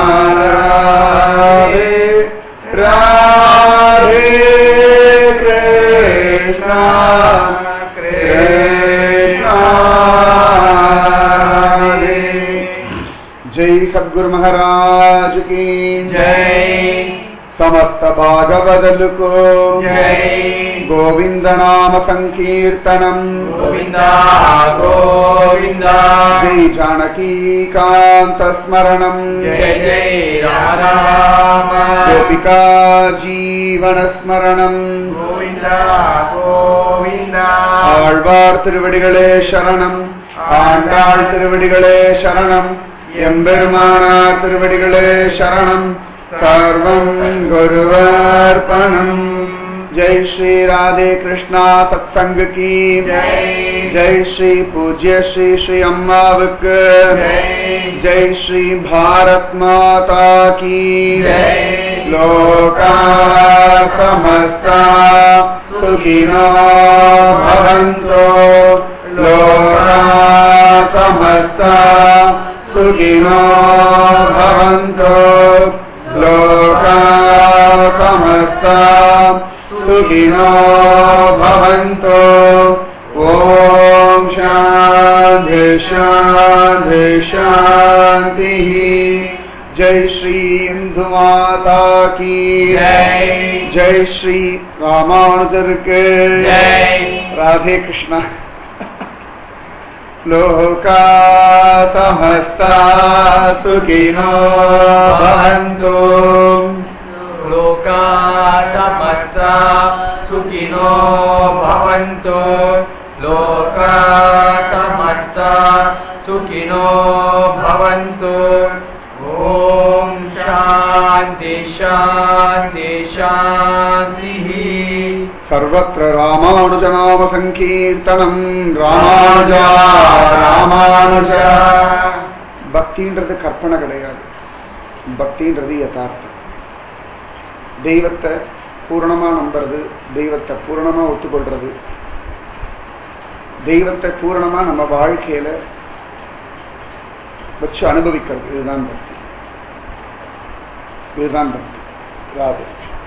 ராதே ராதே கிருஷ்ணா கிருஷ்ணா ராதே ஜெய் சத்குரு மகாராஜ் கி जय సమస్త భాగవదలుకు जय గోవింద నామ సంకీర్తనం गोविन्दा गोविन्दा జై జానకీకాంత స్మరణం जय जय राम గోపికా జీవన స్మరణం गोविन्दा गोविन्दा ஆழ்வார் திருவடிகளே சரணம் ஆண்டாள் திருவடிகளே சரணம் எம்பெருமானார் திருவடிகளே சரணம் சர்வம் குருவர்ப்பணம் ஜெய் ஸ்ரீ ராதே கிருஷ்ணா சத்சங்க கி जय ஜெய் ஸ்ரீ பூஜ்ய ஸ்ரீ ஸ்ரீ அம்மாவுக்கு जय ஜெய் ஸ்ரீ பாரத் மாதா கி जय लोका समस्ता सुखिनो भवन्तो लोका समस्ता सुखिनो भवन्तो लोका समस्ता सुखिनो भवन्तो ॐ शान्ति शान्ति शान्तिः जय श्री इंदु माता की जय। जय श्री रामानुजर के जय। राधे कृष्ण लोका समस्ता सुखिनो भवन्तु लोका समस्ता सुखिनो भवन्तु लोका समस्ता सुखिनो भवन्तु ॐ शान्ति शान्ति शान्तिः सर्वत्र रामानुजनाम सङ्कीर्तनम् ராமானுஜா ராமானுஜா பக்தின்றது கற்பனை கிடையாது பக்தின்றது யதார்த்தம் தெய்வத்தை பூரணமா நம்புறது தெய்வத்தை பூரணமா ஒத்துக்கொள்றது தெய்வத்தை பூரணமா நம்ம வாழ்க்கையில வச்சு அனுபவிக்கிறது இதுதான் பக்தி இதுதான் பக்தி ராதே